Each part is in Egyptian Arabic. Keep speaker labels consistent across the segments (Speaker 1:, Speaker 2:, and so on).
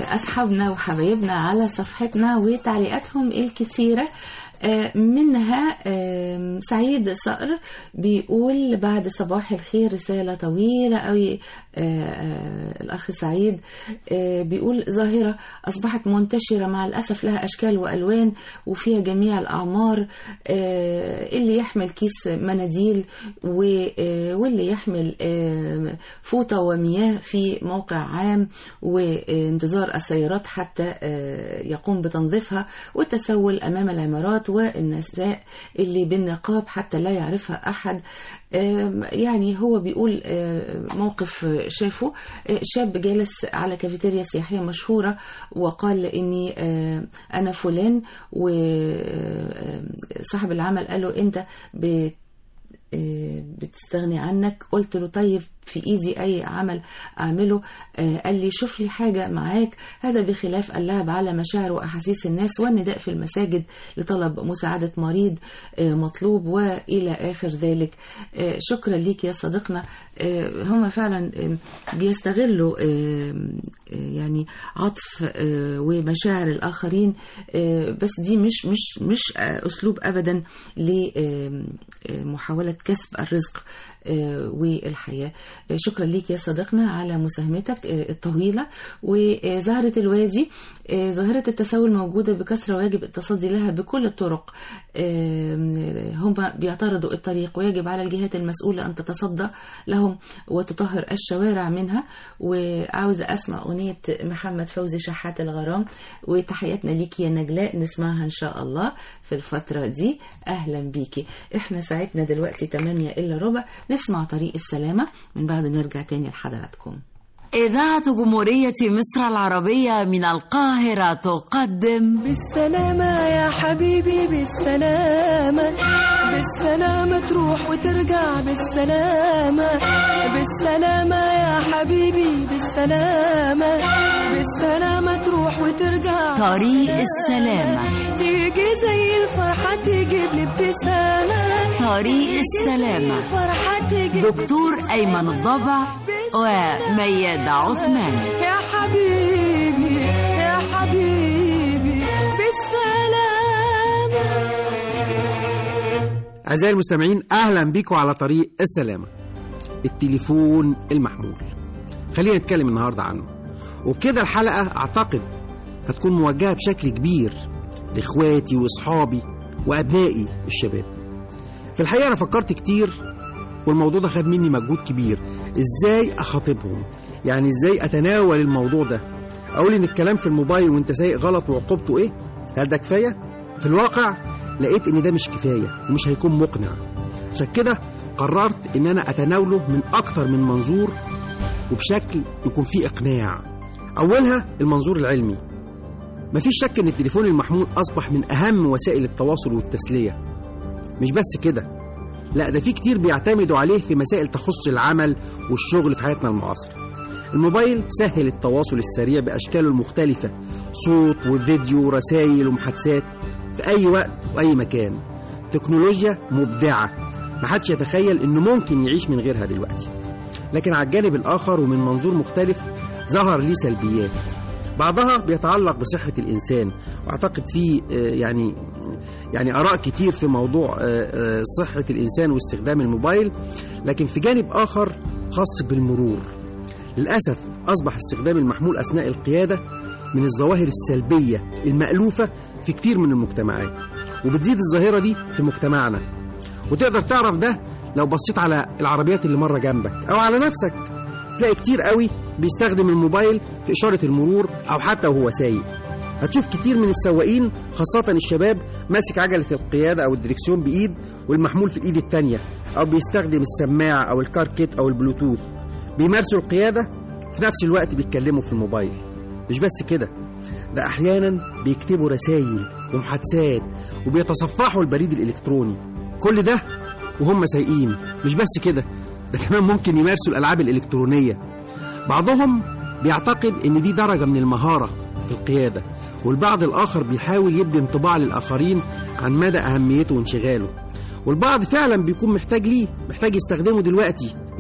Speaker 1: أصحابنا وحبايبنا على صفحتنا وتعليقاتهم الكثيرة آه، منها آم، سعيد صقر بيقول بعد صباح الخير رسالة طويلة قوي آه، آه، الأخ سعيد آه، بيقول ظاهرة أصبحت منتشرة مع الأسف لها أشكال وألوان وفيها جميع الأعمار آه، اللي يحمل كيس مناديل و- آه، واللي يحمل آه، فوطة ومياه في موقع عام وانتظار السيارات حتى آه، يقوم بتنظيفها والتسول أمام العمارات والنساء اللي بالنقاب حتى لا يعرفها أحد آم، يعني هو بيقول آه، موقف شافه آه، شاب جالس على كافيتيريا سياحية مشهورة وقال إني آه، أنا فلان وصاحب العمل قال له أنت بت آه، بتستغني عنك قلت له طيب في ايدي اي عمل اعمله آه، قال لي شوف لي حاجه معاك هذا بخلاف اللعب على مشاعر واحاسيس الناس والنداء في المساجد لطلب مساعده مريض آه، مطلوب والى اخر ذلك آه، شكرا ليك يا صديقنا آه، هم فعلا آه، بيستغلوا آه، آه، يعني عطف آه، ومشاعر الاخرين آه، بس دي مش مش مش آه، اسلوب ابدا لمحاوله كسب الرزق آه، والحياه آه، شكرا ليك يا صديقنا على مساهمتك آه، الطويله وزهره الوادي آه، ظاهره التسول موجوده بكثره ويجب التصدي لها بكل الطرق آه، هم بيعترضوا الطريق ويجب على الجهات المسؤوله ان تتصدى لهم وتطهر الشوارع منها وعاوزه اسمع اغنيه محمد فوزي شحات الغرام وتحياتنا ليكي يا نجلاء نسمعها ان شاء الله في الفتره دي اهلا بيكي احنا ساعتنا دلوقتي 8 الا ربع نسمع طريق السلامه من بعد نرجع تاني لحضراتكم
Speaker 2: إذاعة جمهورية مصر العربية من القاهرة تقدم
Speaker 3: بالسلامة يا حبيبي بالسلامة بالسلامة تروح وترجع بالسلامة بالسلامة يا حبيبي بالسلامة بالسلامة تروح وترجع
Speaker 2: طريق السلامة
Speaker 3: تيجي زي الفرحة تجيب لي ابتسامة
Speaker 2: طريق السلامة
Speaker 3: الفرحة تجيب
Speaker 2: دكتور أيمن الضبع وميادة عثمان
Speaker 3: يا حبيبي يا حبيبي بالسلامة
Speaker 4: أعزائي المستمعين أهلا بكم على طريق السلامة التليفون المحمول خلينا نتكلم النهاردة عنه وبكده الحلقة أعتقد هتكون موجهة بشكل كبير لإخواتي وإصحابي وأبنائي الشباب في الحقيقة أنا فكرت كتير والموضوع ده خد مني مجهود كبير إزاي أخاطبهم يعني إزاي أتناول الموضوع ده أقول إن الكلام في الموبايل وأنت سايق غلط وعقوبته إيه هل ده كفاية في الواقع لقيت ان ده مش كفايه ومش هيكون مقنع عشان كده قررت ان انا اتناوله من اكتر من منظور وبشكل يكون فيه اقناع اولها المنظور العلمي مفيش شك ان التليفون المحمول اصبح من اهم وسائل التواصل والتسليه مش بس كده لا ده في كتير بيعتمدوا عليه في مسائل تخص العمل والشغل في حياتنا المعاصره الموبايل سهل التواصل السريع باشكاله المختلفه صوت وفيديو ورسائل ومحادثات في أي وقت وأي مكان تكنولوجيا مبدعة محدش يتخيل إنه ممكن يعيش من غيرها دلوقتي لكن على الجانب الآخر ومن منظور مختلف ظهر ليه سلبيات بعضها بيتعلق بصحة الإنسان وأعتقد في آه، يعني يعني آراء كتير في موضوع آه، آه، صحة الإنسان واستخدام الموبايل لكن في جانب آخر خاص بالمرور للأسف أصبح استخدام المحمول أثناء القيادة من الظواهر السلبية المألوفة في كتير من المجتمعات وبتزيد الظاهرة دي في مجتمعنا وتقدر تعرف ده لو بصيت على العربيات اللي مرة جنبك أو على نفسك تلاقي كتير قوي بيستخدم الموبايل في إشارة المرور أو حتى وهو سايق هتشوف كتير من السواقين خاصة الشباب ماسك عجلة القيادة أو الدريكسيون بإيد والمحمول في الإيد التانية أو بيستخدم السماعة أو الكار كيت أو البلوتوث بيمارسوا القيادة في نفس الوقت بيتكلموا في الموبايل مش بس كده ده احيانا بيكتبوا رسائل ومحادثات وبيتصفحوا البريد الالكتروني كل ده وهم سايقين مش بس كده ده كمان ممكن يمارسوا الالعاب الالكترونيه بعضهم بيعتقد ان دي درجه من المهاره في القياده والبعض الاخر بيحاول يبدي انطباع للاخرين عن مدى اهميته وانشغاله والبعض فعلا بيكون محتاج ليه محتاج يستخدمه دلوقتي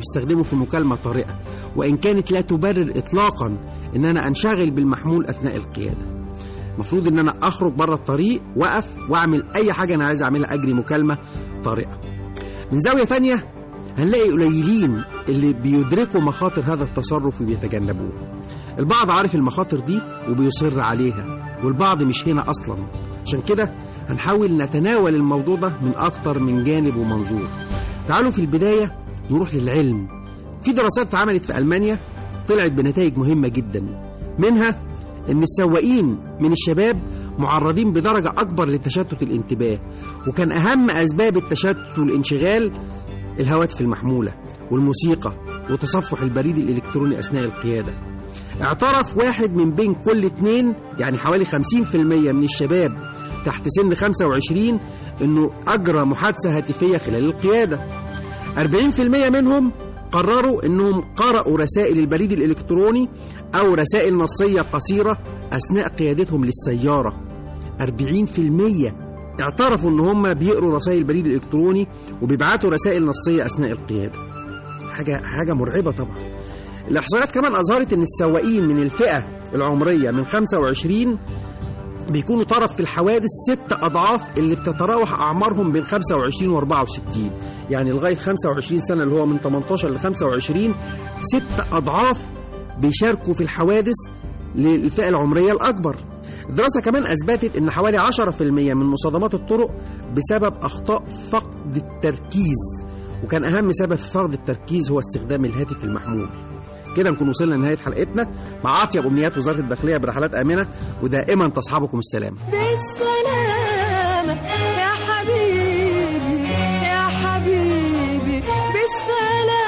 Speaker 4: بيستخدمه في مكالمة طارئة وإن كانت لا تبرر إطلاقا إن أنا أنشغل بالمحمول أثناء القيادة المفروض إن أنا أخرج بره الطريق وأقف وأعمل أي حاجة أنا عايز أعملها أجري مكالمة طارئة من زاوية تانية هنلاقي قليلين اللي بيدركوا مخاطر هذا التصرف وبيتجنبوه البعض عارف المخاطر دي وبيصر عليها والبعض مش هنا أصلا عشان كده هنحاول نتناول الموضوع ده من أكتر من جانب ومنظور تعالوا في البداية نروح للعلم في دراسات اتعملت في ألمانيا طلعت بنتائج مهمة جدا منها ان السواقين من الشباب معرضين بدرجة أكبر لتشتت الانتباه وكان أهم أسباب التشتت والانشغال الهواتف المحمولة والموسيقى وتصفح البريد الإلكتروني أثناء القيادة اعترف واحد من بين كل اتنين يعني حوالي 50% من الشباب تحت سن 25 انه اجرى محادثة هاتفية خلال القيادة 40% منهم قرروا انهم قرأوا رسائل البريد الالكتروني او رسائل نصية قصيرة اثناء قيادتهم للسيارة 40% اعترفوا ان هم بيقروا رسائل البريد الالكتروني وبيبعتوا رسائل نصية اثناء القيادة حاجة حاجة مرعبة طبعا الإحصائيات كمان أظهرت إن السواقين من الفئة العمرية من 25 بيكونوا طرف في الحوادث ست أضعاف اللي بتتراوح أعمارهم بين 25 و 64 يعني لغاية 25 سنة اللي هو من 18 ل 25 ست أضعاف بيشاركوا في الحوادث للفئة العمرية الأكبر الدراسة كمان أثبتت إن حوالي 10% من مصادمات الطرق بسبب أخطاء فقد التركيز وكان أهم سبب في فقد التركيز هو استخدام الهاتف المحمول كده نكون وصلنا لنهاية حلقتنا مع أطيب أمنيات وزارة الداخلية برحلات آمنة ودائما تصحبكم السلامة
Speaker 3: بالسلامة يا حبيبي يا حبيبي بالسلامة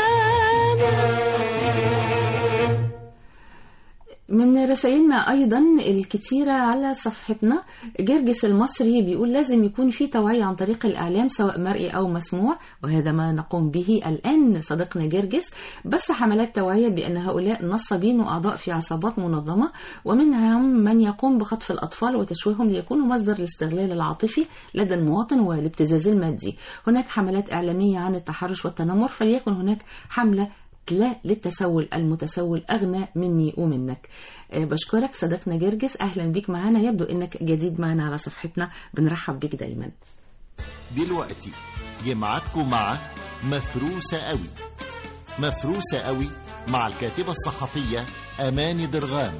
Speaker 1: من رسائلنا أيضا الكتيرة على صفحتنا جرجس المصري بيقول لازم يكون في توعية عن طريق الإعلام سواء مرئي أو مسموع وهذا ما نقوم به الآن صديقنا جرجس بس حملات توعية بأن هؤلاء نصابين وأعضاء في عصابات منظمة ومنهم من يقوم بخطف الأطفال وتشويههم ليكونوا مصدر الاستغلال العاطفي لدى المواطن والابتزاز المادي هناك حملات إعلامية عن التحرش والتنمر فليكن هناك حملة لا للتسول المتسول أغنى مني ومنك آه، بشكرك صديقنا جرجس أهلا بيك معنا يبدو أنك جديد معنا على صفحتنا بنرحب بيك دايما
Speaker 5: دلوقتي جمعتكم مع مفروسة قوي مفروسة قوي مع الكاتبة الصحفية أماني درغام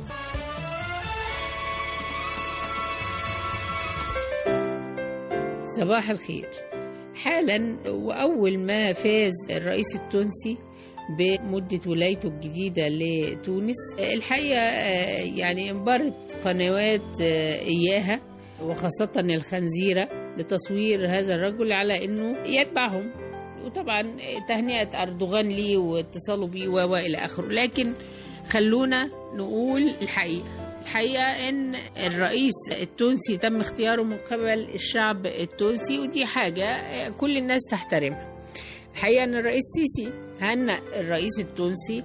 Speaker 6: صباح الخير حالا وأول ما فاز الرئيس التونسي بمدة ولايته الجديدة لتونس الحقيقة آه، يعني انبرت قنوات آه، إياها وخاصة الخنزيرة لتصوير هذا الرجل على أنه يتبعهم وطبعا تهنئة أردوغان ليه واتصاله بيه و- وإلى آخره لكن خلونا نقول الحقيقة الحقيقة إن الرئيس التونسي تم اختياره من قبل الشعب التونسي ودي حاجة كل الناس تحترمها الحقيقة إن الرئيس سيسي هنأ الرئيس التونسي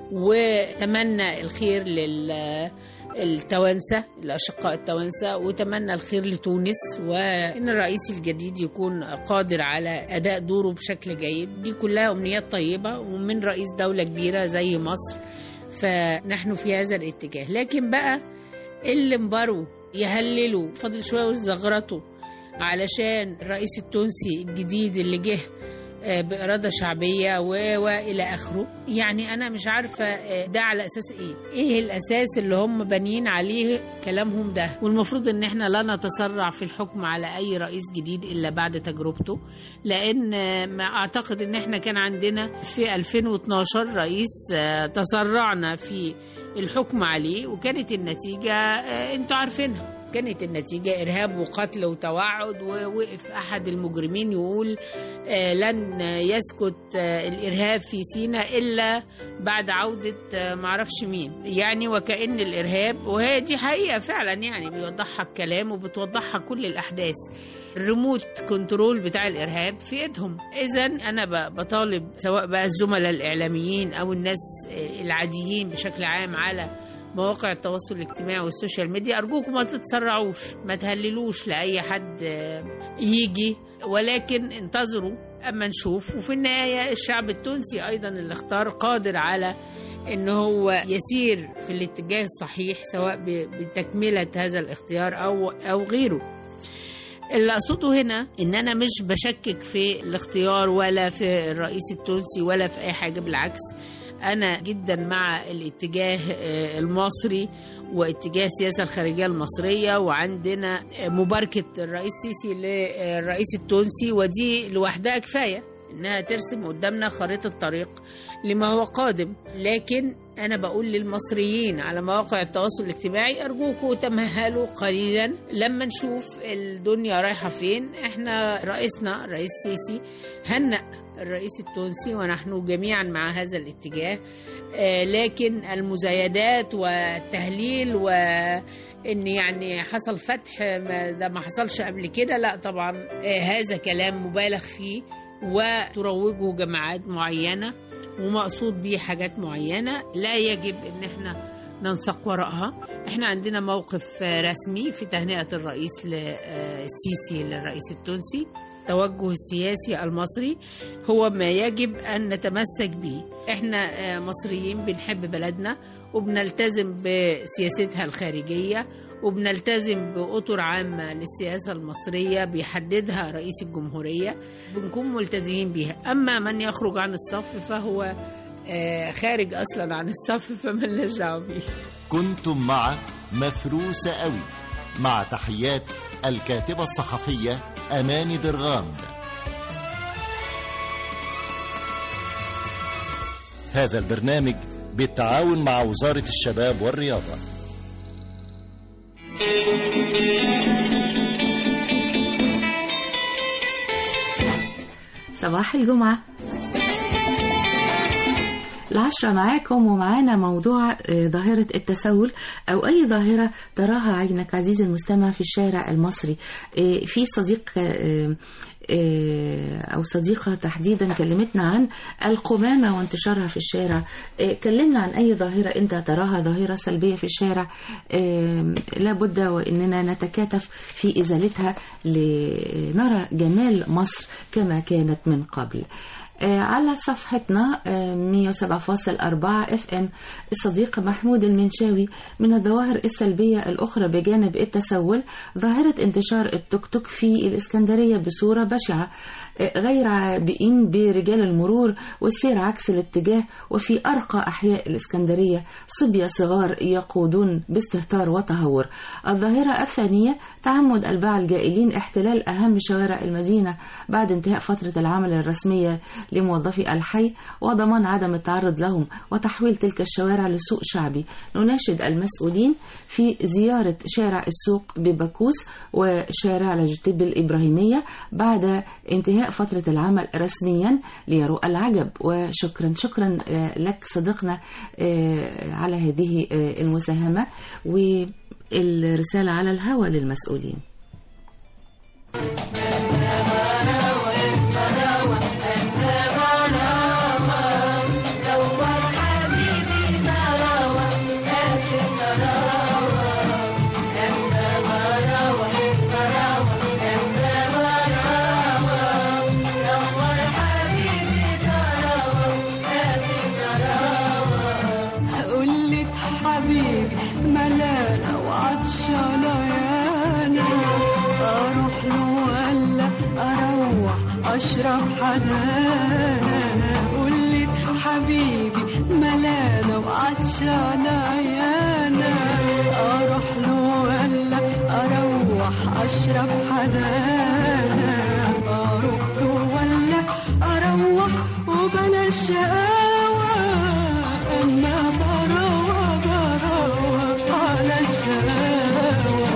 Speaker 6: وتمنى الخير لل التوانسة الأشقاء التوانسة وتمنى الخير لتونس وإن الرئيس الجديد يكون قادر على أداء دوره بشكل جيد دي كلها أمنيات طيبة ومن رئيس دولة كبيرة زي مصر فنحن في هذا الاتجاه لكن بقى اللي انبروا يهللوا فاضل شوية ويزغرطوا علشان الرئيس التونسي الجديد اللي جه آه، بإرادة شعبية و... وإلى آخره يعني أنا مش عارفة آه، ده على أساس إيه إيه الأساس اللي هم بانيين عليه كلامهم ده والمفروض إن إحنا لا نتسرع في الحكم على أي رئيس جديد إلا بعد تجربته لأن آه، ما أعتقد إن إحنا كان عندنا في 2012 رئيس آه، تسرعنا في الحكم عليه وكانت النتيجة آه، أنتوا عارفينها كانت النتيجة إرهاب وقتل وتوعد ووقف أحد المجرمين يقول آه، لن يسكت آه، الإرهاب في سيناء إلا بعد عودة آه، معرفش مين يعني وكأن الإرهاب وهي دي حقيقة فعلا يعني بيوضحها الكلام وبتوضحها كل الأحداث الريموت كنترول بتاع الإرهاب في إيدهم إذا أنا ب- بطالب سواء بقى الزملاء الإعلاميين أو الناس آه، العاديين بشكل عام على مواقع التواصل الاجتماعي والسوشيال ميديا أرجوكم ما تتسرعوش ما تهللوش لأي حد آه، يجي ولكن انتظروا اما نشوف وفي النهايه الشعب التونسي ايضا اللي اختار قادر على ان هو يسير في الاتجاه الصحيح سواء ب- بتكمله هذا الاختيار او او غيره اللي اقصده هنا ان انا مش بشكك في الاختيار ولا في الرئيس التونسي ولا في اي حاجه بالعكس انا جدا مع الاتجاه آه، المصري واتجاه السياسه الخارجيه المصريه وعندنا آه، مباركه الرئيس السيسي للرئيس التونسي ودي لوحدها كفايه انها ترسم قدامنا خريطه طريق لما هو قادم لكن انا بقول للمصريين على مواقع التواصل الاجتماعي ارجوكم تمهلوا قليلا لما نشوف الدنيا رايحه فين احنا رئيسنا الرئيس السيسي هنأ الرئيس التونسي ونحن جميعا مع هذا الاتجاه آه، لكن المزايدات والتهليل وان يعني حصل فتح ما ده ما حصلش قبل كده لا طبعا آه، هذا كلام مبالغ فيه وتروجه جماعات معينه ومقصود بيه حاجات معينه لا يجب ان احنا ننسق وراءها احنا عندنا موقف آه، رسمي في تهنئه الرئيس ل- آه، السيسي للرئيس التونسي التوجه السياسي المصري هو ما يجب ان نتمسك به احنا آه، مصريين بنحب بلدنا وبنلتزم بسياستها الخارجيه وبنلتزم بأطر عامة للسياسة المصرية بيحددها رئيس الجمهورية بنكون ملتزمين بيها أما من يخرج عن الصف فهو آه، خارج أصلا عن الصف فملناش دعوة بيه
Speaker 5: كنتم مع مفروسة قوي مع تحيات الكاتبة الصحفية أماني درغام هذا البرنامج بالتعاون مع وزارة الشباب والرياضة
Speaker 1: صباح الجمعة العشرة معاكم ومعانا موضوع آه، ظاهرة التسول أو أي ظاهرة تراها عينك عزيزي المستمع في الشارع المصري آه، في صديق آه، آه، أو صديقة تحديدا كلمتنا عن القمامة وانتشارها في الشارع آه، كلمنا عن أي ظاهرة أنت تراها ظاهرة سلبية في الشارع آه، لابد وإننا نتكاتف في إزالتها لنرى جمال مصر كما كانت من قبل آه، على صفحتنا آه، 107.4 اف ام الصديق محمود المنشاوي من الظواهر السلبية الأخرى بجانب التسول ظاهرة انتشار التوك توك في الإسكندرية بصورة بشعة آه، غير عابئين برجال المرور والسير عكس الاتجاه وفي أرقى أحياء الإسكندرية صبية صغار يقودون باستهتار وتهور الظاهرة الثانية تعمد الباعة الجائلين احتلال أهم شوارع المدينة بعد انتهاء فترة العمل الرسمية لموظفي الحي وضمان عدم التعرض لهم وتحويل تلك الشوارع لسوق شعبي نناشد المسؤولين في زيارة شارع السوق ببكوس وشارع لجتب الإبراهيمية بعد انتهاء فترة العمل رسميا ليروا العجب وشكرا شكرا آه، لك صديقنا آه، على هذه آه، المساهمة والرسالة على الهوى للمسؤولين
Speaker 3: قلت حبيبي ملانة وعطشانة يانا أروح له ولا أروح أشرب حدانا قلت حبيبي ملانة وعطشانة يانا أروح له ولا أروح أشرب حدانا أروح له ولا أروح وبلاش شقاوة أنا براوة براوة على الشقاوة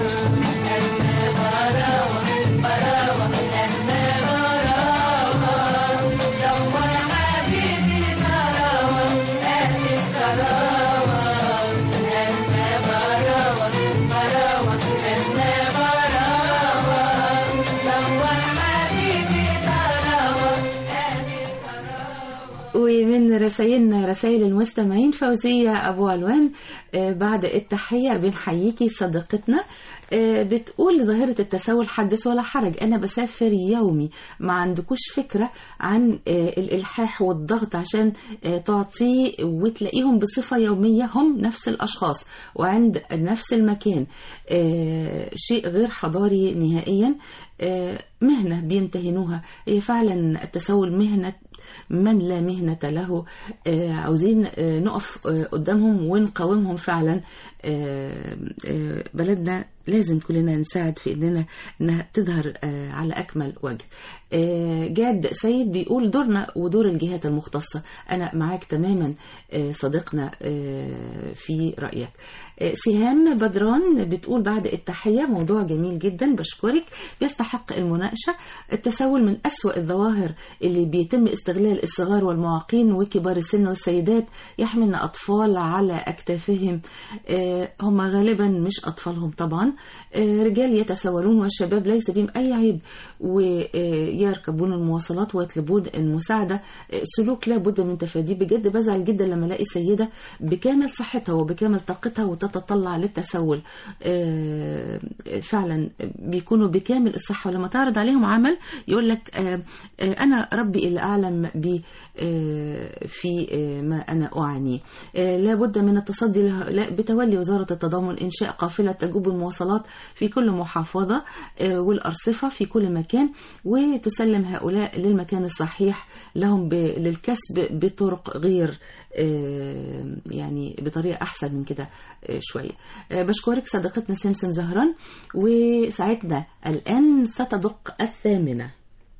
Speaker 1: ومن رسائلنا رسائل المستمعين فوزية أبو علوان آه، بعد التحية بنحييكي صديقتنا آه، بتقول ظاهرة التسول حدث ولا حرج أنا بسافر يومي ما عندكوش فكرة عن آه، الإلحاح والضغط عشان آه، تعطيه وتلاقيهم بصفة يومية هم نفس الأشخاص وعند نفس المكان آه، شيء غير حضاري نهائيا آه، مهنة بيمتهنوها هي فعلا التسول مهنة من لا مهنة له آه، عاوزين آه، نقف آه، قدامهم ونقاومهم فعلا آه، آه، بلدنا لازم كلنا نساعد في اننا انها تظهر آه، على اكمل وجه آه، جاد سيد بيقول دورنا ودور الجهات المختصة انا معاك تماما آه، صديقنا آه، في رأيك آه، سهام بدران بتقول بعد التحية موضوع جميل جدا بشكرك يستحق المناقشة التسول من أسوأ الظواهر اللي بيتم استغلال الصغار والمعاقين وكبار السن والسيدات يحملن أطفال على أكتافهم آه، هم غالبا مش أطفالهم طبعا آه، رجال يتسولون والشباب ليس بهم أي عيب ويركبون المواصلات ويطلبون المساعدة آه، سلوك لا بد من تفاديه بجد بزعل جدا لما الاقي سيدة بكامل صحتها وبكامل طاقتها وتتطلع للتسول آه، فعلا بيكونوا بكامل الصحة ولما تعرض عليهم عمل يقول لك آه، آه، أنا ربي اللي أعلم بي آه، في آه، ما أنا أعانيه آه، لابد من التصدي له- لا- بتولي وزارة التضامن إنشاء قافلة تجوب المواصلات في كل محافظة آه، والأرصفة في كل مكان وتسلم هؤلاء للمكان الصحيح لهم ب- للكسب بطرق غير آه، يعني بطريقة أحسن من كده آه، شوية آه، بشكرك صديقتنا سمسم زهران وساعتنا الآن ستدق الثامنة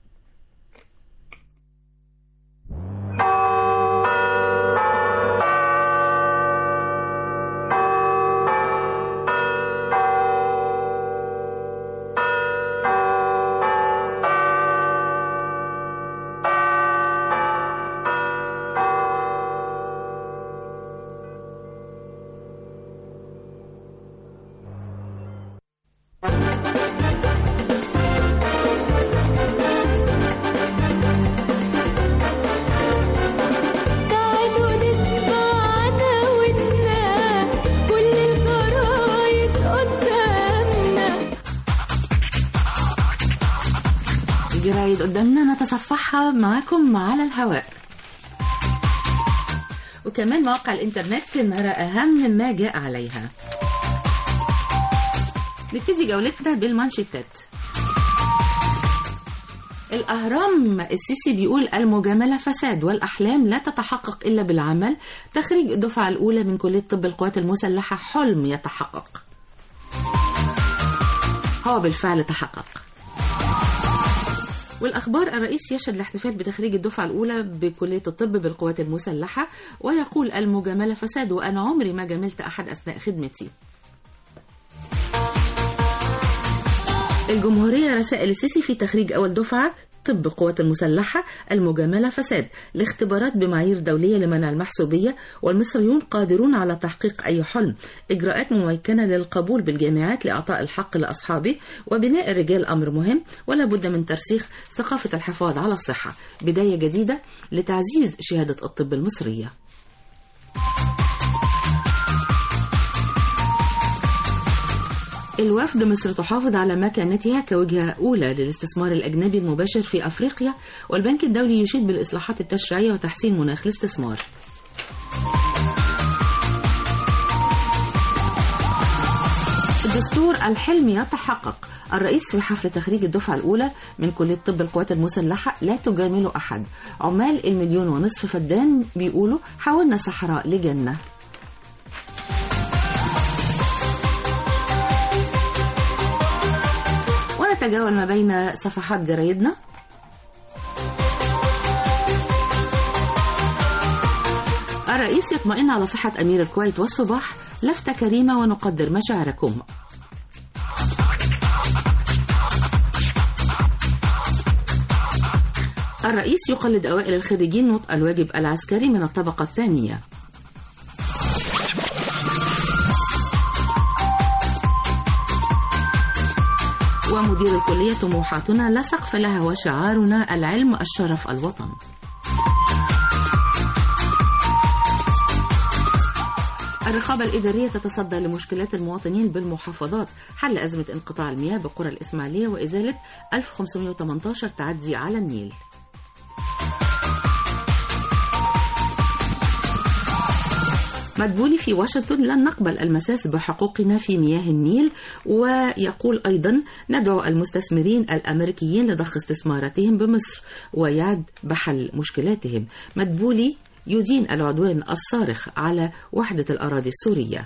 Speaker 3: تعالوا نسمع عناويننا كل الجرايد قدامنا
Speaker 1: الجرايد قدامنا نتصفحها معكم على الهواء وكمان مواقع الانترنت نرى أهم ما جاء عليها نبتدي جولتنا بالمانشيتات الأهرام السيسي بيقول المجاملة فساد والأحلام لا تتحقق إلا بالعمل تخريج الدفعة الأولى من كلية طب القوات المسلحة حلم يتحقق هو بالفعل تحقق والأخبار الرئيس يشهد الاحتفال بتخريج الدفعة الأولى بكلية الطب بالقوات المسلحة ويقول المجاملة فساد وأنا عمري ما جاملت أحد أثناء خدمتي الجمهورية رسائل السيسي في تخريج أول دفعة طب القوات المسلحة المجاملة فساد لاختبارات بمعايير دولية لمنع المحسوبية والمصريون قادرون على تحقيق أي حلم إجراءات ممكنة للقبول بالجامعات لإعطاء الحق لأصحابه وبناء الرجال أمر مهم ولا بد من ترسيخ ثقافة الحفاظ على الصحة بداية جديدة لتعزيز شهادة الطب المصرية الوفد مصر تحافظ على مكانتها كوجهة أولى للاستثمار الأجنبي المباشر في أفريقيا والبنك الدولي يشيد بالإصلاحات التشريعية وتحسين مناخ الاستثمار دستور الحلم يتحقق الرئيس في حفل تخريج الدفعة الأولى من كلية طب القوات المسلحة لا تجامل أحد عمال المليون ونصف فدان بيقولوا حولنا صحراء لجنة ونتجول ما بين صفحات جرايدنا الرئيس يطمئن على صحة أمير الكويت والصباح لفتة كريمة ونقدر مشاعركم الرئيس يقلد أوائل الخريجين نطق الواجب العسكري من الطبقة الثانية ومدير الكلية طموحاتنا لا سقف لها وشعارنا العلم الشرف الوطن الرقابة الإدارية تتصدى لمشكلات المواطنين بالمحافظات حل أزمة انقطاع المياه بقرى الإسماعيلية وإزالة 1518 تعدي على النيل مدبولي في واشنطن لن نقبل المساس بحقوقنا في مياه النيل ويقول أيضا ندعو المستثمرين الأمريكيين لضخ استثماراتهم بمصر ويعد بحل مشكلاتهم مدبولي يدين العدوان الصارخ على وحدة الأراضي السورية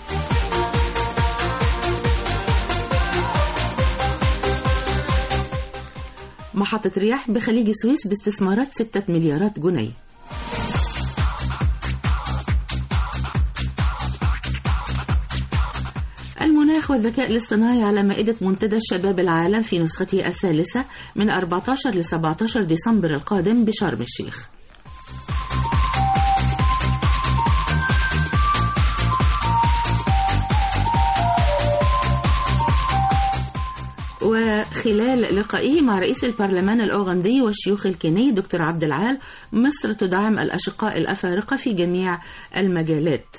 Speaker 1: محطة رياح بخليج السويس باستثمارات 6 مليارات جنيه المناخ والذكاء الاصطناعي على مائدة منتدى شباب العالم في نسخته الثالثة من 14 ل 17 ديسمبر القادم بشرم الشيخ وخلال لقائه مع رئيس البرلمان الأوغندي والشيوخ الكيني دكتور عبد العال مصر تدعم الأشقاء الأفارقة في جميع المجالات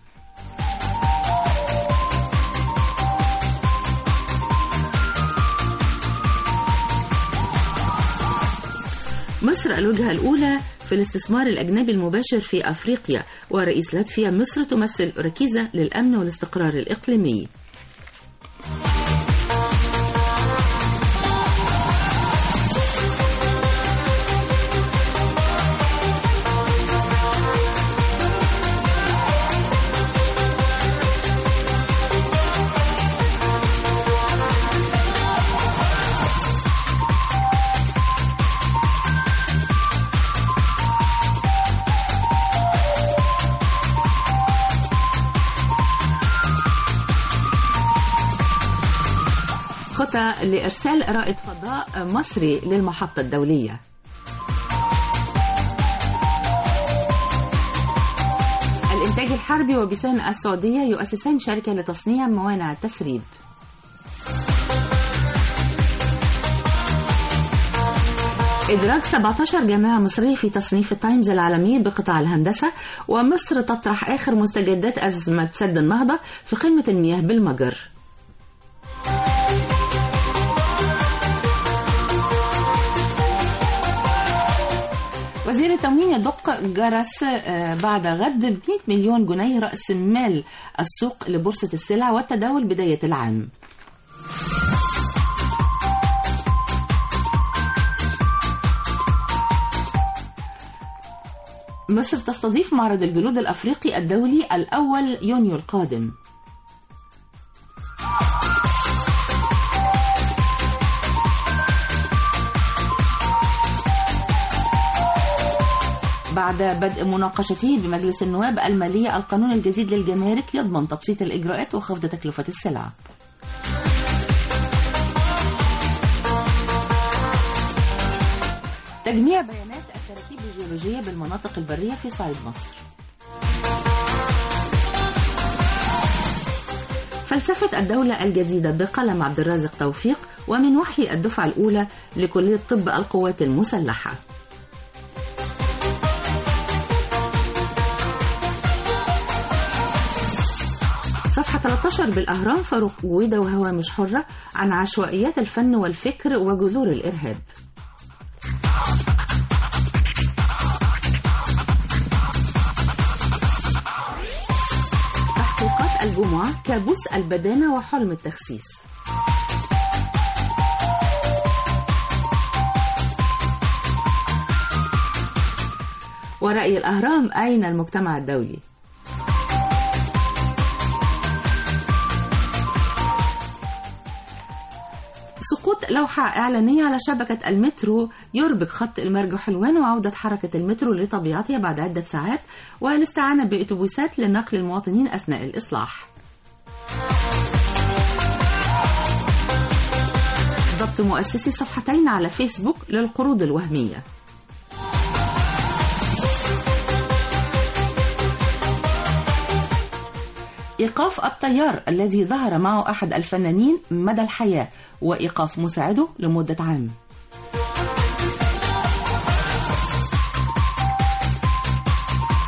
Speaker 1: مصر الوجهة الأولى في الاستثمار الأجنبي المباشر في أفريقيا ورئيس لاتفيا مصر تمثل ركيزة للأمن والاستقرار الإقليمي خطة لإرسال رائد فضاء مصري للمحطة الدولية الإنتاج الحربي وبسان السعودية يؤسسان شركة لتصنيع موانع التسريب إدراج 17 جامعة مصرية في تصنيف التايمز العالمي بقطاع الهندسة ومصر تطرح آخر مستجدات أزمة سد النهضة في قمة المياه بالمجر وزير التموين يدق جرس آه، بعد غد 100 مليون جنيه رأس مال السوق لبورصة السلع والتداول بداية العام مصر تستضيف معرض الجلود الأفريقي الدولي الأول يونيو القادم بعد بدء مناقشته بمجلس النواب المالية القانون الجديد للجمارك يضمن تبسيط الإجراءات وخفض تكلفة السلع تجميع بيانات التراكيب الجيولوجية بالمناطق البرية في صعيد مصر فلسفة الدولة الجديدة بقلم عبد الرازق توفيق ومن وحي الدفعة الأولى لكلية طب القوات المسلحة صفحة 13 بالأهرام فاروق جويدة وهوامش حرة عن عشوائيات الفن والفكر وجذور الإرهاب تحقيقات الجمعة كابوس البدانة وحلم التخسيس ورأي الأهرام أين المجتمع الدولي؟ سقوط لوحة إعلانية على شبكة المترو يربك خط المرج حلوان وعودة حركة المترو لطبيعتها بعد عدة ساعات والاستعانة بأتوبيسات لنقل المواطنين أثناء الإصلاح ضبط مؤسسي صفحتين على فيسبوك للقروض الوهمية إيقاف الطيار الذي ظهر معه أحد الفنانين مدى الحياة وإيقاف مساعده لمدة عام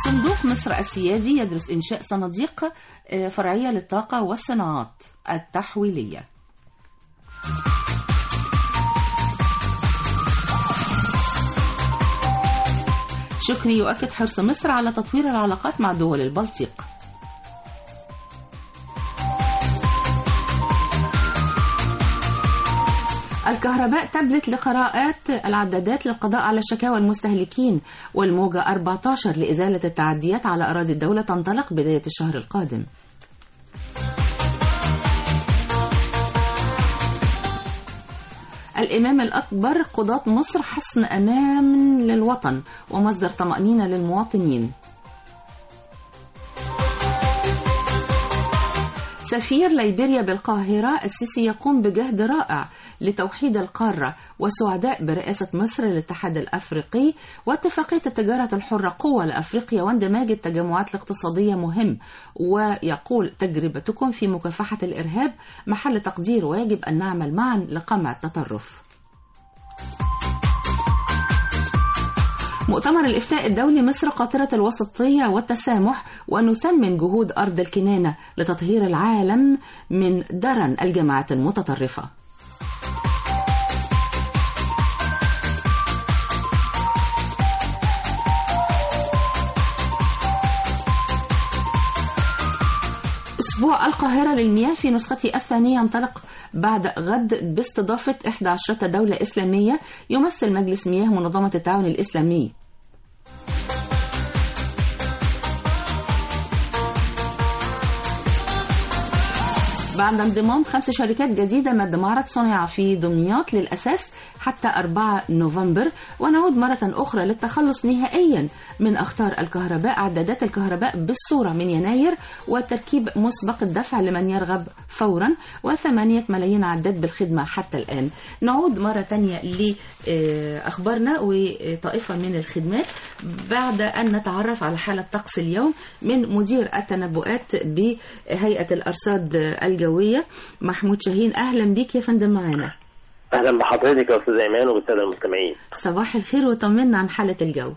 Speaker 1: صندوق مصر السيادي يدرس إنشاء صناديق آه، فرعية للطاقة والصناعات التحويلية شكري يؤكد حرص مصر على تطوير العلاقات مع دول البلطيق الكهرباء تابلت لقراءات العدادات للقضاء على شكاوى المستهلكين والموجة 14 لإزالة التعديات على أراضي الدولة تنطلق بداية الشهر القادم الإمام الأكبر قضاة مصر حصن أمان للوطن ومصدر طمأنينة للمواطنين سفير ليبيريا بالقاهرة السيسي يقوم بجهد رائع لتوحيد القارة وسعداء برئاسة مصر للاتحاد الأفريقي واتفاقية التجارة الحرة قوة لأفريقيا واندماج التجمعات الاقتصادية مهم ويقول تجربتكم في مكافحة الإرهاب محل تقدير ويجب أن نعمل معا لقمع التطرف مؤتمر الإفتاء الدولي مصر قاطرة الوسطية والتسامح ونثمن جهود أرض الكنانة لتطهير العالم من درن الجماعات المتطرفة أسبوع القاهرة للمياه في نسخته الثانية ينطلق بعد غد باستضافة 11 دولة إسلامية يمثل مجلس مياه منظمة التعاون الإسلامي بعد انضمام خمس شركات جديدة مد معرض صنع في دمياط للأساس حتى 4 نوفمبر ونعود مرة أخرى للتخلص نهائيا من أخطار الكهرباء عدادات الكهرباء بالصورة من يناير وتركيب مسبق الدفع لمن يرغب فورا وثمانية ملايين عداد بالخدمة حتى الآن نعود مرة تانية لأخبارنا وطائفة من الخدمات بعد أن نتعرف على حالة طقس اليوم من مدير التنبؤات بهيئة الأرصاد الجوية محمود شاهين أهلا بك يا فندم معانا
Speaker 7: اهلا بحضرتك يا استاذ ايمان وبالساده المستمعين
Speaker 1: صباح الخير وطمنا عن حالة الجو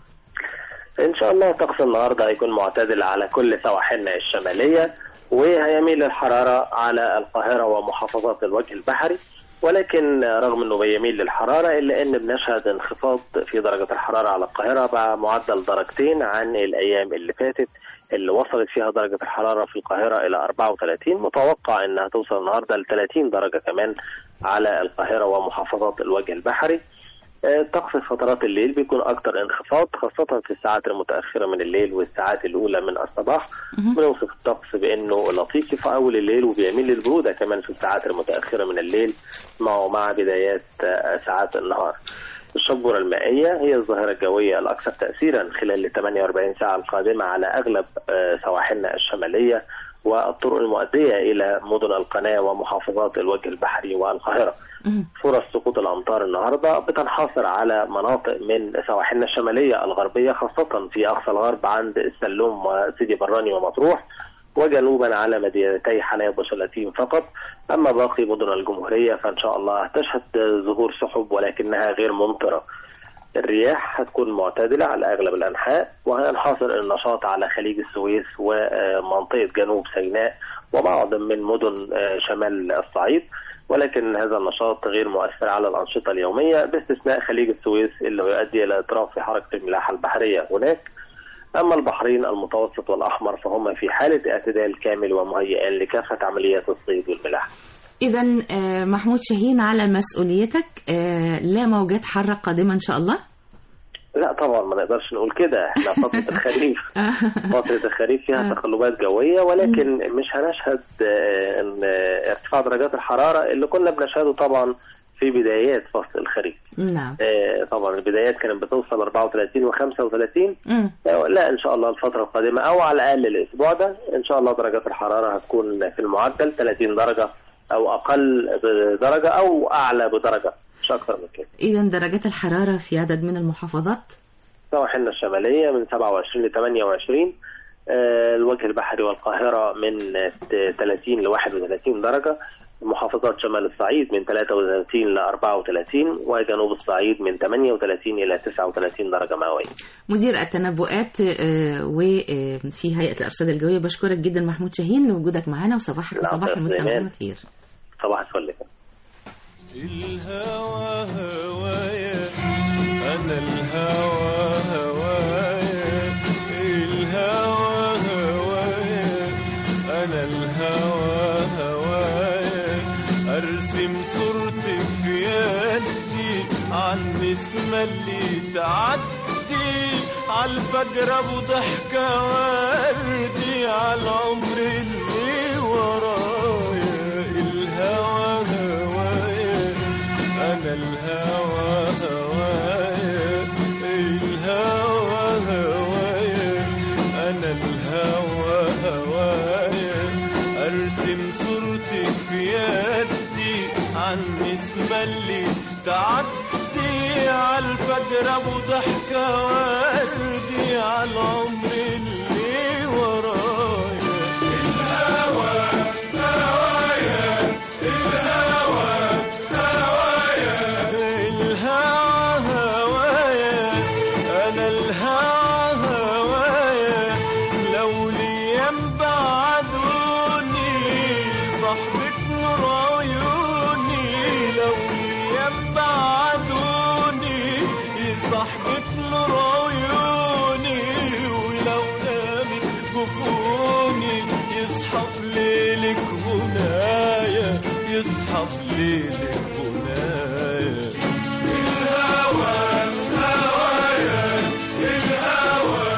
Speaker 7: ان شاء الله طقس النهارده هيكون معتدل على كل سواحلنا الشماليه وهيميل الحراره على القاهره ومحافظات الوجه البحري ولكن رغم انه بيميل للحراره الا ان بنشهد انخفاض في درجه الحراره على القاهره بمعدل درجتين عن الايام اللي فاتت اللي وصلت فيها درجة الحرارة في القاهرة إلى 34 متوقع إنها توصل النهاردة ل 30 درجة كمان على القاهرة ومحافظات الوجه البحري آه، طقس فترات الليل بيكون أكتر انخفاض خاصة في الساعات المتأخرة من الليل والساعات الأولى من الصباح بنوصف الطقس بأنه لطيف في أول الليل وبيميل للبرودة كمان في الساعات المتأخرة من الليل مع مع بدايات آه، ساعات النهار الشبورة المائية هي الظاهرة الجوية الأكثر تأثيرا خلال ال 48 ساعة القادمة على أغلب آه، سواحلنا الشمالية والطرق المؤدية إلى مدن القناة ومحافظات الوجه البحري والقاهرة فرص سقوط الأمطار النهاردة بتنحصر على مناطق من سواحلنا الشمالية الغربية خاصة في أقصى الغرب عند السلوم وسيدي براني ومطروح وجنوبا على مدينتي حلايب وشلاتين فقط أما باقي مدن الجمهورية فإن شاء الله تشهد ظهور سحب ولكنها غير ممطرة الرياح هتكون معتدلة على أغلب الأنحاء وهينحصر النشاط على خليج السويس ومنطقة جنوب سيناء وبعض من مدن شمال الصعيد ولكن هذا النشاط غير مؤثر على الأنشطة اليومية باستثناء خليج السويس اللي يؤدي إلى إضراب في حركة الملاحة البحرية هناك أما البحرين المتوسط والأحمر فهم في حالة اعتدال كامل ومهيئين لكافة عمليات الصيد والملاحة
Speaker 1: إذا آه، محمود شاهين على مسؤوليتك آه، لا موجات حارة قادمة إن شاء الله
Speaker 7: لا طبعا ما نقدرش نقول كده احنا فترة الخريف فترة الخريف فيها تقلبات جوية ولكن مش هنشهد آه، ان آه، ارتفاع درجات الحرارة اللي كنا بنشهده طبعا في بدايات فصل الخريف
Speaker 1: نعم
Speaker 7: آه، طبعا البدايات كانت بتوصل 34 و35
Speaker 1: مم.
Speaker 7: لا ان شاء الله الفترة القادمة او على الاقل الاسبوع ده ان شاء الله درجات الحرارة هتكون في المعدل 30 درجة او اقل بدرجة او اعلى بدرجة مش اكثر من كده
Speaker 1: إذا درجات الحرارة في عدد من المحافظات
Speaker 7: سواحلنا الشمالية من 27 ل 28 آه، الوجه البحري والقاهرة من 30 ل 31 درجة محافظات شمال الصعيد من 33 ل 34 وجنوب الصعيد من 38 إلى 39 درجة مئوية
Speaker 1: مدير التنبؤات آه، وفي هيئة الأرصاد الجوية بشكرك جدا محمود شاهين لوجودك معنا وصباحك
Speaker 7: العفو
Speaker 1: وصباح
Speaker 7: يا
Speaker 1: المستمعين
Speaker 7: سليمان.
Speaker 1: خير
Speaker 7: صباح الفل
Speaker 8: الهوى هوايا انا الهوى هوايا الهوى هوايا انا الهوى هوايا ارسم صورتك في يدي عالنسمة اللي تعدي عالفجر ابو ضحكة وردي عالعمر اللي ورايا الهوى هوايا انا الهوى هوايا الهوى هوايا انا الهوى هوايا ارسم صورتك في يدي عالنسمة اللي تعدي عالفجر ابو ضحكة وردي عالعمر اللي ورايا الهوى هوايا الهوى هوايا الهوى هوايا انا الهوى هوايا لو ليام بعدوني صاحبك نور عيوني لو ليام بعدوني صاحبك نور عيوني ولو نامت جفوني يصحى في ليلك هنايا يصحى في ليلك هنايا الهوى هوايا الهوى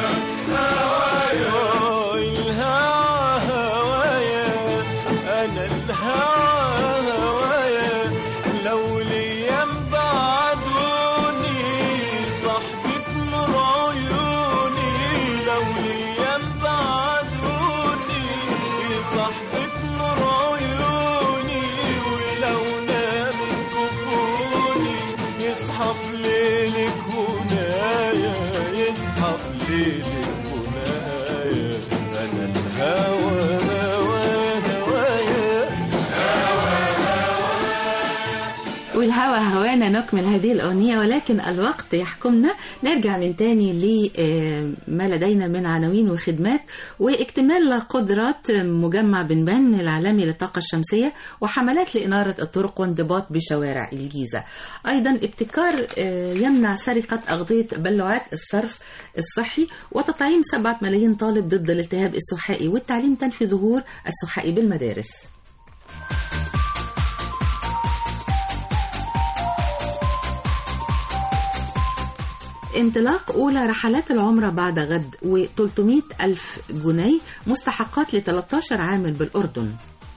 Speaker 8: هوايا الهوى هوايا انا الهوى هوايا لو ليام بعدوني صاحبك نور عيوني لو ليام بعدوني صاحبك نور عيوني ولو نامت كفوني يصحى في ليلك هنايا يصحى في ليلك هنايا انا الهوى هوايا هوايا
Speaker 1: والهوى هوانا نكمل هذه الأغنية ولكن الوقت يحكمنا نرجع من تاني لما لدينا من عناوين وخدمات واكتمال قدرات مجمع بنبان العالمي للطاقة الشمسية وحملات لإنارة الطرق وانضباط بشوارع الجيزة أيضا ابتكار آه، يمنع سرقة أغطية بلوعات الصرف الصحي وتطعيم سبعة ملايين طالب ضد الالتهاب السحائي والتعليم تنفي ظهور السحائي بالمدارس انطلاق أولى رحلات العمرة بعد غد و300 ألف جنيه مستحقات ل 13 عامل بالأردن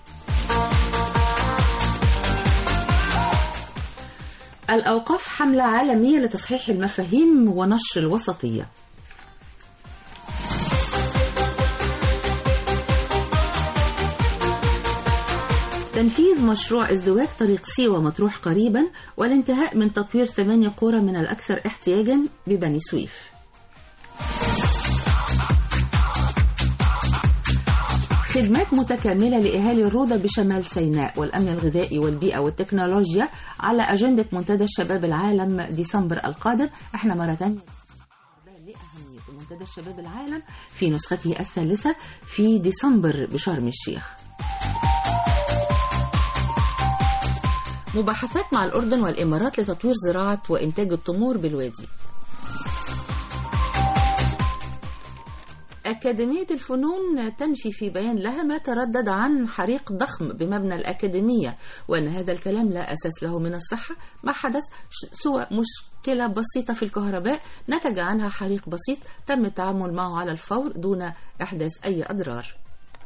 Speaker 1: الأوقاف حملة عالمية لتصحيح المفاهيم ونشر الوسطية تنفيذ مشروع ازدواج طريق سيوة مطروح قريبا والانتهاء من تطوير ثمانية قرى من الأكثر احتياجا ببني سويف خدمات متكاملة لأهالي الروضة بشمال سيناء والأمن الغذائي والبيئة والتكنولوجيا على أجندة منتدى الشباب العالم ديسمبر القادم احنا مرة تانية لأهمية منتدى الشباب العالم في نسخته الثالثة في ديسمبر بشرم الشيخ مباحثات مع الأردن والإمارات لتطوير زراعة وإنتاج التمور بالوادي أكاديمية الفنون تنفي في بيان لها ما تردد عن حريق ضخم بمبنى الأكاديمية وأن هذا الكلام لا أساس له من الصحة ما حدث ش- سوى مشكلة بسيطة في الكهرباء نتج عنها حريق بسيط تم التعامل معه على الفور دون إحداث أي أضرار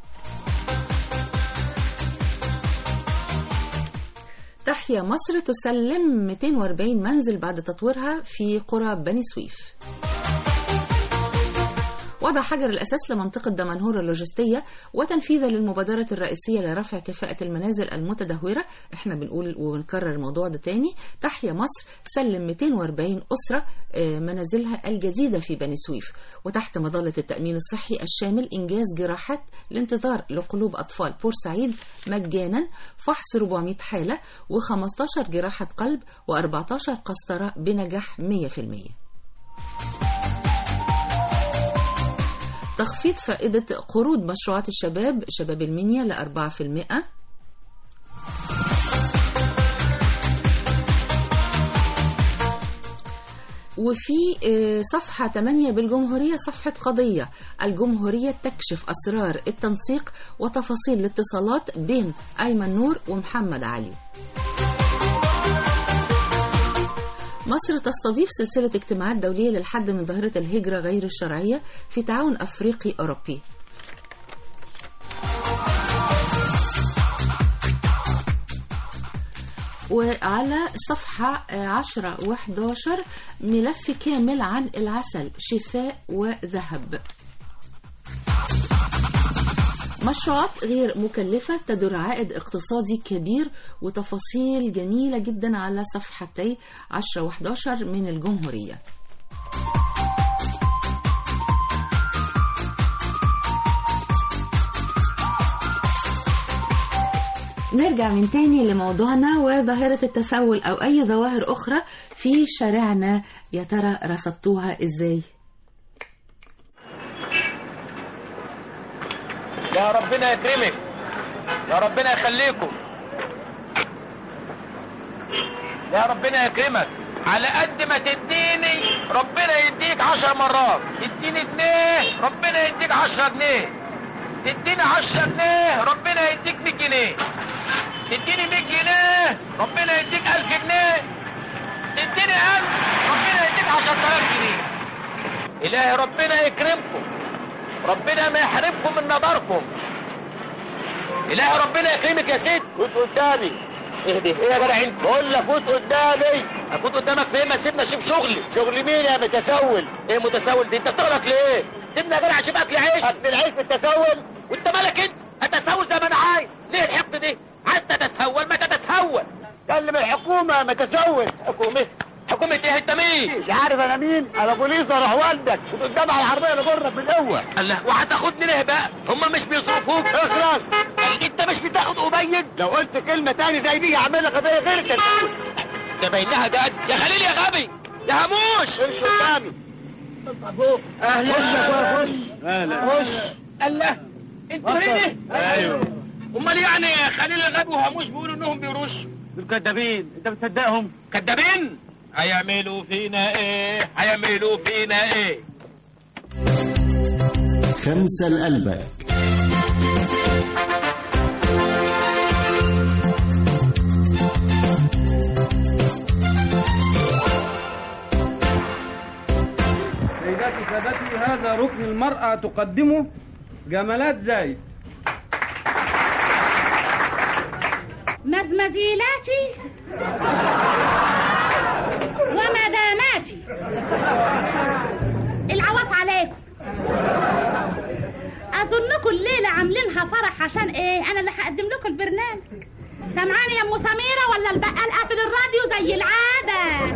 Speaker 1: تحيا مصر تسلم 240 منزل بعد تطويرها في قرى بني سويف وضع حجر الأساس لمنطقة دمنهور اللوجستية وتنفيذا للمبادرة الرئيسية لرفع كفاءة المنازل المتدهورة احنا بنقول ونكرر الموضوع ده تاني تحيا مصر سلم 240 أسرة آه، منازلها الجديدة في بني سويف وتحت مظلة التأمين الصحي الشامل إنجاز جراحات الانتظار لقلوب أطفال بورسعيد مجانا فحص 400 حالة و15 جراحة قلب و14 قسطرة بنجاح 100% تخفيض فائدة قروض مشروعات الشباب شباب المنيا لأربعة في المئة وفي آه، صفحة 8 بالجمهورية صفحة قضية الجمهورية تكشف أسرار التنسيق وتفاصيل الاتصالات بين أيمن نور ومحمد علي مصر تستضيف سلسلة اجتماعات دولية للحد من ظاهرة الهجرة غير الشرعية في تعاون أفريقي أوروبي وعلى صفحة 10 و11 ملف كامل عن العسل شفاء وذهب مشروعات غير مكلفة تدر عائد اقتصادي كبير وتفاصيل جميلة جدا على صفحتي 10 و11 من الجمهورية نرجع من تاني لموضوعنا وظاهرة التسول أو أي ظواهر أخرى في شارعنا يا ترى رصدتوها إزاي؟
Speaker 9: يا ربنا يكرمك يا ربنا يخليكم يا ربنا يكرمك على قد ما تديني ربنا يديك عشر مرات تديني جنيه ربنا يديك عشرة جنيه تديني عشرة جنيه ربنا يديك مية جنيه تديني مية جنيه ربنا يديك ألف جنيه تديني ألف ربنا يديك عشر تلاف جنيه إلهي ربنا يكرمكم ربنا ما يحرمكم من نظركم إلهي ربنا يكرمك يا ست كنت قدامي اهدي ايه يا جدع انت بقول لك كنت قدامي اكون قدامك فين ما سيبنا اشوف شغلي شغل مين يا متسول ايه متسول دي انت بتغلط ليه سيبنا يا جدع اشوف اكل عيش اكل العيش بالتسول وانت مالك انت اتسول زي ما انا عايز ليه الحقد دي عايز تتسول ما تتسول كلم الحكومه ما تسول حكومه حكومة ايه انت مين؟ مش عارف انا مين؟ انا بوليس اروح والدك قدام على العربيه اللي بره بالقوه الله وهتاخدني ليه بقى؟ هم مش بيصرفوك اخلص انت مش بتاخد ابين؟ لو قلت كلمه تاني زي دي هعمل لك قضيه غير كده ده باينها جد يا خليل يا غبي يا هموش امشي قدامي اهلا خش يا اخويا خش اهلا خش الله انت مين؟ ايوه امال يعني يا خليل الغبي وهموش بيقولوا انهم بيرشوا دول كدابين انت بتصدقهم كدابين هيعملوا فينا ايه هيعملوا فينا ايه
Speaker 10: خمسة لقلبك
Speaker 11: سيداتي سادتي هذا ركن المرأة تقدمه جمالات زايد
Speaker 12: مزمزيلاتي ومداماتي العواف عليكم اظنكم الليله عاملينها فرح عشان ايه انا اللي هقدم لكم البرنامج سامعاني يا ام سميره ولا البقال قافل الراديو زي العاده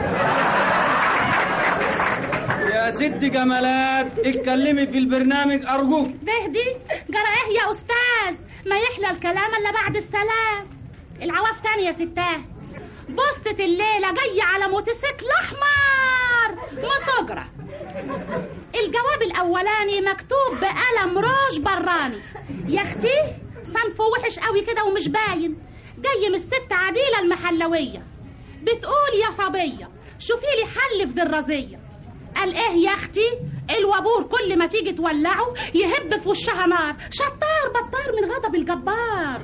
Speaker 11: يا ست جمالات اتكلمي في البرنامج أرجوك
Speaker 12: بهدي جرى ايه يا استاذ ما يحلى الكلام الا بعد السلام العواف تاني يا ستات بوسطة الليلة جاية على موتوسيكل أحمر مسجرة الجواب الأولاني مكتوب بقلم روج براني يا أختي صنفه وحش قوي كده ومش باين جاي من الست عديلة المحلوية بتقول يا صبية شوفي لي حل في درازية قال ايه يا اختي الوابور كل ما تيجي تولعه يهب في وشها نار شطار بطار من غضب الجبار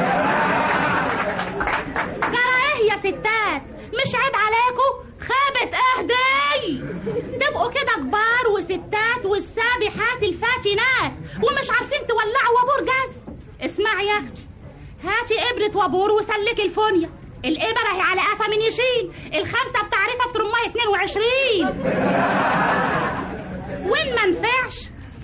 Speaker 12: جرى ايه يا ستات مش عيب عليكم خابت اهدي تبقوا كده كبار وستات والسابحات الفاتنات ومش عارفين تولعوا وابور جاز اسمعي يا اختي هاتي ابرة وابور وسلكي الفونيا الإبرة هي على قفا من يشيل الخمسة بتعرفها في ترماية 22 وين ما نفعش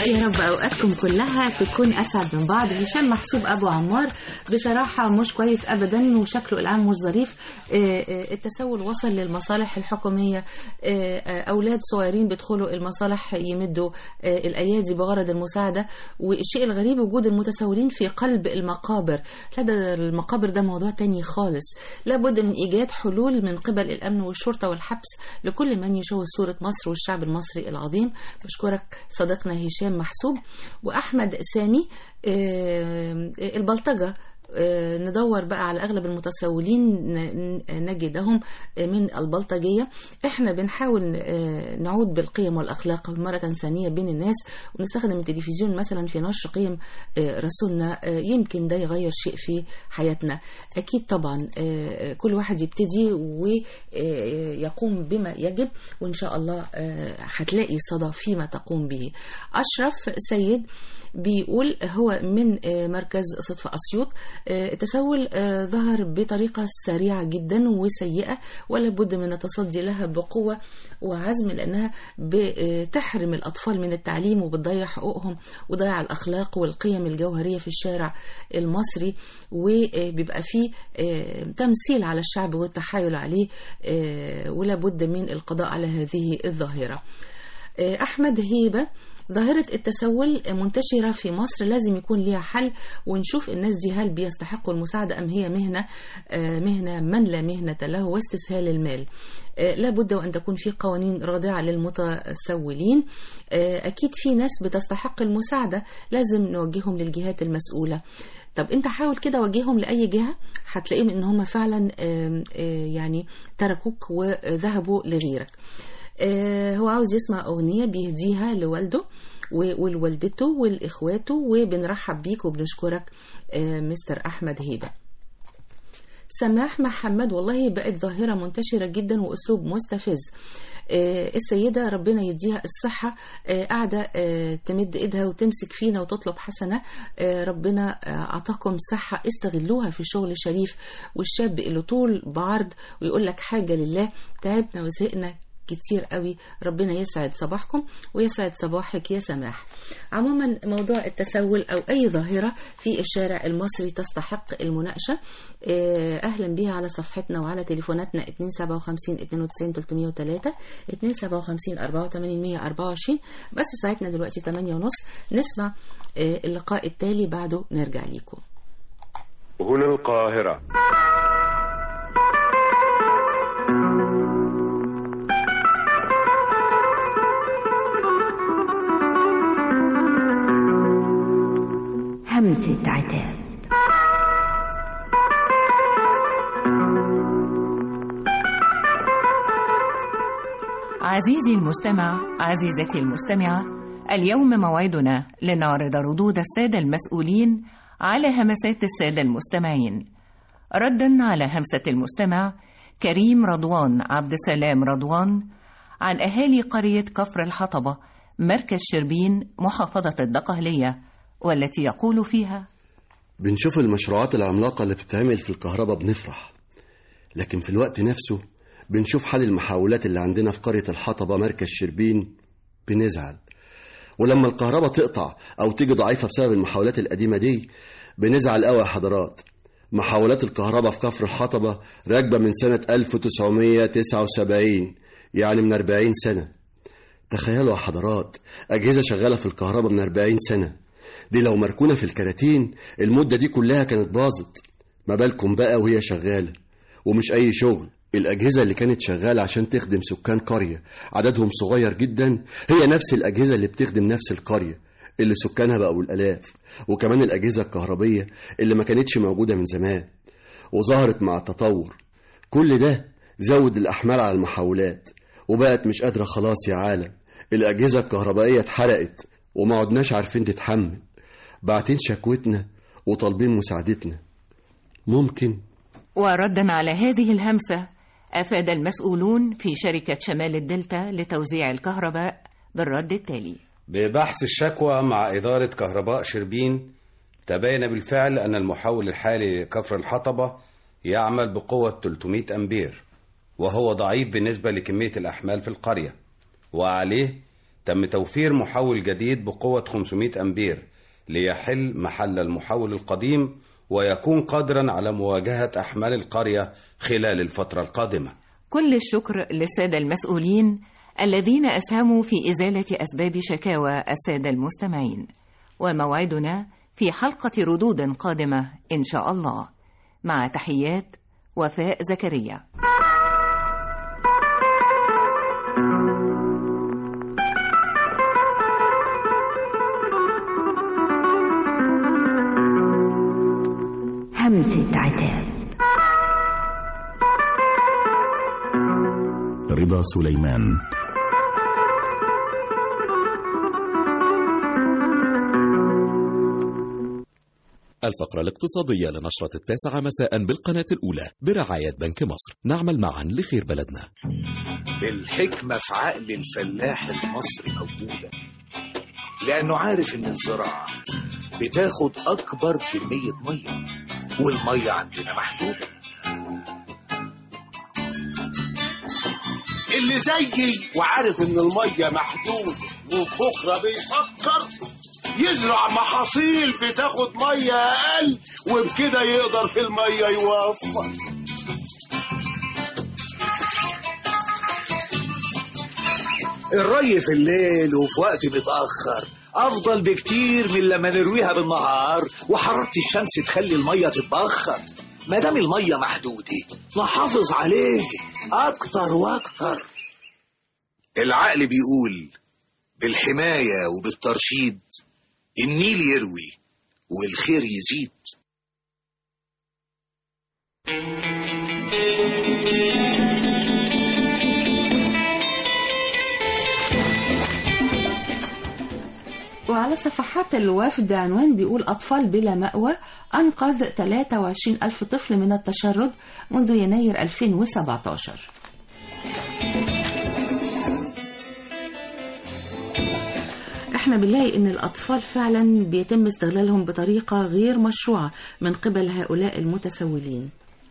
Speaker 1: يا رب اوقاتكم كلها تكون اسعد من بعض هشام محسوب ابو عمار بصراحه مش كويس ابدا وشكله العام مش ظريف آه، آه، التسول وصل للمصالح الحكوميه آه، آه، اولاد صغيرين بيدخلوا المصالح يمدوا آه، الايادي بغرض المساعده والشيء الغريب وجود المتسولين في قلب المقابر لا ده المقابر ده موضوع تاني خالص لابد من ايجاد حلول من قبل الامن والشرطه والحبس لكل من يشوه صوره مصر والشعب المصري العظيم بشكرك صديقنا هشام محسوب واحمد سامي آه، البلطجه آه، ندور بقى على اغلب المتسولين ن- ن- نجدهم آه، من البلطجيه احنا بنحاول آه، نعود بالقيم والاخلاق مره ثانيه بين الناس ونستخدم التلفزيون مثلا في نشر قيم آه، رسولنا آه، يمكن ده يغير شيء في حياتنا اكيد طبعا آه، كل واحد يبتدي ويقوم بما يجب وان شاء الله آه، هتلاقي صدى فيما تقوم به اشرف سيد بيقول هو من آه، مركز صدفة أسيوط آه، التسول آه، ظهر بطريقة سريعة جدا وسيئة ولا بد من التصدي لها بقوة وعزم لأنها بتحرم الأطفال من التعليم وبتضيع حقوقهم وضيع الأخلاق والقيم الجوهرية في الشارع المصري وبيبقى فيه آه، تمثيل على الشعب والتحايل عليه آه، ولا بد من القضاء على هذه الظاهرة آه، أحمد هيبة ظاهرة التسول منتشرة في مصر لازم يكون ليها حل ونشوف الناس دي هل بيستحقوا المساعدة أم هي مهنة آه، مهنة من لا مهنة له واستسهال المال آه، لابد وأن تكون في قوانين رادعة للمتسولين آه، أكيد في ناس بتستحق المساعدة لازم نوجههم للجهات المسؤولة طب انت حاول كده وجههم لاي جهه هتلاقيهم ان هم فعلا آم، آه، يعني تركوك وذهبوا لغيرك آه، هو عاوز يسمع أغنية بيهديها لوالده و- ولوالدته ولإخواته وبنرحب بيك وبنشكرك آه، مستر أحمد هيبة سماح محمد والله بقت ظاهرة منتشرة جدا وأسلوب مستفز آه، السيدة ربنا يديها الصحة آه، قاعدة آه، تمد إيدها وتمسك فينا وتطلب حسنة آه، ربنا آه، أعطاكم صحة استغلوها في شغل شريف والشاب اللي طول بعرض ويقول لك حاجة لله تعبنا وزهقنا كتير قوي ربنا يسعد صباحكم ويسعد صباحك يا سماح عموما موضوع التسول او اي ظاهره في الشارع المصري تستحق المناقشه آه، اهلا بيها على صفحتنا وعلى تليفوناتنا 257 92 303 257 84 124 بس ساعتنا دلوقتي 8 ونص نسمع آه، اللقاء التالي بعده نرجع ليكم
Speaker 13: هنا القاهرة
Speaker 14: همسة عتاب
Speaker 15: عزيزي المستمع عزيزتي المستمعة اليوم موعدنا لنعرض ردود السادة المسؤولين على همسات السادة المستمعين ردا على همسة المستمع كريم رضوان عبد السلام رضوان عن أهالي قرية كفر الحطبة مركز شربين محافظة الدقهلية والتي يقول فيها
Speaker 16: بنشوف المشروعات العملاقة اللي بتتعمل في الكهرباء بنفرح لكن في الوقت نفسه بنشوف حل المحاولات اللي عندنا في قرية الحطبة مركز شربين بنزعل ولما الكهرباء تقطع أو تيجي ضعيفة بسبب المحاولات القديمة دي بنزعل قوي يا حضرات محاولات الكهرباء في كفر الحطبة راكبة من سنة 1979 يعني من 40 سنة تخيلوا يا حضرات أجهزة شغالة في الكهرباء من 40 سنة دي لو مركونة في الكراتين المدة دي كلها كانت باظت ما بالكم بقى وهي شغالة ومش أي شغل الأجهزة اللي كانت شغالة عشان تخدم سكان قرية عددهم صغير جدا هي نفس الأجهزة اللي بتخدم نفس القرية اللي سكانها بقوا الآلاف وكمان الأجهزة الكهربية اللي ما كانتش موجودة من زمان وظهرت مع التطور كل ده زود الأحمال على المحاولات وبقت مش قادرة خلاص يا عالم الأجهزة الكهربائية اتحرقت وما عدناش عارفين نتحمل باعتين شكوتنا وطالبين مساعدتنا ممكن
Speaker 15: وردا على هذه الهمسة أفاد المسؤولون في شركة شمال الدلتا لتوزيع الكهرباء بالرد التالي
Speaker 17: ببحث الشكوى مع إدارة كهرباء شربين تبين بالفعل أن المحول الحالي لكفر الحطبة يعمل بقوة 300 أمبير وهو ضعيف بالنسبة لكمية الأحمال في القرية وعليه تم توفير محول جديد بقوة 500 أمبير ليحل محل المحول القديم ويكون قادرا على مواجهة أحمال القرية خلال الفترة القادمة
Speaker 15: كل الشكر للسادة المسؤولين الذين أسهموا في إزالة أسباب شكاوى السادة المستمعين وموعدنا في حلقة ردود قادمة إن شاء الله مع تحيات وفاء زكريا
Speaker 14: همسة عتاب
Speaker 18: رضا سليمان
Speaker 19: الفقرة الاقتصادية لنشرة التاسعة مساء بالقناة الأولى برعاية بنك مصر نعمل معا لخير بلدنا
Speaker 20: الحكمة في عقل الفلاح المصري موجودة لأنه عارف إن الزراعة بتاخد أكبر كمية مية والمية عندنا محدودة
Speaker 21: اللي زيي وعارف ان الميه محدود وبكره بيفكر يزرع محاصيل بتاخد ميه اقل وبكده يقدر في الميه يوفر
Speaker 20: الري في الليل وفي وقت متأخر أفضل بكتير من لما نرويها بالنهار وحرارة الشمس تخلي المية تتبخر ما دام المية محدودة نحافظ عليه أكتر وأكتر العقل بيقول بالحماية وبالترشيد النيل يروي والخير يزيد
Speaker 1: وعلى صفحات الوفد عنوان بيقول أطفال بلا مأوى أنقذ 23 ألف طفل من التشرد منذ يناير 2017 احنا بنلاقي ان الاطفال فعلا بيتم استغلالهم بطريقه غير مشروعه من قبل هؤلاء المتسولين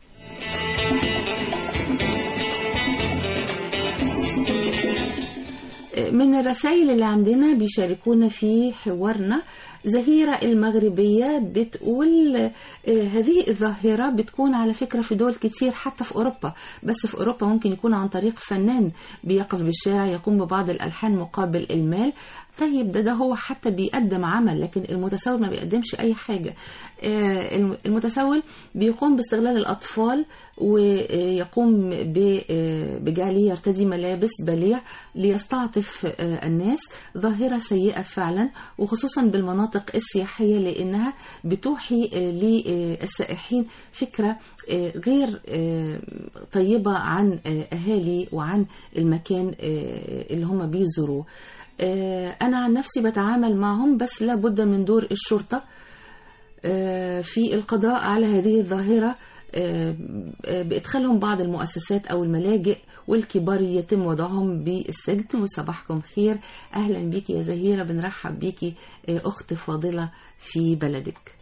Speaker 1: من الرسائل اللي عندنا بيشاركونا في حوارنا زهيرة المغربية بتقول آه، هذه الظاهرة بتكون على فكرة في دول كتير حتى في أوروبا بس في أوروبا ممكن يكون عن طريق فنان بيقف بالشارع يقوم ببعض الألحان مقابل المال طيب ده ده هو حتى بيقدم عمل لكن المتسول ما بيقدمش أي حاجة آه، الم- المتسول بيقوم باستغلال الأطفال ويقوم ب- آه، بجعله يرتدي ملابس بالية ليستعطف آه، الناس ظاهرة سيئة فعلا وخصوصا بالمناطق السياحية لأنها بتوحي آه، للسائحين فكرة آه، غير آه، طيبة عن آه، أهالي وعن المكان آه، اللي هم بيزوروه آه، أنا عن نفسي بتعامل معهم بس لابد من دور الشرطة آه، في القضاء على هذه الظاهرة آه، آه، بإدخالهم بعض المؤسسات أو الملاجئ والكبار يتم وضعهم بالسجن وصباحكم خير أهلا بيكي يا زهيرة بنرحب بيكي آه، أخت فاضلة في بلدك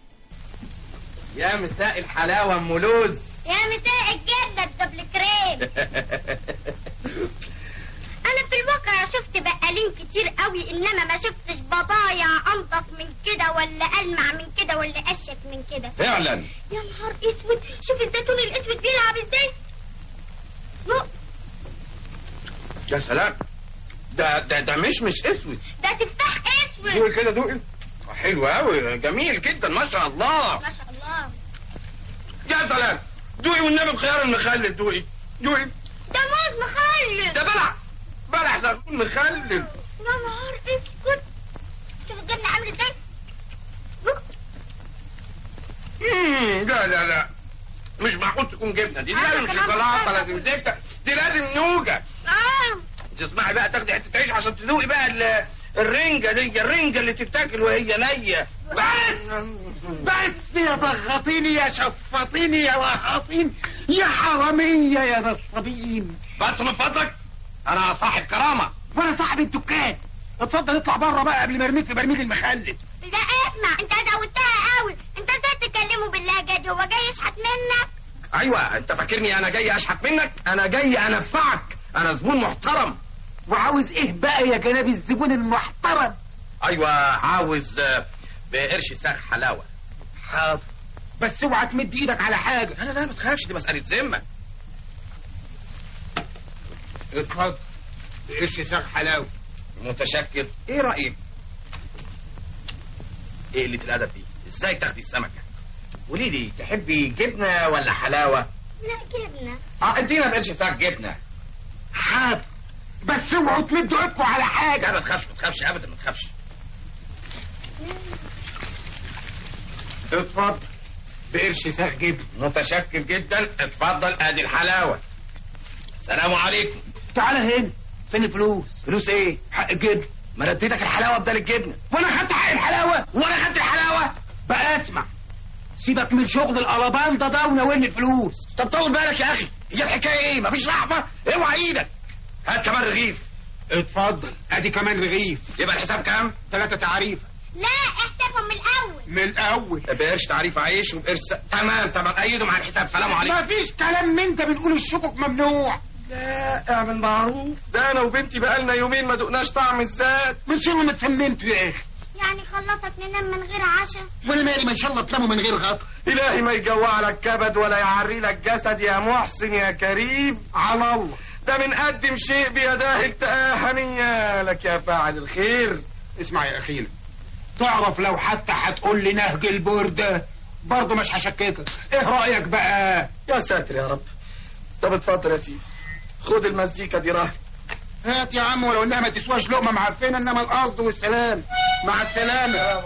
Speaker 9: يا مساء الحلاوة ام لوز
Speaker 22: يا مساء الجدة الدبل كريم انا في الواقع شفت بقالين كتير قوي انما ما شفتش بضايع انضف من كده ولا المع من كده ولا اشيك من كده
Speaker 9: فعلا
Speaker 22: يا نهار اسود شوف الزيتون الاسود بيلعب ازاي نو،
Speaker 9: يا سلام ده ده ده مش مش اسود
Speaker 22: ده تفاح اسود
Speaker 9: دوقي كده دوقي حلو قوي جميل جدا ما شاء الله
Speaker 22: ما شاء الله
Speaker 9: يا سلام دوقي والنبي بخيار المخلل دوقي دوقي
Speaker 22: ده موز مخلل
Speaker 9: ده بلع بلع زغلول مخلل
Speaker 22: يا نهار اسود شوف الجبنة عامل ازاي
Speaker 9: مم، لا لا لا مش معقول تكون جبنه دي, دي
Speaker 22: أيوة
Speaker 9: لازم
Speaker 22: كلام
Speaker 9: شوكولاته
Speaker 22: صح.
Speaker 9: لازم زبده دي لازم نوجه
Speaker 22: اه
Speaker 9: تسمعي بقى تاخدي حته عيش عشان تذوقي بقى ال- الرنجه دي الرنجه اللي تتاكل وهي نيه
Speaker 21: بس بس يا ضغطيني يا شفطيني يا وحاطين يا حرامية يا نصابين
Speaker 9: بس من فضلك انا صاحب كرامه
Speaker 21: وانا صاحب الدكان اتفضل اطلع بره بقى قبل ما ارميك في برميل المخلل
Speaker 22: لا اسمع انت زودتها قوي انت ازاي تكلمه باللهجه دي هو جاي يشحت منك
Speaker 9: ايوه انت فاكرني انا جاي اشحت منك انا جاي انفعك انا زبون محترم
Speaker 2: وعاوز ايه بقى يا جناب الزبون المحترم
Speaker 9: ايوه عاوز آه، بقرش ساخ حلاوه
Speaker 2: حاضر بس اوعى تمد ايدك على حاجه
Speaker 9: لا لا ما تخافش دي مساله ذمه
Speaker 2: اتفضل قرش ساق حلاوه
Speaker 9: متشكر ايه رايك ايه قله الادب دي ازاي تاخدي السمكه قولي لي تحبي جبنه ولا حلاوه
Speaker 22: لا جبنة
Speaker 9: اه ادينا بقرش ساخ جبنه
Speaker 2: حاضر بس اوعوا تمدوا ايدكم على حاجه
Speaker 9: لا ما تخافش ما تخافش ابدا ما تخافش
Speaker 2: اتفضل بقرش ساق جبن
Speaker 9: متشكر جدا اتفضل ادي الحلاوه السلام عليكم
Speaker 2: تعالى هنا فين الفلوس فلوس ايه حق الجبن
Speaker 9: ما انا اديتك الحلاوه بدل الجبنه
Speaker 2: وانا خدت حق الحلاوه
Speaker 9: وانا خدت الحلاوه
Speaker 2: بقى اسمع سيبك من شغل القلبان ده ده وناولني الفلوس
Speaker 9: طب طول بالك يا اخي هي الحكايه ايه مفيش رحمه اوعى ايدك هات كمان رغيف
Speaker 2: اتفضل ادي كمان رغيف
Speaker 9: يبقى الحساب كام
Speaker 2: ثلاثة تعريف
Speaker 22: لا احسبهم من الاول
Speaker 2: من الاول
Speaker 9: بقرش تعريف عيش وبقرش س- تمام تمام ايده مع الحساب سلام عليكم
Speaker 2: مفيش كلام من ده بنقول الشكك ممنوع
Speaker 9: لا اعمل معروف ده انا وبنتي بقالنا يومين ما دقناش طعم الزاد
Speaker 2: من شنو ما تسممتوا يا اخي
Speaker 22: يعني خلصك ننام من غير عشاء
Speaker 2: وانا مالي ما ان شاء الله تناموا من غير غطا
Speaker 9: الهي ما يجوع لك كبد ولا يعري لك جسد يا محسن يا كريم
Speaker 2: على الله
Speaker 9: ده من قدم شيء بيداه التقاه هنيا لك يا فاعل الخير
Speaker 2: اسمع يا اخينا تعرف لو حتى هتقول لي نهج البردة برضه مش هشككك ايه رأيك بقى
Speaker 9: يا ساتر يا رب طب اتفضل يا سيدي خد المزيكا دي راهي
Speaker 2: هات يا عم ولو انها ما تسواش لقمه معفنه انما القصد والسلام مع السلامه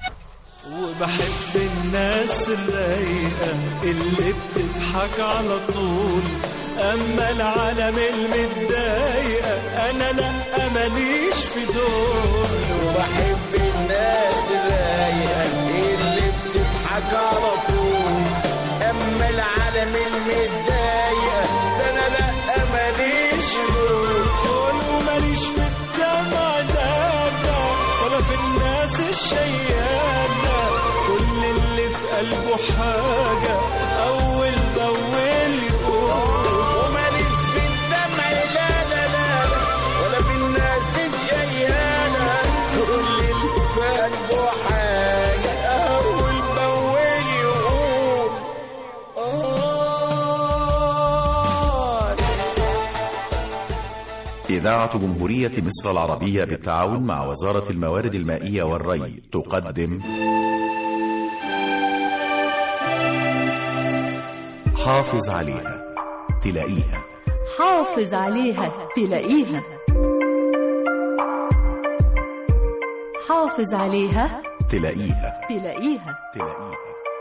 Speaker 8: وبحب الناس الرايقة اللي بتضحك على طول أما العالم المتضايقة أنا لأ ماليش في دول وبحب الناس الرايقة اللي بتضحك على طول أما العالم المتضايقة ده أنا لأ ماليش في دول وماليش في الدمع لا لا ولا في الناس الشيادة كل اللي في قلبه حاجة أول بأول يقول وماليش في الدمع لا لا لا ولا في الناس الشيادة كل اللي في قلبه حاجة أول بأول يقول آه
Speaker 4: إذاعة جمهورية مصر العربية بالتعاون مع وزارة الموارد المائية والري تقدم حافظ عليها تلاقيها
Speaker 6: حافظ عليها تلاقيها حافظ عليها
Speaker 4: تلاقيها
Speaker 6: تلاقيها
Speaker 4: تلاقيها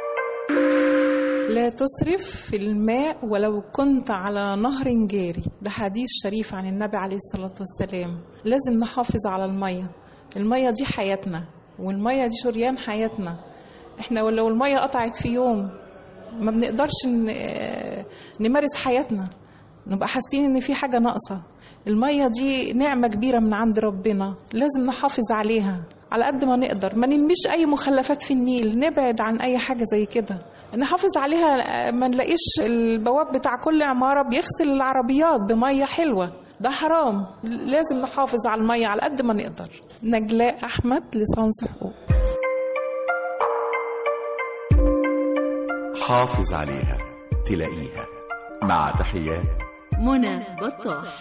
Speaker 14: لا تسرف في الماء ولو كنت على نهر جاري ده حديث شريف عن النبي عليه الصلاة والسلام لازم نحافظ على المية المية دي حياتنا والمية دي شريان حياتنا احنا لو المية قطعت في يوم ما بنقدرش ن- نمارس حياتنا نبقى حاسين ان في حاجة ناقصة المية دي نعمة كبيرة من عند ربنا لازم نحافظ عليها على قد ما نقدر ما نرميش اي مخلفات في النيل نبعد عن اي حاجة زي كده نحافظ عليها آه، ما نلاقيش البواب بتاع كل عمارة بيغسل العربيات بمية حلوة ده حرام لازم نحافظ على المية على قد ما نقدر نجلاء أحمد لسان حقوق
Speaker 4: حافظ عليها تلاقيها مع تحيات
Speaker 6: منى بطاح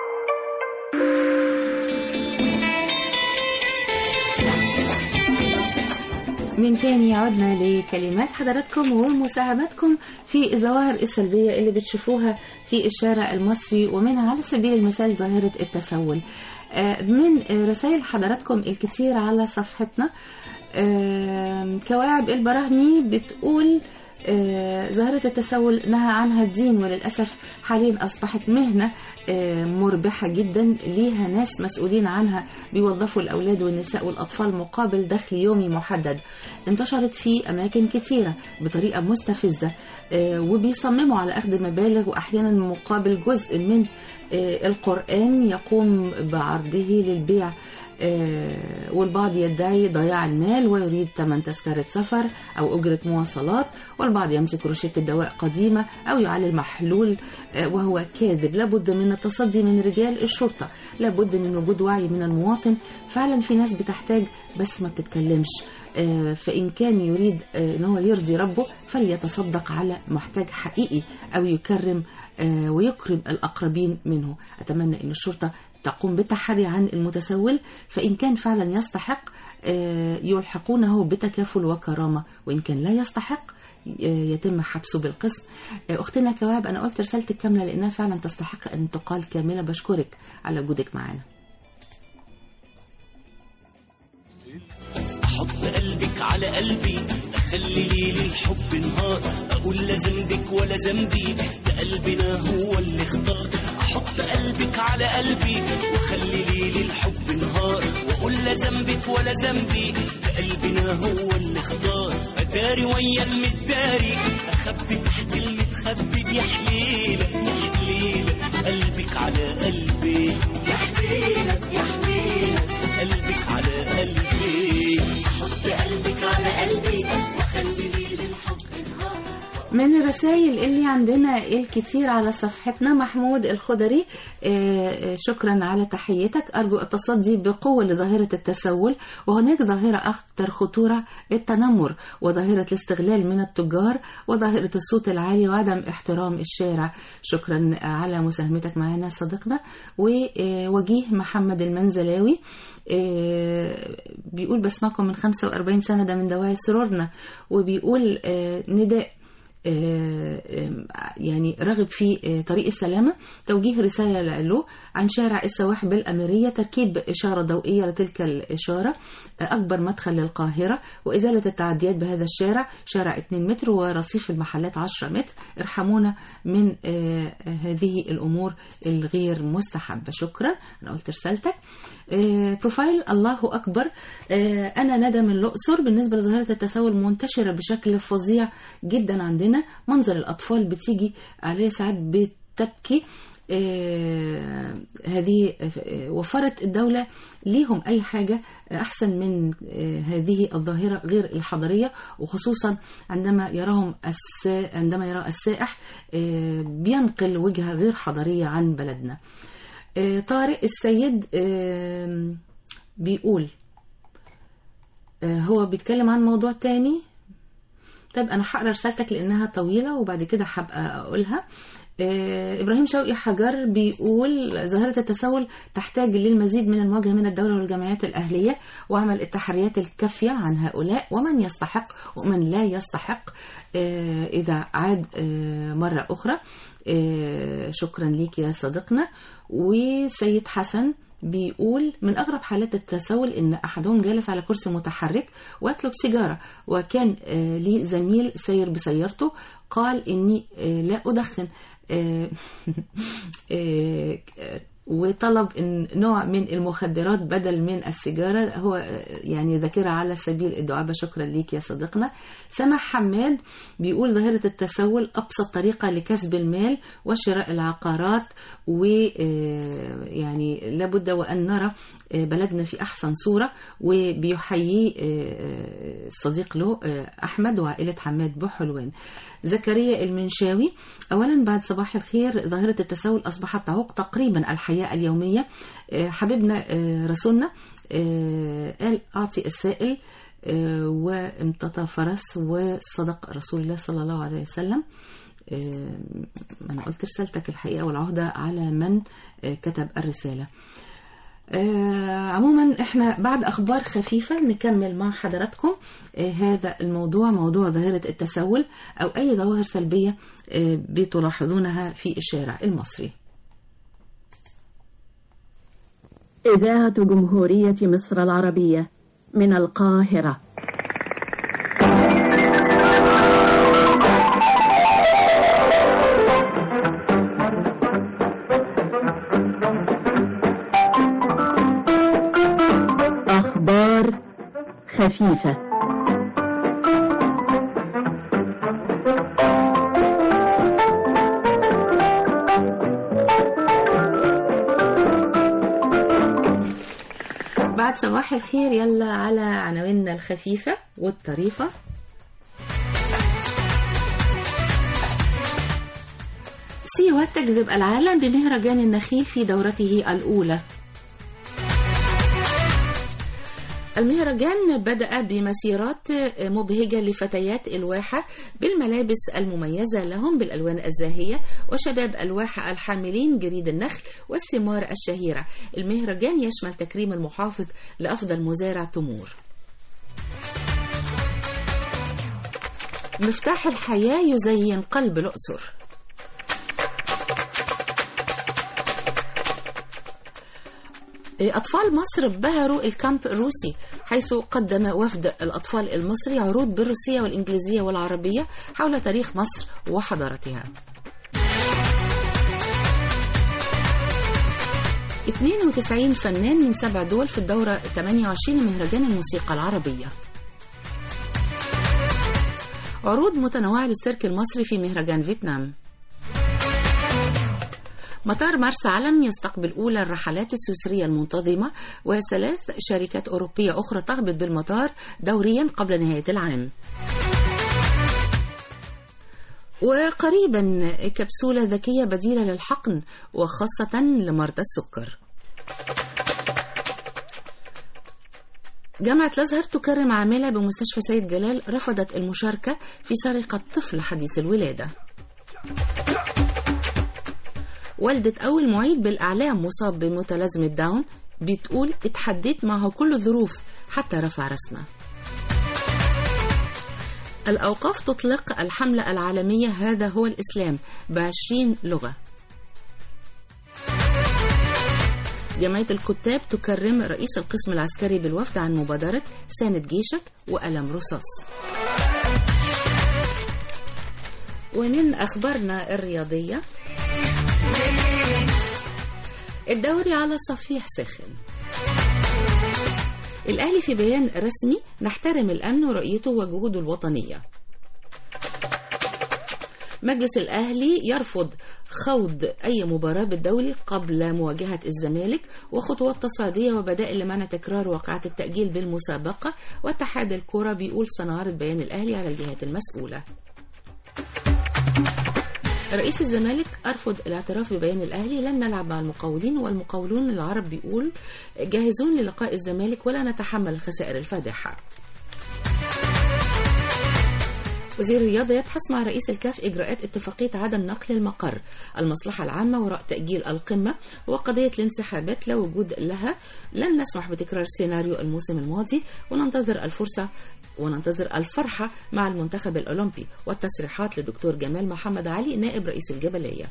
Speaker 1: من تاني عدنا لكلمات حضراتكم ومساهماتكم في الظواهر السلبية اللي بتشوفوها في الشارع المصري ومنها على سبيل المثال ظاهرة التسول آه، من آه، رسائل حضراتكم الكتير على صفحتنا آه، كواعب البراهمي بتقول آه، ظاهرة التسول نهى عنها الدين وللأسف حاليا أصبحت مهنة آه، مربحة جدا ليها ناس مسؤولين عنها بيوظفوا الأولاد والنساء والأطفال مقابل دخل يومي محدد انتشرت في أماكن كثيرة بطريقة مستفزة آه، وبيصمموا على أخذ مبالغ وأحيانا مقابل جزء من آه، القرآن يقوم بعرضه للبيع آه، والبعض يدعي ضياع المال الرسائل ويريد ثمن تذكرة سفر أو أجرة مواصلات والبعض يمسك روشتة دواء قديمة أو يعلل محلول آه، وهو كاذب لابد من التصدي من رجال الشرطة لابد من وجود وعي من المواطن فعلا في ناس بتحتاج بس ما بتتكلمش آه، فإن كان يريد آه، ان هو يرضي ربه فليتصدق على محتاج حقيقي أو يكرم آه، ويكرم الأقربين منه أتمنى أن الشرطة تقوم بالتحري عن المتسول فإن كان فعلا يستحق آه، يلحقونه بتكافل وكرامة وإن كان لا يستحق آه، يتم حبسه بالقسم آه، أختنا كواب أنا قلت رسالتك كاملة لأنها فعلا تستحق أن تقال كاملة بشكرك على وجودك معنا
Speaker 8: احط قلبك على قلبي اخلي ليل الحب نهار اقول لا ذنبك ولا ذنبي ده قلبنا هو اللي اختار احط قلبك على قلبي واخلي ليل الحب نهار واقول لا ذنبك ولا ذنبي ده قلبنا هو اللي اختار اداري ويا المداري اخبي تحت المتخبي يا حليله يا حليله قلبك على قلبي يا حليله يا حليله قلبك على قلبي حط قلبك على قلبي وخلي لي للحب نهار
Speaker 1: من الرسائل اللي عندنا الكتير على صفحتنا محمود الخضري آه، آه، شكرا على تحيتك أرجو التصدي بقوة لظاهرة التسول وهناك ظاهرة أكثر خطورة التنمر وظاهرة الاستغلال من التجار وظاهرة الصوت العالي وعدم احترام الشارع شكرا على مساهمتك معنا صديقنا ووجيه محمد المنزلاوي آه، بيقول بسمعكم من 45 سنة ده من دواعي سرورنا وبيقول آه، نداء آه، آه، يعني رغب في آه، طريق السلامة توجيه رسالة له عن شارع السواح بالأميرية تركيب إشارة ضوئية لتلك الإشارة آه، أكبر مدخل للقاهرة وإزالة التعديات بهذا الشارع شارع 2 متر ورصيف المحلات 10 متر ارحمونا من آه، هذه الأمور الغير مستحبة شكرا أنا قلت رسالتك آه، بروفايل الله أكبر آه، أنا ندى من الأقصر بالنسبة لظاهرة التسول منتشرة بشكل فظيع جدا عندنا منظر الأطفال بتيجي عليه ساعات بتبكي آه، هذه آه، وفرت الدولة ليهم أي حاجة أحسن من آه، هذه الظاهرة غير الحضارية وخصوصا عندما يراهم السا... عندما يرى السائح آه، بينقل وجهة غير حضارية عن بلدنا آه، طارق السيد آه، بيقول آه، هو بيتكلم عن موضوع تاني طيب انا هقرا رسالتك لانها طويله وبعد كده هبقى اقولها آه، ابراهيم شوقي حجر بيقول ظاهره التسول تحتاج للمزيد من المواجهه من الدوله والجمعيات الاهليه وعمل التحريات الكافيه عن هؤلاء ومن يستحق ومن لا يستحق آه، اذا عاد آه، مره اخرى آه، شكرا ليك يا صديقنا وسيد حسن بيقول من أغرب حالات التسول إن أحدهم جالس على كرسي متحرك ويطلب سيجارة وكان آه، لي زميل سير بسيارته قال إني آه، لا أدخن آه، آه، وطلب إن نوع من المخدرات بدل من السيجارة هو آه، يعني ذاكرة على سبيل الدعابة شكرا ليك يا صديقنا سمح حماد بيقول ظاهرة التسول أبسط طريقة لكسب المال وشراء العقارات ويعني لابد وأن نرى آه، بلدنا في أحسن صورة وبيحييه آه، الصديق له آه، أحمد وعائلة حماد بحلوان زكريا المنشاوي أولا بعد صباح الخير ظاهرة التسول أصبحت تعوق تقريبا الحياة اليومية آه، حبيبنا آه، رسولنا آه، قال أعطي السائل آه، وامتطى فرس وصدق رسول الله صلى الله عليه وسلم آه، أنا قلت رسالتك الحقيقة والعهدة على من آه، كتب الرسالة آه، عموما احنا بعد اخبار خفيفه نكمل مع حضراتكم آه، هذا الموضوع موضوع ظاهره التسول او اي ظواهر سلبيه آه، بتلاحظونها في الشارع المصري
Speaker 5: إذاعة جمهورية مصر العربية من القاهرة أخبار خفيفة
Speaker 1: بعد صباح الخير يلا على عناويننا الخفيفة والطريفة سيوة تجذب العالم بمهرجان النخيل في دورته الأولى المهرجان بدأ بمسيرات مبهجة لفتيات الواحة بالملابس المميزة لهم بالألوان الزاهية وشباب الواحة الحاملين جريد النخل والثمار الشهيرة المهرجان يشمل تكريم المحافظ لأفضل مزارع تمور مفتاح الحياة يزين قلب الأقصر أطفال مصر بهروا الكامب الروسي حيث قدم وفد الأطفال المصري عروض بالروسية والإنجليزية والعربية حول تاريخ مصر وحضارتها 92 فنان من سبع دول في الدورة 28 لمهرجان الموسيقى العربية عروض متنوعة للسيرك المصري في مهرجان فيتنام مطار مرسى علم يستقبل أولى الرحلات السويسرية المنتظمة وثلاث شركات أوروبية أخرى تهبط بالمطار دوريا قبل نهاية العام وقريبا كبسولة ذكية بديلة للحقن وخاصة لمرضى السكر جامعة الأزهر تكرم عاملة بمستشفى سيد جلال رفضت المشاركة في سرقة طفل حديث الولادة والدة أول معيد بالإعلام مصاب بمتلازمة داون بتقول اتحديت معه كل الظروف حتى رفع رسمه الأوقاف تطلق الحملة العالمية هذا هو الإسلام بعشرين لغة جمعية الكتاب تكرم رئيس القسم العسكري بالوفد عن مبادرة ساند جيشك وقلم رصاص ومن أخبارنا الرياضية الدوري على الصفيح ساخن الأهلي في بيان رسمي نحترم الأمن ورؤيته وجهوده الوطنية مجلس الأهلي يرفض خوض أي مباراة بالدولي قبل مواجهة الزمالك وخطوات تصعيدية وبدائل لمنع تكرار واقعة التأجيل بالمسابقة واتحاد الكرة بيقول سنعرض بيان الأهلي على الجهات المسؤولة رئيس الزمالك أرفض الاعتراف ببيان الأهلي لن نلعب مع المقاولين والمقاولون العرب بيقول جاهزون للقاء الزمالك ولا نتحمل الخسائر الفادحة وزير الرياضة يبحث مع رئيس الكاف إجراءات اتفاقية عدم نقل المقر المصلحة العامة وراء تأجيل القمة وقضية الانسحابات لا وجود لها لن نسمح بتكرار سيناريو الموسم الماضي وننتظر الفرصة وننتظر الفرحة مع المنتخب الأولمبي والتصريحات لدكتور جمال محمد علي نائب رئيس الجبلية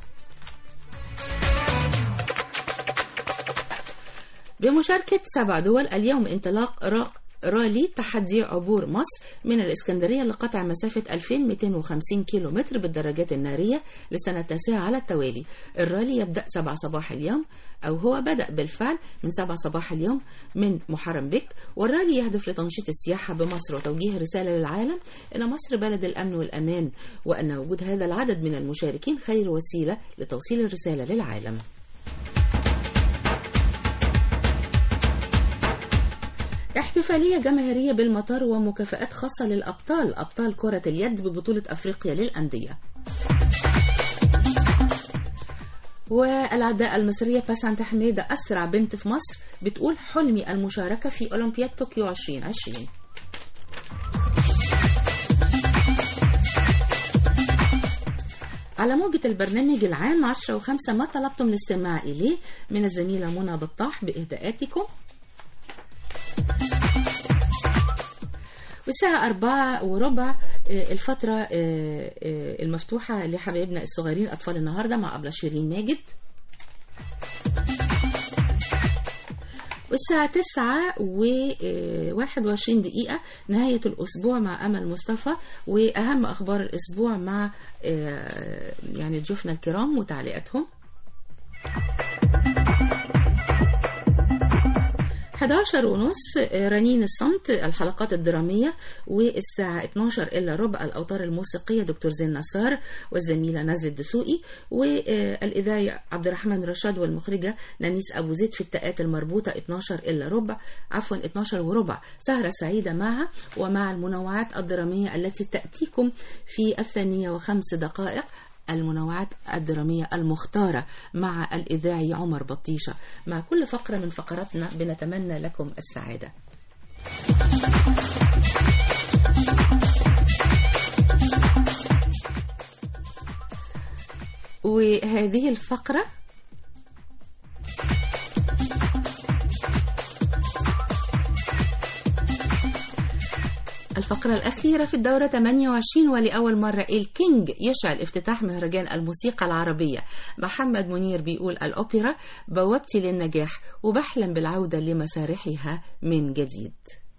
Speaker 1: بمشاركة سبع دول اليوم انطلاق راق رالي تحدي عبور مصر من الإسكندرية لقطع مسافة 2250 كيلو متر بالدراجات النارية لسنة تاسعة على التوالي الرالي يبدأ 7 صباح اليوم أو هو بدأ بالفعل من 7 صباح اليوم من محرم بك والرالي يهدف لتنشيط السياحة بمصر وتوجيه رسالة للعالم أن مصر بلد الأمن والأمان وأن وجود هذا العدد من المشاركين خير وسيلة لتوصيل الرسالة للعالم احتفالية جماهيرية بالمطار ومكافآت خاصة للأبطال أبطال كرة اليد ببطولة أفريقيا للأندية والعداء المصرية بسنت حميدة أسرع بنت في مصر بتقول حلمي المشاركة في أولمبياد طوكيو 2020 على موجة البرنامج العام 10 و5 ما طلبتم الاستماع إليه من الزميلة منى بطاح بإهداءاتكم والساعة أربعة وربع الفترة المفتوحة لحبايبنا الصغيرين أطفال النهاردة مع أبلة شيرين ماجد والساعة تسعة وواحد وعشرين دقيقة نهاية الأسبوع مع أمل مصطفى وأهم أخبار الأسبوع مع يعني ضيوفنا الكرام وتعليقاتهم 11 ونص رنين الصمت الحلقات الدرامية والساعة 12 إلا ربع الأوتار الموسيقية دكتور زين نصار والزميلة نازل الدسوقي والإذاعي عبد الرحمن رشاد والمخرجة نانيس أبو زيد في التاءات المربوطة 12 إلا ربع عفوا 12 وربع سهرة سعيدة مع ومع المنوعات الدرامية التي تأتيكم في الثانية وخمس دقائق المنوعات الدرامية المختارة مع الإذاعي عمر بطيشة مع كل فقرة من فقراتنا بنتمنى لكم السعادة وهذه الفقرة الفقرة الأخيرة في الدورة 28 ولأول مرة الكينج يشعل افتتاح مهرجان الموسيقى العربية محمد منير بيقول الأوبرا بوابتي للنجاح وبحلم بالعودة لمسارحها من جديد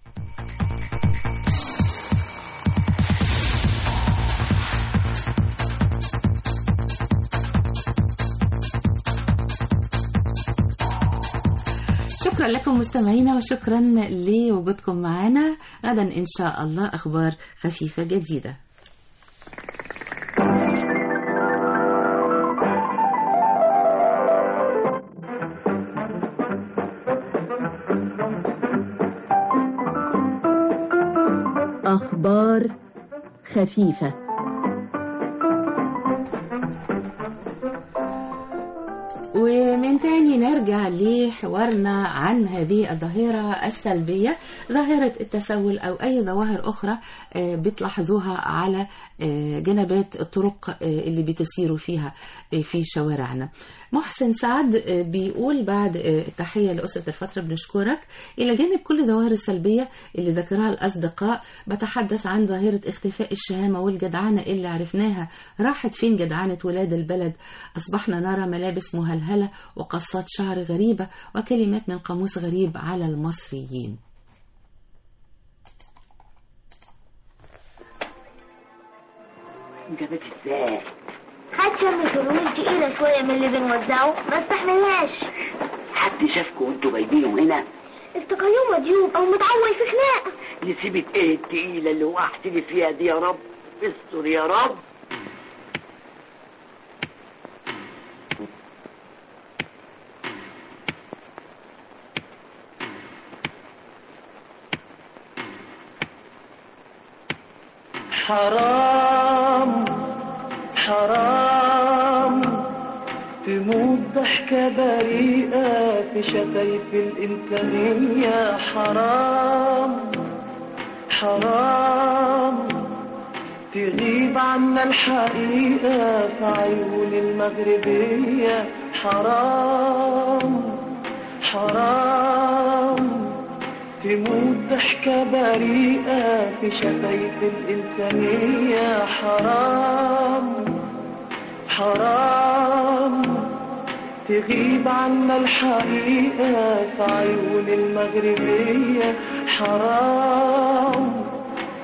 Speaker 1: شكرا لكم مستمعينا وشكرا لوجودكم معنا غدا إن شاء الله أخبار خفيفة جديدة
Speaker 5: أخبار خفيفة
Speaker 1: ومن تاني نرجع لحوارنا عن هذه الظاهرة السلبية ظاهرة التسول أو أي ظواهر أخرى آه، بتلاحظوها على آه، جنبات الطرق آه، اللي بتسيروا فيها آه، في شوارعنا محسن سعد آه، بيقول بعد آه، التحية لأسرة الفترة بنشكرك إلى جانب كل الظواهر السلبية اللي ذكرها الأصدقاء بتحدث عن ظاهرة اختفاء الشهامة والجدعنة اللي عرفناها راحت فين جدعنة ولاد البلد أصبحنا نرى ملابس مهلهلة وقصات شعر غريبة وكلمات من قاموس غريب على المصريين
Speaker 7: جابت ازاي؟
Speaker 10: خد شم كرمول تقيلة شوية من اللي بنوزعه ما استحملهاش
Speaker 7: حد شافكم وانتوا جايبينه هنا؟
Speaker 10: افتكريوه مديوب او متعول في خناقة
Speaker 7: نسيبة ايه التقيلة اللي وقعتني فيها دي يا رب استر يا رب
Speaker 11: حرام حرام تموت ضحكة بريئة في شفايف الإنسانية حرام حرام تغيب عنا الحقيقة في عيون المغربية حرام حرام تموت ضحكة بريئة في شفايف الإنسانية حرام حرام تغيب عنا الحقيقة في عيون المغربية حرام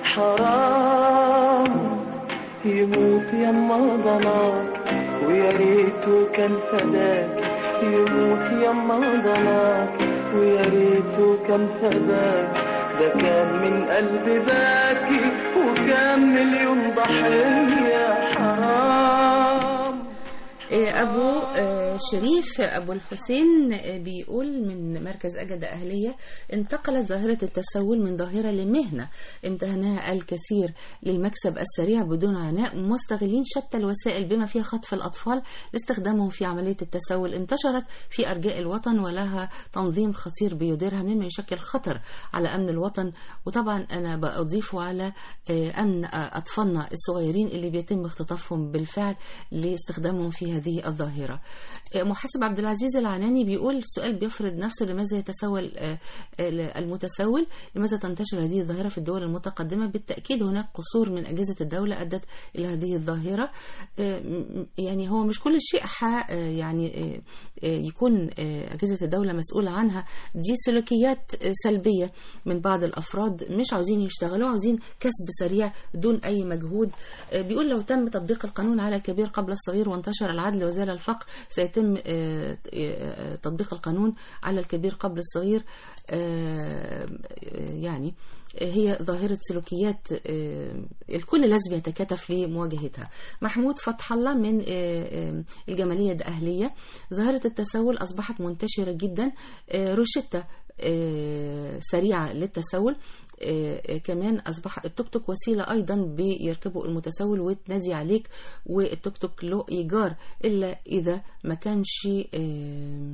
Speaker 11: حرام يموت يما ضناك ويا ريته كان فداك يموت يما ضناك ويا ريته كان فداك ده كان من قلب باكي وكان مليون ضحية حرام
Speaker 1: آه، أبو آه، شريف أبو الحسين آه، بيقول من مركز أجدة أهلية انتقلت ظاهرة التسول من ظاهرة لمهنة امتهنها الكثير للمكسب السريع بدون عناء مستغلين شتى الوسائل بما فيها خطف الأطفال لاستخدامهم في عملية التسول انتشرت في أرجاء الوطن ولها تنظيم خطير بيديرها مما يشكل خطر على أمن الوطن وطبعا أنا بأضيف على آه، أمن آه، أطفالنا الصغيرين اللي بيتم اختطافهم بالفعل لاستخدامهم في هذه الظاهرة آه، محاسب عبد العزيز العناني بيقول السؤال بيفرض نفسه لماذا يتسول آه، آه، المتسول لماذا تنتشر هذه الظاهرة في الدول المتقدمة بالتأكيد هناك قصور من أجهزة الدولة أدت إلى هذه الظاهرة آه، م- يعني هو مش كل شيء ح- آه، يعني آه، آه، يكون آه، أجهزة الدولة مسؤولة عنها دي سلوكيات آه، سلبية من بعض الأفراد مش عاوزين يشتغلوا عاوزين كسب سريع دون أي مجهود آه، بيقول لو تم تطبيق القانون على الكبير قبل الصغير وانتشر العدل وزال الفقر سيتم ويتم آه، آه، تطبيق القانون على الكبير قبل الصغير آه، يعني هي ظاهرة سلوكيات آه، الكل لازم يتكاتف لمواجهتها محمود فتح الله من آه، آه، الجمالية الأهلية ظاهرة التسول أصبحت منتشرة جدا آه، روشتة آه، سريعة للتسول آه، آه، كمان أصبح التوك توك وسيلة أيضا بيركبوا المتسول وتنادي عليك والتوك توك له إيجار إلا إذا ما كانش آه،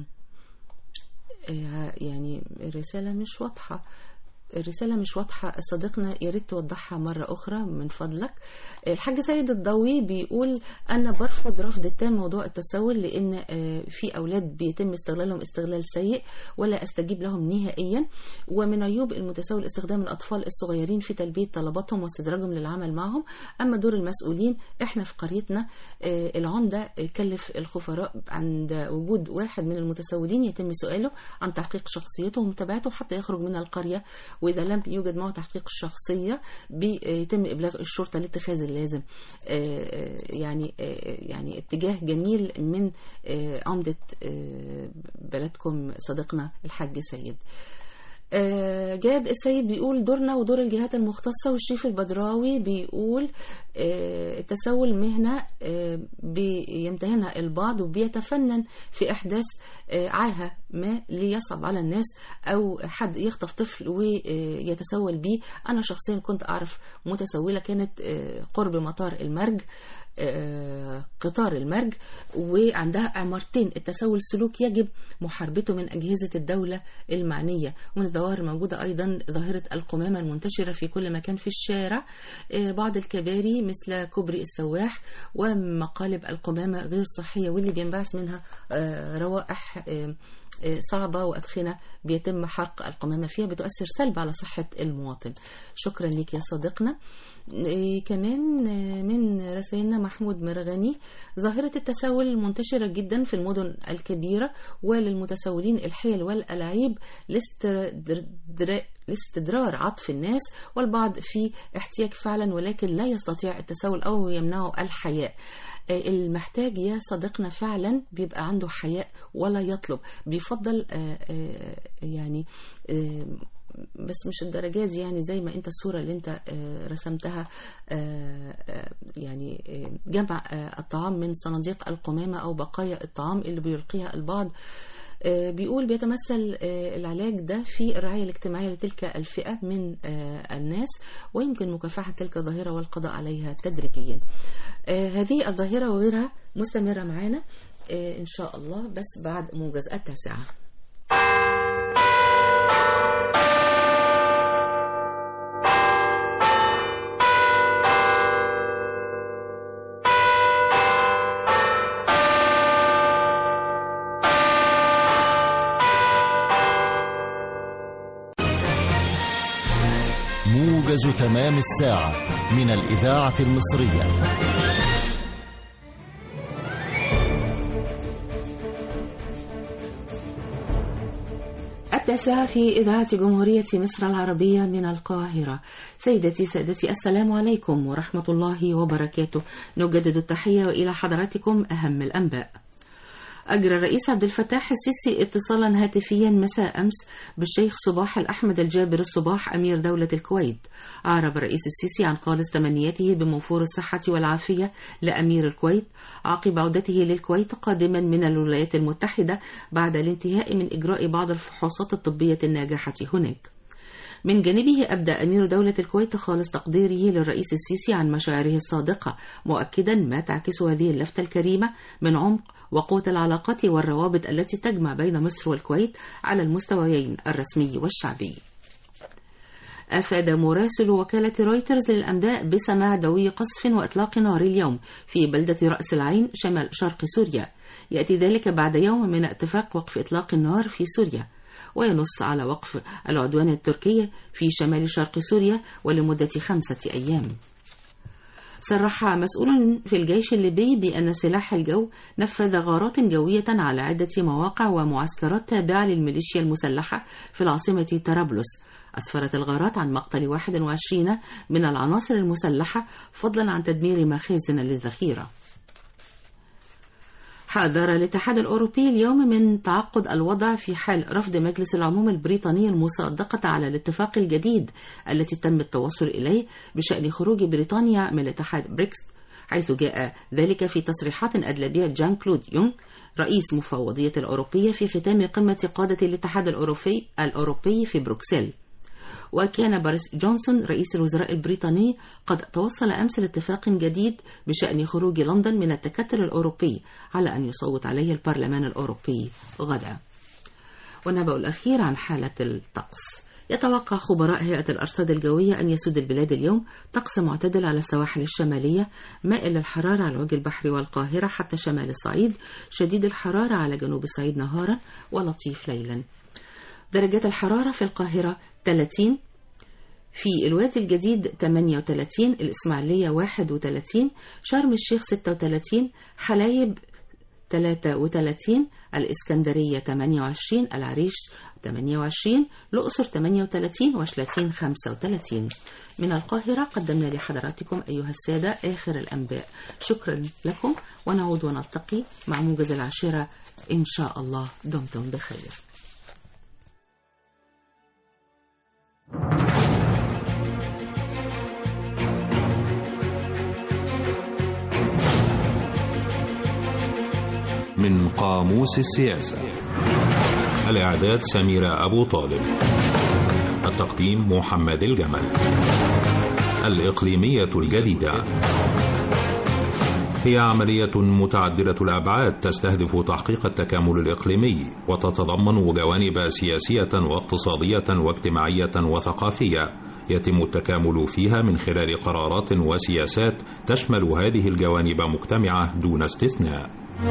Speaker 1: آه، يعني الرسالة مش واضحة الرسالة مش واضحة صديقنا يا ريت توضحها مرة أخرى من فضلك الحاج سيد الضوي بيقول أنا برفض رفض التام موضوع التسول لأن آه، في أولاد بيتم استغلالهم استغلال سيء ولا أستجيب لهم نهائيا ومن عيوب المتسول استخدام الأطفال الصغيرين في تلبية طلباتهم واستدراجهم للعمل معهم أما دور المسؤولين إحنا في قريتنا آه، العمدة كلف الخفراء عند وجود واحد من المتسولين يتم سؤاله عن تحقيق شخصيته ومتابعته حتى يخرج من القرية وإذا لم يوجد معه تحقيق الشخصية بيتم إبلاغ الشرطة لاتخاذ اللازم آه، آه، يعني آه، يعني اتجاه جميل من آه، عمدة آه، بلدكم صديقنا الحاج سيد آه، جاد السيد بيقول دورنا ودور الجهات المختصة والشيف البدراوي بيقول آه، التسول مهنة آه، بيمتهنها البعض وبيتفنن في إحداث آه، عاهة ما ليصعب على الناس أو حد يخطف طفل ويتسول بيه أنا شخصيا كنت أعرف متسولة كانت آه، قرب مطار المرج آه، قطار المرج وعندها عمارتين التسول سلوك يجب محاربته من أجهزة الدولة المعنية ومن الظواهر موجودة أيضا ظاهرة القمامة المنتشرة في كل مكان في الشارع آه، بعض الكباري مثل كوبري السواح ومقالب القمامة غير صحية واللي بينبعث منها آه، روائح آه، آه، صعبة وأدخنة بيتم حرق القمامة فيها بتؤثر سلب على صحة المواطن شكرا لك يا صديقنا آه، كمان آه، من رسائلنا محمود مرغني ظاهرة التسول منتشرة جدا في المدن الكبيرة وللمتسولين الحيل والألاعيب لاستدر- لاستدرار عطف الناس والبعض في احتياج فعلا ولكن لا يستطيع التسول أو يمنعه الحياء آه، المحتاج يا صديقنا فعلا بيبقى عنده حياء ولا يطلب بيفضل آه، آه، يعني آه، بس مش الدرجات دي يعني زي ما انت الصورة اللي انت آه، رسمتها آه، آه، يعني آه، جمع آه، الطعام من صناديق القمامة أو بقايا الطعام اللي بيلقيها البعض آه، بيقول بيتمثل آه، العلاج ده في الرعاية الاجتماعية لتلك الفئة من آه، الناس ويمكن مكافحة تلك الظاهرة والقضاء عليها تدريجيا آه، هذه الظاهرة وغيرها مستمرة معانا آه، إن شاء الله بس بعد موجز التاسعة
Speaker 12: موجز تمام الساعة من الإذاعة المصرية
Speaker 1: التاسعة في إذاعة جمهورية مصر العربية من القاهرة سيدتي سادتي السلام عليكم ورحمة الله وبركاته نجدد التحية وإلى حضراتكم أهم الأنباء أجرى الرئيس عبد الفتاح السيسي اتصالا هاتفيا مساء أمس بالشيخ صباح الأحمد الجابر الصباح أمير دولة الكويت أعرب الرئيس السيسي عن خالص تمنياته بموفور الصحة والعافية لأمير الكويت عقب عودته للكويت قادما من الولايات المتحدة بعد الانتهاء من إجراء بعض الفحوصات الطبية الناجحة هناك من جانبه أبدى أمير دولة الكويت خالص تقديره للرئيس السيسي عن مشاعره الصادقة مؤكدا ما تعكس هذه اللفتة الكريمة من عمق وقوة العلاقات والروابط التي تجمع بين مصر والكويت على المستويين الرسمي والشعبي أفاد مراسل وكالة رويترز للأنباء بسماع دوي قصف وإطلاق نار اليوم في بلدة رأس العين شمال شرق سوريا يأتي ذلك بعد يوم من اتفاق وقف إطلاق النار في سوريا وينص على وقف العدوان التركي في شمال شرق سوريا ولمدة خمسة أيام صرح مسؤول في الجيش الليبي بأن سلاح الجو نفذ غارات جوية على عدة مواقع ومعسكرات تابعة للميليشيا المسلحة في العاصمة طرابلس أسفرت الغارات عن مقتل 21 من العناصر المسلحة فضلا عن تدمير مخازن للذخيرة حذر الاتحاد الأوروبي اليوم من تعقد الوضع في حال رفض مجلس العموم البريطاني المصادقة على الاتفاق الجديد التي تم التوصل إليه بشأن خروج بريطانيا من الاتحاد بريكس حيث جاء ذلك في تصريحات أدلى جان كلود يونغ رئيس مفوضية الأوروبية في ختام قمة قادة الاتحاد الأوروبي الأوروبي في بروكسل وكان بوريس جونسون رئيس الوزراء البريطاني قد توصل أمس لاتفاق جديد بشأن خروج لندن من التكتل الأوروبي على أن يصوت عليه البرلمان الأوروبي غدا والنبأ الأخير عن حالة الطقس يتوقع خبراء هيئة الأرصاد الجوية أن يسود البلاد اليوم طقس معتدل على السواحل الشمالية مائل الحرارة على وجه البحر والقاهرة حتى شمال الصعيد شديد الحرارة على جنوب الصعيد نهارا ولطيف ليلا درجات الحرارة في القاهرة 30 في الوادي الجديد 38 الإسماعيلية 31 شرم الشيخ 36 حلايب 33 الإسكندرية 28 العريش 28 الأقصر 38 وشلاتين 35 من القاهرة قدمنا لحضراتكم أيها السادة آخر الأنباء شكرا لكم ونعود ونلتقي مع موجز العاشرة إن شاء الله دمتم بخير
Speaker 3: من قاموس السياسة الإعداد سميرة أبو طالب التقديم محمد الجمل الإقليمية الجديدة هي عملية متعددة الأبعاد تستهدف تحقيق التكامل الإقليمي وتتضمن جوانب سياسية واقتصادية واجتماعية وثقافية يتم التكامل فيها من خلال قرارات وسياسات تشمل هذه الجوانب مجتمعة دون استثناء.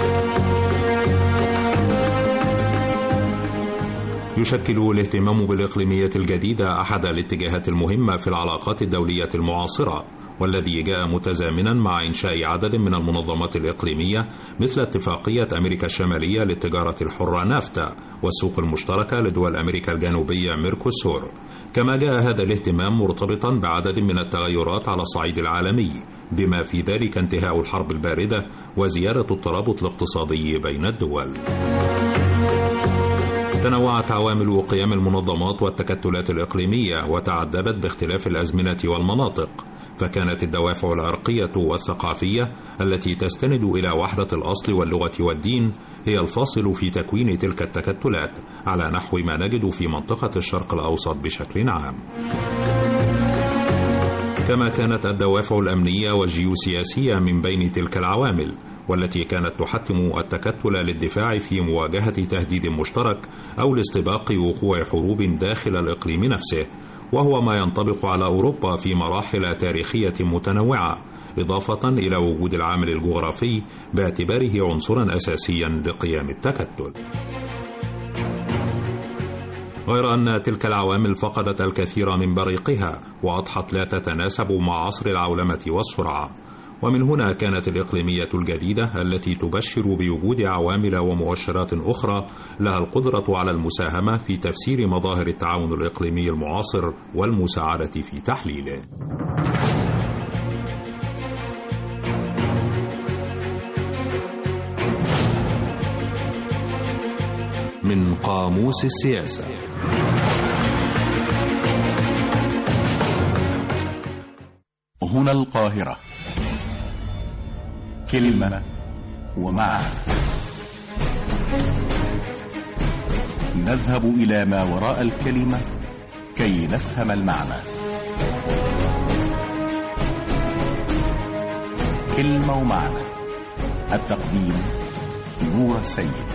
Speaker 3: يشكل الاهتمام بالإقليمية الجديدة أحد الاتجاهات المهمة في العلاقات الدولية المعاصرة والذي جاء متزامنا مع إنشاء عدد من المنظمات الإقليمية مثل اتفاقية أمريكا الشمالية للتجارة الحرة نافتا والسوق المشتركة لدول أمريكا الجنوبية ميركوسور كما جاء هذا الاهتمام مرتبطا بعدد من التغيرات على الصعيد العالمي بما في ذلك انتهاء الحرب الباردة وزيادة الترابط الاقتصادي بين الدول تنوعت عوامل قيام المنظمات والتكتلات الإقليمية وتعددت باختلاف الأزمنة والمناطق فكانت الدوافع العرقية والثقافية التي تستند إلى وحدة الأصل واللغة والدين هي الفاصل في تكوين تلك التكتلات على نحو ما نجد في منطقة الشرق الأوسط بشكل عام كما كانت الدوافع الأمنية والجيوسياسية من بين تلك العوامل والتي كانت تحتم التكتل للدفاع في مواجهة تهديد مشترك أو لاستباق وقوع حروب داخل الإقليم نفسه وهو ما ينطبق على أوروبا في مراحل تاريخية متنوعة إضافة إلى وجود العامل الجغرافي باعتباره عنصرا أساسيا لقيام التكتل غير أن تلك العوامل فقدت الكثير من بريقها وأضحت لا تتناسب مع عصر العولمة والسرعة ومن هنا كانت الإقليمية الجديدة التي تبشر بوجود عوامل ومؤشرات أخرى لها القدرة على المساهمة في تفسير مظاهر التعاون الإقليمي المعاصر والمساعدة في تحليله. من قاموس السياسة
Speaker 4: هنا القاهرة كلمة ومعنى نذهب إلى ما وراء الكلمة كي نفهم المعنى كلمة ومعنى التقديم نور السيد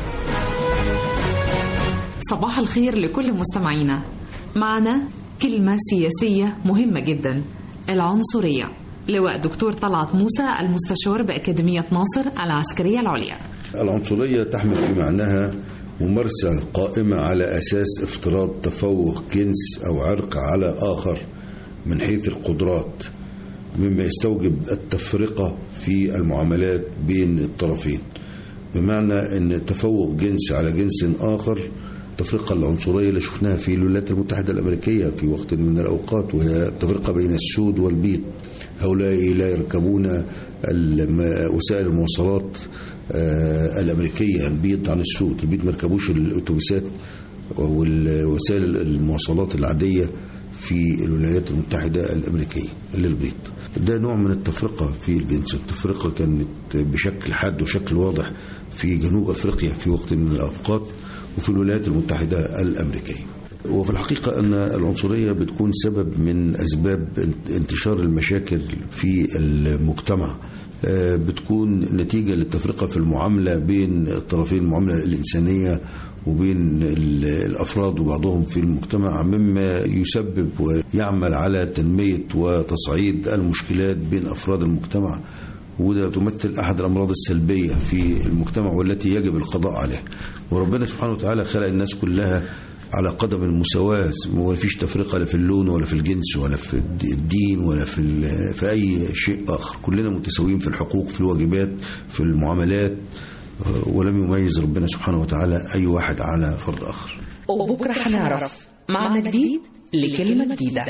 Speaker 23: صباح الخير لكل مستمعينا معنا كلمة سياسية مهمة جدا العنصرية لواء دكتور طلعت موسى المستشار بأكاديمية ناصر العسكرية العليا
Speaker 24: العنصرية تحمل في معناها ممارسة قائمة على أساس افتراض تفوق جنس أو عرق على آخر من حيث القدرات مما يستوجب التفرقة في المعاملات بين الطرفين بمعنى أن تفوق جنس على جنس آخر التفرقة العنصرية اللي شفناها في الولايات المتحدة الأمريكية في وقت من الأوقات وهي التفرقة بين السود والبيض هؤلاء لا يركبون وسائل المواصلات آه، الأمريكية البيض عن السوق البيض ما ركبوش الأتوبيسات والوسائل المواصلات العادية في الولايات المتحدة الأمريكية للبيض ده نوع من التفرقة في الجنس التفرقة كانت بشكل حاد وشكل واضح في جنوب أفريقيا في وقت من الأوقات وفي الولايات المتحدة الأمريكية وفي الحقيقة أن العنصرية بتكون سبب من أسباب انتشار المشاكل في المجتمع آه، بتكون نتيجة للتفرقة في المعاملة بين الطرفين المعاملة الإنسانية وبين ال- الأفراد وبعضهم في المجتمع مما يسبب ويعمل على تنمية وتصعيد المشكلات بين أفراد المجتمع وده تمثل أحد الأمراض السلبية في المجتمع والتي يجب القضاء عليها وربنا سبحانه وتعالى خلق الناس كلها على قدم المساواة ولا فيش تفرقة لا في اللون ولا في الجنس ولا في الدين ولا في, ال- في أي شيء آخر كلنا متساويين في الحقوق في الواجبات في المعاملات آه، ولم يميز ربنا سبحانه وتعالى أي واحد على فرد آخر
Speaker 23: وبكرة هنعرف معنى جديد لكلمة جديدة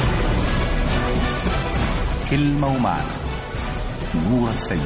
Speaker 4: كلمة ومعنى نور السيد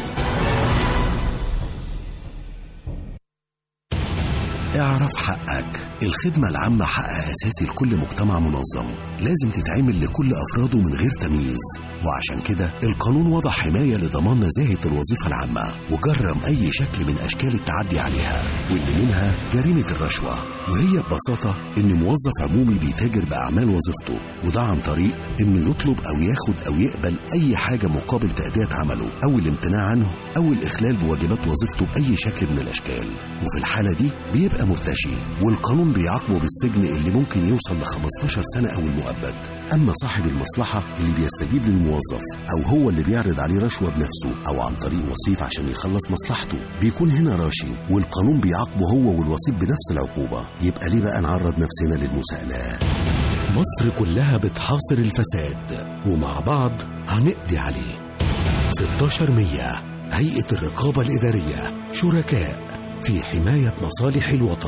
Speaker 25: اعرف حقك الخدمة العامة حق أساسي لكل مجتمع منظم لازم تتعمل لكل أفراده من غير تمييز وعشان كده القانون وضع حماية لضمان نزاهة الوظيفة العامة وجرم أي شكل من أشكال التعدي عليها واللي منها جريمة الرشوة وهي ببساطة إن موظف عمومي بيتاجر بأعمال وظيفته وده عن طريق إنه يطلب أو ياخد أو يقبل أي حاجة مقابل تأدية عمله أو الامتناع عنه أو الإخلال بواجبات وظيفته بأي شكل من الأشكال وفي الحالة دي بيبقى مرتشي والقانون بيعاقبه بالسجن اللي ممكن يوصل ل 15 سنة أو المؤبد أما صاحب المصلحة اللي بيستجيب للموظف أو هو اللي بيعرض عليه رشوة بنفسه أو عن طريق وسيط عشان يخلص مصلحته بيكون هنا راشي والقانون بيعاقبه هو والوسيط بنفس العقوبة يبقى ليه بقى نعرض نفسنا للمساءلة مصر كلها بتحاصر الفساد ومع بعض هنقضي عليه 16 مية هيئة الرقابة الإدارية شركاء في حماية مصالح الوطن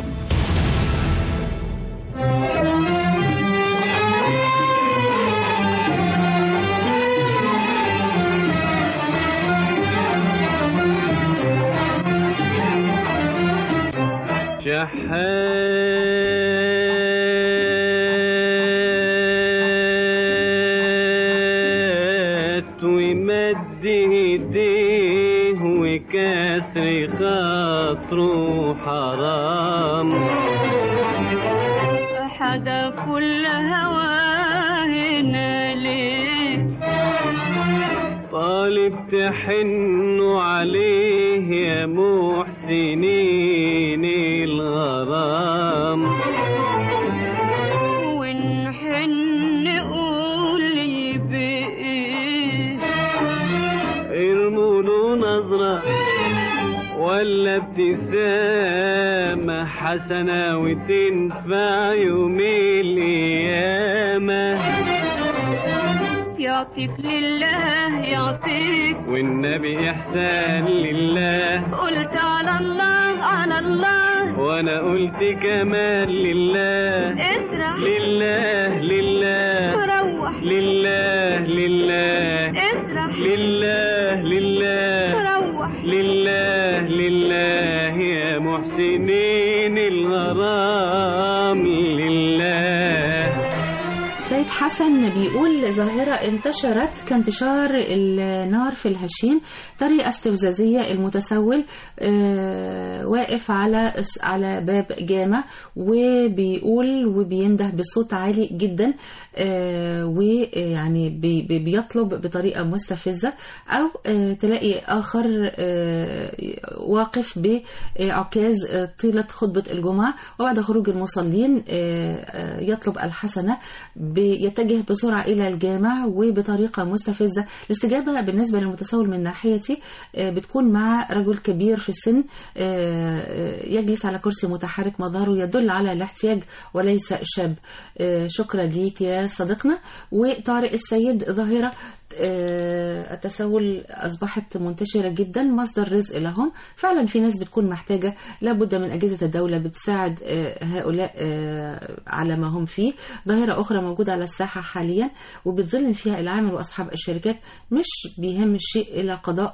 Speaker 13: شحات ومد ايديه وكسر خاطره حرام
Speaker 16: حدا كل هواهنا ليه
Speaker 13: طالب تحنوا عليه يا محسنين الغرام
Speaker 16: ونحن قول لي بإيه
Speaker 13: ارموا له نظرة ولا ابتسامة حسنة وتنفع يوم القيامة
Speaker 16: يعطيك لله يعطيك
Speaker 13: والنبي إحسان لله
Speaker 16: قلت على الله على الله
Speaker 13: وأنا قلت كمان لله
Speaker 16: اسرح
Speaker 13: لله لله
Speaker 16: روح
Speaker 13: لله لله
Speaker 16: اسرح
Speaker 13: لله لله
Speaker 16: روح
Speaker 13: لله لله يا محسنين الغرام لله
Speaker 1: سيد حسن بيقول ظاهرة انتشرت كانتشار النار في الهشيم طريقة استفزازية المتسول آه، واقف على على باب جامع وبيقول وبينده بصوت عالي جدا آه، ويعني بي- بي- بيطلب بطريقة مستفزة أو آه، تلاقي آخر آه، واقف بعكاز آه، طيلة خطبة الجمعة وبعد خروج المصلين آه، آه، يطلب الحسنة بيتجه بسرعة إلى الجامع وبطريقة مستفزة الاستجابة بالنسبة للمتسول من ناحيتي آه، بتكون مع رجل كبير في السن آه، آه، يجلس على كرسي متحرك مظهره يدل على الاحتياج وليس شاب آه، شكرا ليك يا صديقنا وطارق السيد ظاهرة آه، التسول أصبحت منتشرة جدا مصدر رزق لهم فعلا في ناس بتكون محتاجة لابد من أجهزة الدولة بتساعد آه، هؤلاء آه، على ما هم فيه ظاهرة أخرى موجودة على الساحة حاليا وبتظلم فيها العامل وأصحاب الشركات مش بيهم الشيء إلا قضاء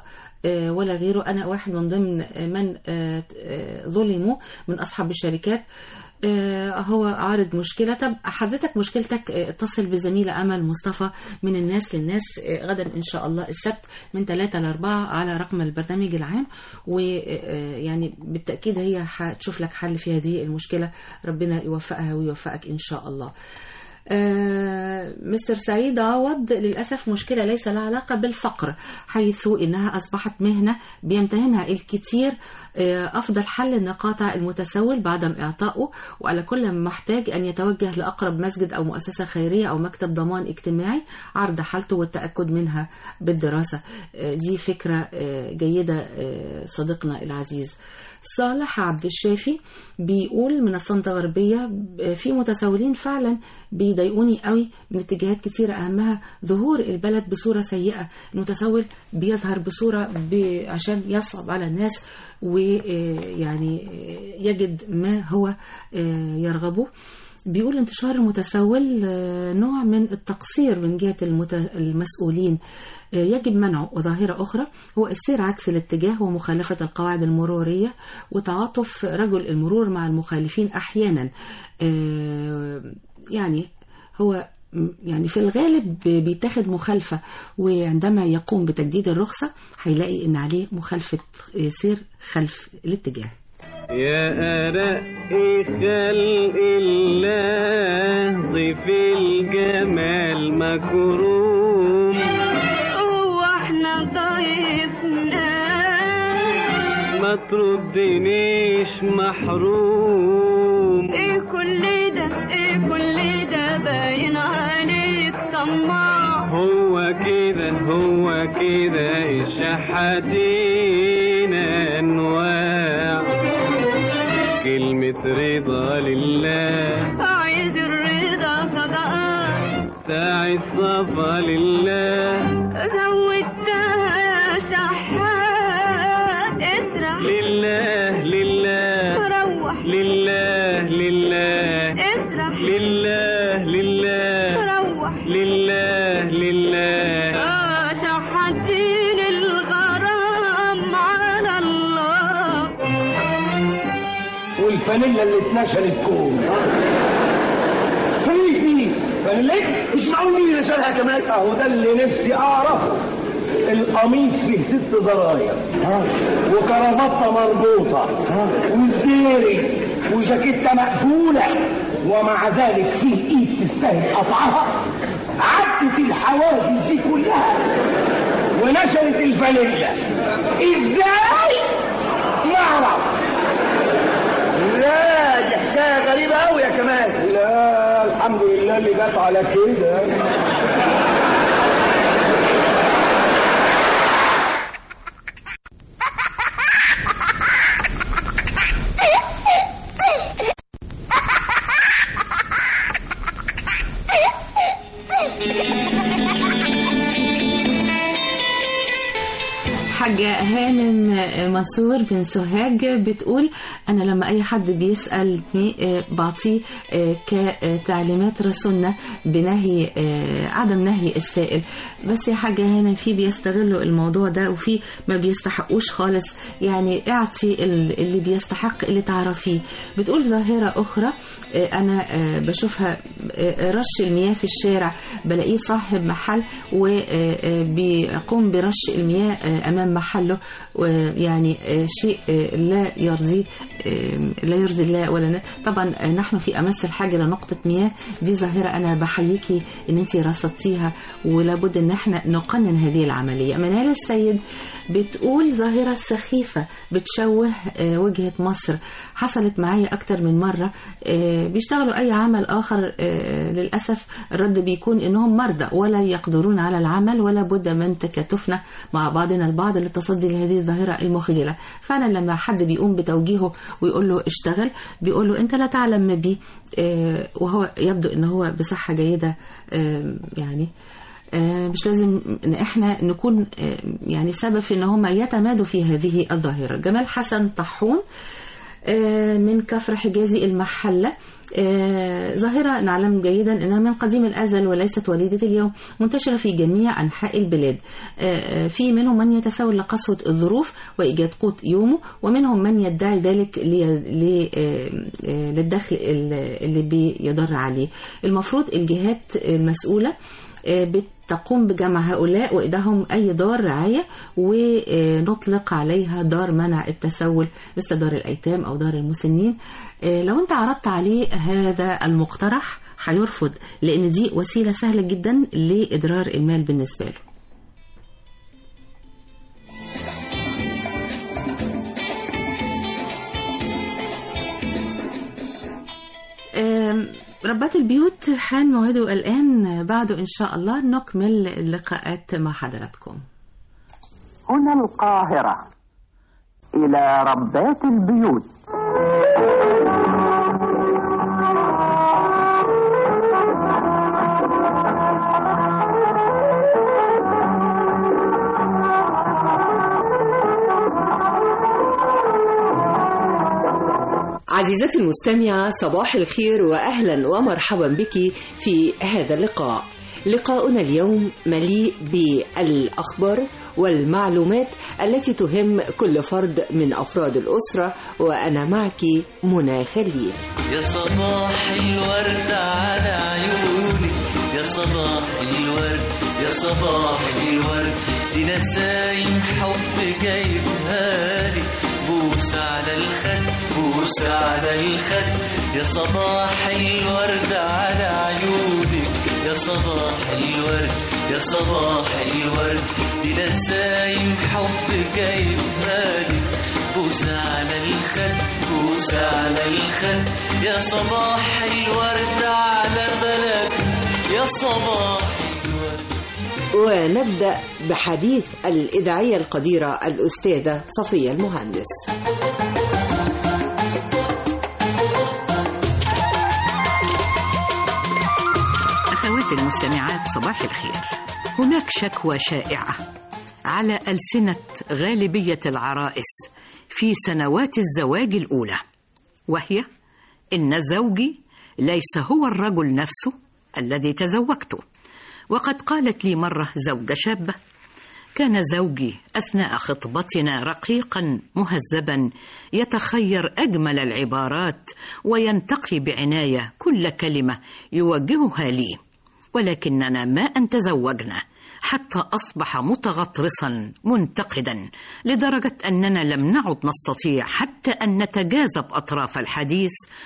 Speaker 1: آه، ولا غيره أنا واحد من ضمن من آه، آه، ظلموا من أصحاب الشركات آه، هو عارض مشكلة طب حضرتك مشكلتك آه، اتصل بزميلة أمل مصطفى من الناس للناس آه، غدا إن شاء الله السبت من 3 ل 4 على رقم البرنامج العام ويعني بالتأكيد هي هتشوف لك حل في هذه المشكلة ربنا يوفقها ويوفقك إن شاء الله آه، مستر سعيد عوض للأسف مشكلة ليس لها علاقة بالفقر حيث إنها أصبحت مهنة بيمتهنها الكثير آه، أفضل حل أن قاطع المتسول بعدم إعطائه وعلى كل محتاج أن يتوجه لأقرب مسجد أو مؤسسة خيرية أو مكتب ضمان اجتماعي عرض حالته والتأكد منها بالدراسة آه، دي فكرة آه، جيدة آه، صديقنا العزيز صالح عبد الشافي بيقول من الصندة غربية في متسولين فعلا بيضايقوني قوي من اتجاهات كتيرة أهمها ظهور البلد بصورة سيئة المتسول بيظهر بصورة ب... عشان يصعب على الناس ويعني يجد ما هو آه، يرغبه بيقول انتشار المتسول آه، نوع من التقصير من جهة المت- المسؤولين آه، يجب منعه وظاهرة أخرى هو السير عكس الاتجاه ومخالفة القواعد المرورية وتعاطف رجل المرور مع المخالفين أحيانا آه، يعني هو م- يعني في الغالب بيتاخد مخالفة وعندما يقوم بتجديد الرخصة هيلاقي إن عليه مخالفة آه، سير خلف الاتجاه
Speaker 13: يا أرق خلق الله ضيف الجمال مكروم
Speaker 16: هو احنا ضيفنا
Speaker 13: ما تردنيش محروم
Speaker 16: ايه كل ده ايه كل ده باين عليك طماع
Speaker 13: هو كده هو كده الشحاتين انواع كلمة رضا لله
Speaker 16: عايز الرضا صدقات
Speaker 13: ساعة صفا لله
Speaker 16: زودتها يا شحات اسرح
Speaker 13: لله لله
Speaker 16: روح
Speaker 13: لله لله
Speaker 16: اسرح
Speaker 13: لله لله
Speaker 16: روح
Speaker 13: لله لله
Speaker 16: آه شحاتين الغرام على الله
Speaker 21: والفانيلا اللي اتنشلت كوم فيني فانيلك مش معقول مين اللي شالها كمان اهو ده اللي نفسي اعرفه القميص فيه ست زراير وكرافته مربوطه وزبيري وجاكيته مقفوله ومع ذلك فيه ايد تستاهل قطعها عدت الحواجز دي كلها ونشرت الفانيلا ازاي؟ ما اعرف لا دي حكايه غريبه قوي يا كمال لا الحمد لله اللي جت على كده
Speaker 1: حاجة هانم منصور من سوهاج بتقول أنا لما أي حد بيسألني آه، بعطيه آه، كتعليمات رسولنا بنهي آه، عدم نهي السائل بس يا حاجة هانم في بيستغلوا الموضوع ده وفي ما بيستحقوش خالص يعني اعطي ال- اللي بيستحق اللي تعرفيه بتقول ظاهرة أخرى آه، أنا آه، بشوفها آه، رش المياه في الشارع بلاقيه صاحب محل وبيقوم برش المياه آه، أمام محله ويعني آه، شيء آه، لا يرضي آه، لا يرضي الله ولا ن- طبعا آه، نحن في أمس الحاجة لنقطة مياه دي ظاهرة أنا بحييكي إن أنت رصدتيها ولابد إن احنا نقنن هذه العملية منال السيد بتقول ظاهرة سخيفة بتشوه آه، وجهة مصر حصلت معايا أكتر من مرة آه، بيشتغلوا أي عمل آخر آه، للأسف الرد بيكون إنهم مرضى ولا يقدرون على العمل ولا بد من تكاتفنا مع بعضنا البعض للتصدي لهذه الظاهرة المخجلة فعلا لما حد بيقوم بتوجيهه ويقول له اشتغل بيقول له أنت لا تعلم ما بي آه، وهو يبدو إن هو بصحة جيدة آه، يعني آه، مش لازم ان احنا نكون آه، يعني سبب في ان هم يتمادوا في هذه الظاهره جمال حسن طحون آه، من كفر حجازي المحله آه، ظاهرة نعلم جيدا أنها من قديم الأزل وليست وليدة اليوم منتشرة في جميع أنحاء البلاد آه، آه، في منهم من يتسول لقسوة الظروف وإيجاد قوت يومه ومنهم من يدعي ذلك لي- ل- آه، آه، للدخل ال- اللي بيضر عليه المفروض الجهات المسؤولة آه، بتقوم بجمع هؤلاء وإيداعهم أي دار رعاية ونطلق عليها دار منع التسول مثل دار الأيتام أو دار المسنين آه، لو أنت عرضت عليه هذا المقترح هيرفض لأن دي وسيلة سهلة جدا لإدرار المال بالنسبة له آم، ربات البيوت حان موعده الآن بعده إن شاء الله نكمل اللقاءات مع حضراتكم
Speaker 15: هنا القاهرة إلى ربات البيوت
Speaker 17: عزيزتي المستمعة صباح الخير وأهلا ومرحبا بك في هذا اللقاء لقاؤنا اليوم مليء بالأخبار والمعلومات التي تهم كل فرد من أفراد الأسرة وأنا معك منى خليل
Speaker 8: يا صباح الورد على عيوني يا صباح الورد يا صباح الورد دي نسايم حب جايبها لي بوس على الخد بوس على الخد يا صباح الورد على عيونك يا صباح الورد يا صباح الورد دي نسايم حب جايبها لي بوس على الخد بوس على الخد يا صباح الورد على بلد يا صباح
Speaker 17: ونبدأ بحديث الإذاعية القديرة الأستاذة صفية المهندس
Speaker 18: أخواتي المستمعات صباح الخير هناك شكوى شائعة على ألسنة غالبية العرائس في سنوات الزواج الأولى وهي إن زوجي ليس هو الرجل نفسه الذي تزوجته وقد قالت لي مرة زوجة شابة كان زوجي أثناء خطبتنا رقيقا مهذبا يتخير أجمل العبارات وينتقي بعناية كل كلمة يوجهها لي ولكننا ما أن تزوجنا حتى أصبح متغطرسا منتقدا لدرجة أننا لم نعد نستطيع حتى أن نتجاذب أطراف الحديث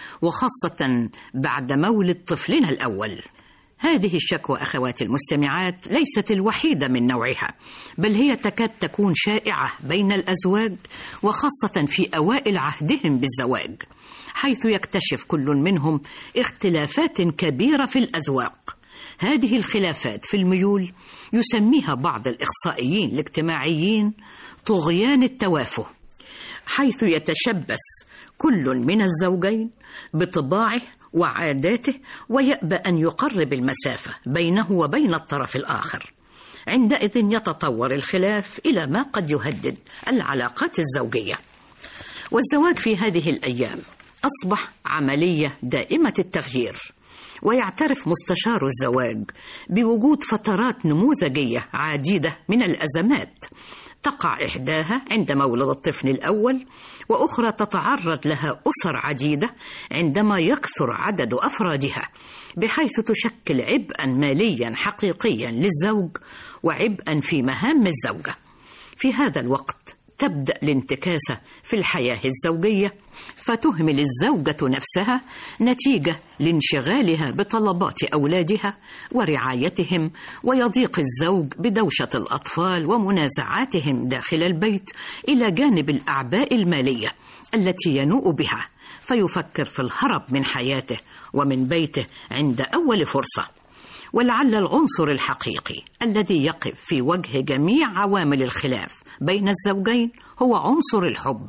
Speaker 18: وخاصة بعد مولد طفلنا الأول هذه الشكوى أخواتي المستمعات ليست الوحيدة من نوعها بل هي تكاد تكون شائعة بين الأزواج وخاصة في أوائل عهدهم بالزواج حيث يكتشف كل منهم اختلافات كبيرة في الأذواق هذه الخلافات في الميول يسميها بعض الإخصائيين الاجتماعيين طغيان التوافه حيث يتشبث كل من الزوجين بطباعه وعاداته ويأبى أن يقرب المسافة بينه وبين الطرف الآخر عندئذ يتطور الخلاف إلى ما قد يهدد العلاقات الزوجية والزواج في هذه الأيام أصبح عملية دائمة التغيير ويعترف مستشار الزواج بوجود فترات نموذجية عديدة من الأزمات تقع إحداها عند مولد الطفل الأول وأخرى تتعرض لها أسر عديدة عندما يكثر عدد أفرادها بحيث تشكل عبئا ماليا حقيقيا للزوج وعبئا في مهام الزوجة في هذا الوقت تبدأ الانتكاسة في الحياة الزوجية فتهمل الزوجة نفسها نتيجة لانشغالها بطلبات أولادها ورعايتهم ويضيق الزوج بدوشة الأطفال ومنازعاتهم داخل البيت إلى جانب الأعباء المالية التي ينوء بها فيفكر في الهرب من حياته ومن بيته عند أول فرصة ولعل العنصر الحقيقي الذي يقف في وجه جميع عوامل الخلاف بين الزوجين هو عنصر الحب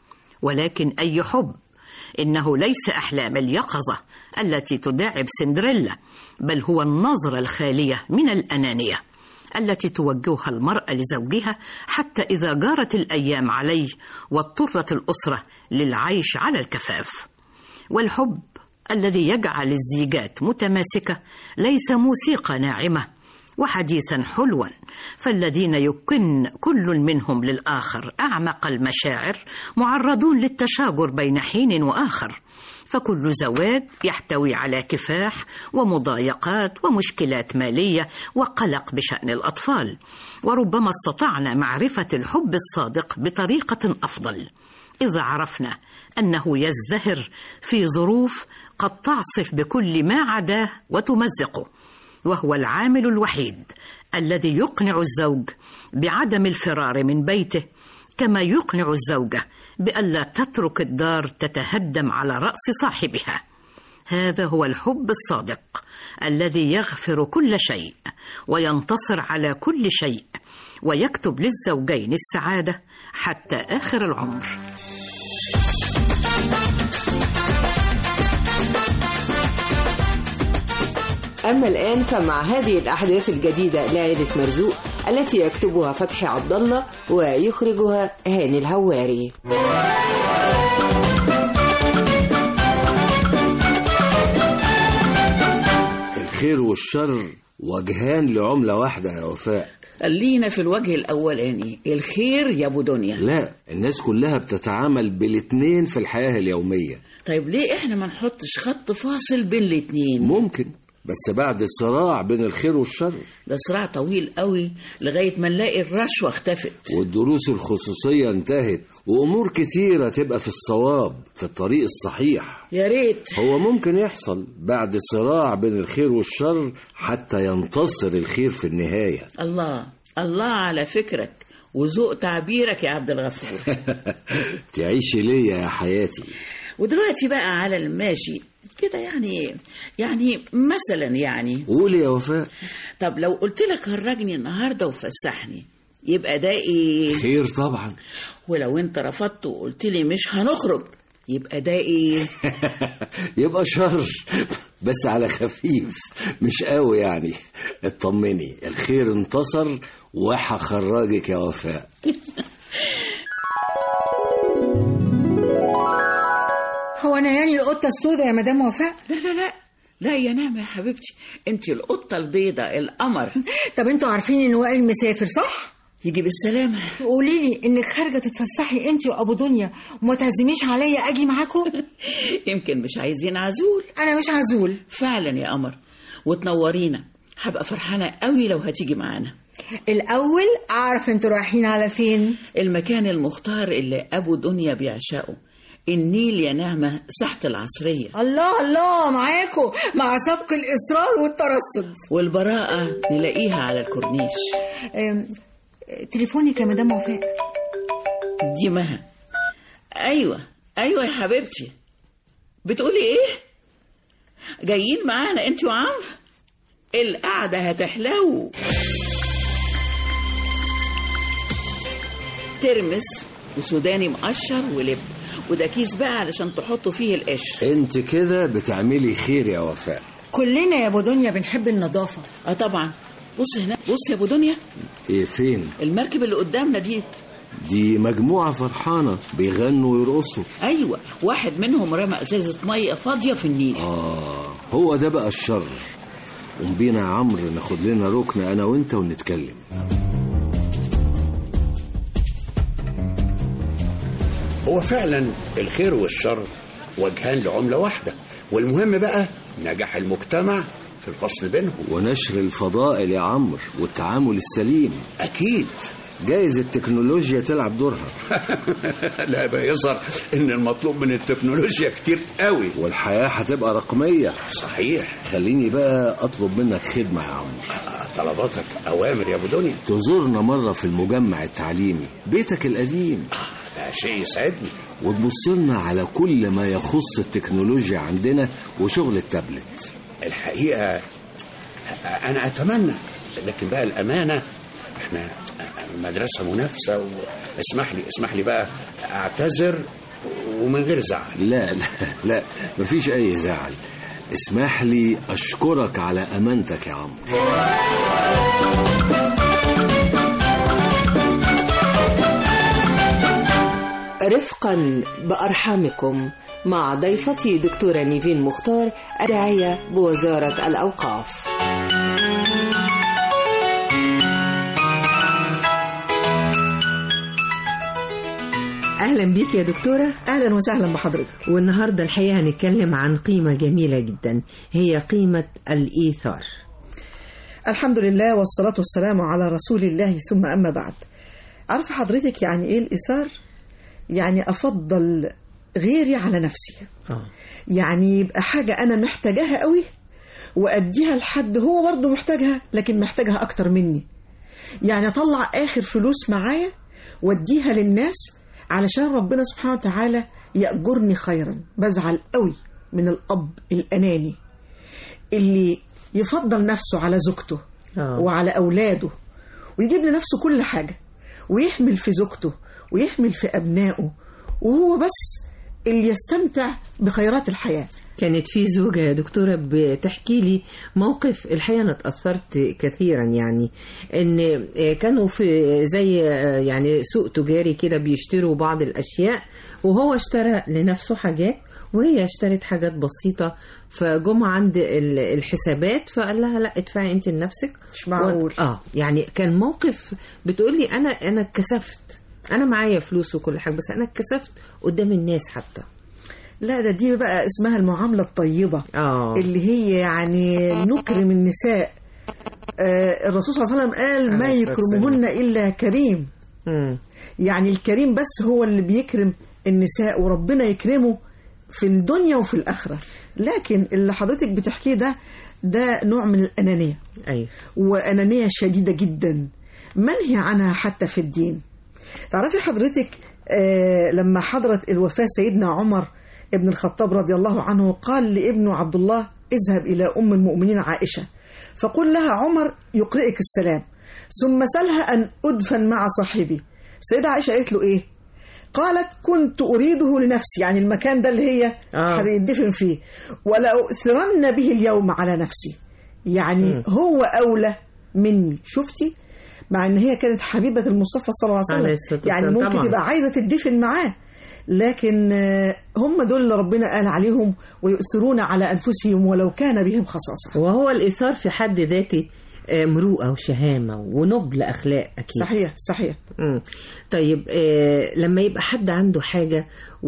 Speaker 18: ولكن اي حب انه ليس احلام اليقظه التي تداعب سندريلا بل هو النظره الخاليه من الانانيه التي توجهها المراه لزوجها حتى اذا جارت الايام عليه واضطرت الاسره للعيش على الكفاف والحب الذي يجعل الزيجات متماسكة ليس موسيقى ناعمة وحديثا حلوا فالذين يكن كل منهم للآخر أعمق المشاعر معرضون للتشاجر بين حين وآخر فكل زواج يحتوي على كفاح ومضايقات ومشكلات ماليه وقلق بشان الاطفال وربما استطعنا معرفه الحب الصادق بطريقه افضل اذا عرفنا انه يزدهر في ظروف قد تعصف بكل ما عداه وتمزقه وهو العامل الوحيد الذي يقنع الزوج بعدم الفرار من بيته كما يقنع الزوجه بألا تترك الدار تتهدم على رأس صاحبها هذا هو الحب الصادق الذي يغفر كل شيء وينتصر على كل شيء ويكتب للزوجين السعادة حتى آخر العمر
Speaker 17: أما الآن فمع هذه الأحداث الجديدة لعائلة مرزوق التي يكتبها فتحي عبد الله ويخرجها هاني الهواري
Speaker 2: الخير والشر وجهان لعملة واحدة يا وفاء
Speaker 9: خلينا في الوجه الأولاني الخير يا أبو دنيا
Speaker 2: لا الناس كلها بتتعامل بالاتنين في الحياة اليومية
Speaker 9: طيب ليه احنا ما نحطش خط فاصل بين الاتنين
Speaker 2: ممكن بس بعد الصراع بين الخير والشر
Speaker 9: ده صراع طويل قوي لغاية ما نلاقي الرشوة اختفت
Speaker 2: والدروس الخصوصية انتهت وأمور كتيرة تبقى في الصواب في الطريق الصحيح
Speaker 9: يا ريت
Speaker 2: هو ممكن يحصل بعد صراع بين الخير والشر حتى ينتصر الخير في النهاية
Speaker 9: الله الله على فكرك وذوق تعبيرك يا عبد الغفور
Speaker 2: تعيشي ليا يا حياتي
Speaker 9: ودلوقتي بقى على الماشي كده يعني يعني مثلا يعني
Speaker 2: قولي يا وفاء
Speaker 9: طب لو قلت لك هرجني النهارده وفسحني يبقى ده ايه
Speaker 2: خير طبعا
Speaker 9: ولو انت رفضت وقلت لي مش هنخرج يبقى ده ايه
Speaker 2: يبقى شر بس على خفيف مش قوي يعني اطمني الخير انتصر وهخرجك يا وفاء
Speaker 19: هو انا يعني القطه السوداء يا مدام وفاء
Speaker 9: لا لا لا لا يا نعمة يا حبيبتي انت القطة البيضاء القمر
Speaker 19: طب انتوا عارفين ان وائل مسافر صح
Speaker 9: يجي بالسلامة
Speaker 19: قولي لي انك خارجه تتفسحي انت وابو دنيا وما تعزميش عليا اجي معاكم
Speaker 9: يمكن مش عايزين عزول
Speaker 19: انا مش عزول
Speaker 9: فعلا يا قمر وتنورينا هبقى فرحانة قوي لو هتيجي معانا
Speaker 19: الاول اعرف انتوا رايحين على فين
Speaker 9: المكان المختار اللي ابو دنيا بيعشقه النيل يا نعمة ساحة العصرية
Speaker 19: الله الله معاكم مع سبق الإصرار والترصد
Speaker 9: والبراءة نلاقيها على الكورنيش
Speaker 19: أم، تليفونك يا مدام وفاء
Speaker 9: دي مها أيوة أيوة يا حبيبتي بتقولي إيه جايين معانا أنت وعمرو القعدة هتحلو ترمس وسوداني مقشر ولب وده كيس بقى علشان تحطوا فيه القشر
Speaker 2: انت كده بتعملي خير يا وفاء
Speaker 19: كلنا يا ابو دنيا بنحب النظافه
Speaker 9: اه طبعا بص هنا بص يا ابو دنيا
Speaker 2: ايه فين
Speaker 9: المركب اللي قدامنا دي
Speaker 2: دي مجموعة فرحانة بيغنوا ويرقصوا
Speaker 9: ايوه واحد منهم رمى ازازه ميه فاضيه في النيل
Speaker 2: اه هو ده بقى الشر قوم بينا يا عمرو ناخد لنا ركن انا وانت ونتكلم
Speaker 20: هو فعلا الخير والشر وجهان لعملة واحدة والمهم بقى نجاح المجتمع في الفصل بينهم
Speaker 2: ونشر الفضائل يا عمرو والتعامل السليم
Speaker 20: أكيد
Speaker 2: جايز التكنولوجيا تلعب دورها
Speaker 20: لا بقى يظهر ان المطلوب من التكنولوجيا كتير قوي
Speaker 2: والحياة هتبقى رقمية
Speaker 20: صحيح
Speaker 2: خليني بقى أطلب منك خدمة يا عمرو
Speaker 20: طلباتك أوامر يا أبو دنيا
Speaker 2: تزورنا مرة في المجمع التعليمي بيتك القديم
Speaker 20: ده شيء يسعدني
Speaker 2: وتبص لنا على كل ما يخص التكنولوجيا عندنا وشغل التابلت
Speaker 20: الحقيقة أنا أتمنى لكن بقى الأمانة احنا مدرسة منافسة واسمح لي اسمح لي بقى اعتذر ومن غير زعل
Speaker 2: لا لا لا مفيش أي زعل اسمح لي أشكرك على أمانتك يا عمرو
Speaker 17: رفقا بأرحامكم مع ضيفتي دكتورة نيفين مختار الداعية بوزارة الأوقاف أهلا بيك يا دكتورة
Speaker 5: أهلا وسهلا بحضرتك
Speaker 17: والنهاردة الحقيقة هنتكلم عن قيمة جميلة جدا هي قيمة الإيثار
Speaker 5: الحمد لله والصلاة والسلام على رسول الله ثم أما بعد عارفة حضرتك يعني إيه الإيثار؟ يعني أفضل غيري على نفسي
Speaker 17: آه.
Speaker 5: يعني يبقى حاجة أنا محتاجاها قوي وأديها لحد هو برضه محتاجها لكن محتاجها أكتر مني يعني أطلع آخر فلوس معايا وأديها للناس علشان ربنا سبحانه وتعالى يأجرني خيرا بزعل قوي من الأب الأناني اللي يفضل نفسه على زوجته
Speaker 17: آه.
Speaker 5: وعلى أولاده ويجيب لنفسه كل حاجة ويحمل في زوجته ويحمل في أبنائه وهو بس اللي يستمتع بخيرات الحياة
Speaker 17: كانت في زوجة يا دكتورة بتحكي لي موقف الحقيقة أنا اتأثرت كثيرا يعني إن كانوا في زي يعني سوق تجاري كده بيشتروا بعض الأشياء وهو اشترى لنفسه حاجات وهي اشترت حاجات بسيطة فجم عند ال- الحسابات فقال لها لا ادفعي انت لنفسك
Speaker 5: مش معقول.
Speaker 17: و... اه يعني كان موقف بتقول لي انا انا اتكسفت انا معايا فلوس وكل حاجه بس انا اتكسفت قدام الناس حتى
Speaker 5: لا ده دي بقى اسمها المعاملة الطيبة
Speaker 17: اه
Speaker 5: اللي هي يعني نكرم النساء آه الرسول صلى الله عليه وسلم قال ما
Speaker 17: عليه الصلاة
Speaker 5: يكرمهن إلا كريم
Speaker 17: مم.
Speaker 5: يعني الكريم بس هو اللي بيكرم النساء وربنا يكرمه في الدنيا وفي الآخرة لكن اللي حضرتك بتحكيه ده ده نوع من الأنانية
Speaker 17: ايوه
Speaker 5: وأنانية شديدة جدا منهي عنها حتى في الدين تعرفي حضرتك آه لما حضرت الوفاة سيدنا عمر ابن الخطاب رضي الله عنه قال لابنه عبد الله اذهب إلى أم المؤمنين عائشة فقل لها عمر يقرئك السلام ثم سلها أن أدفن مع صاحبي سيدة عائشة قالت له إيه قالت كنت أريده لنفسي يعني المكان ده اللي هي
Speaker 17: آه.
Speaker 5: هيدفن فيه ولأؤثرن به اليوم على نفسي يعني
Speaker 17: مم.
Speaker 5: هو أولى مني شفتي مع ان هي كانت حبيبة المصطفى صلى الله عليه
Speaker 17: عليه
Speaker 5: وسلم
Speaker 17: الصلاة
Speaker 5: يعني
Speaker 17: والسلام
Speaker 5: ممكن
Speaker 17: طبعاً.
Speaker 5: تبقى عايزة تدفن معاه لكن آه، هم دول اللي ربنا قال عليهم ويؤثرون على أنفسهم ولو كان بهم خصاصة
Speaker 17: وهو الإيثار في حد ذاته آه، مروءة وشهامة ونبل أخلاق أكيد
Speaker 5: صحيح صحيح
Speaker 17: مم. طيب آه، لما يبقى حد عنده حاجة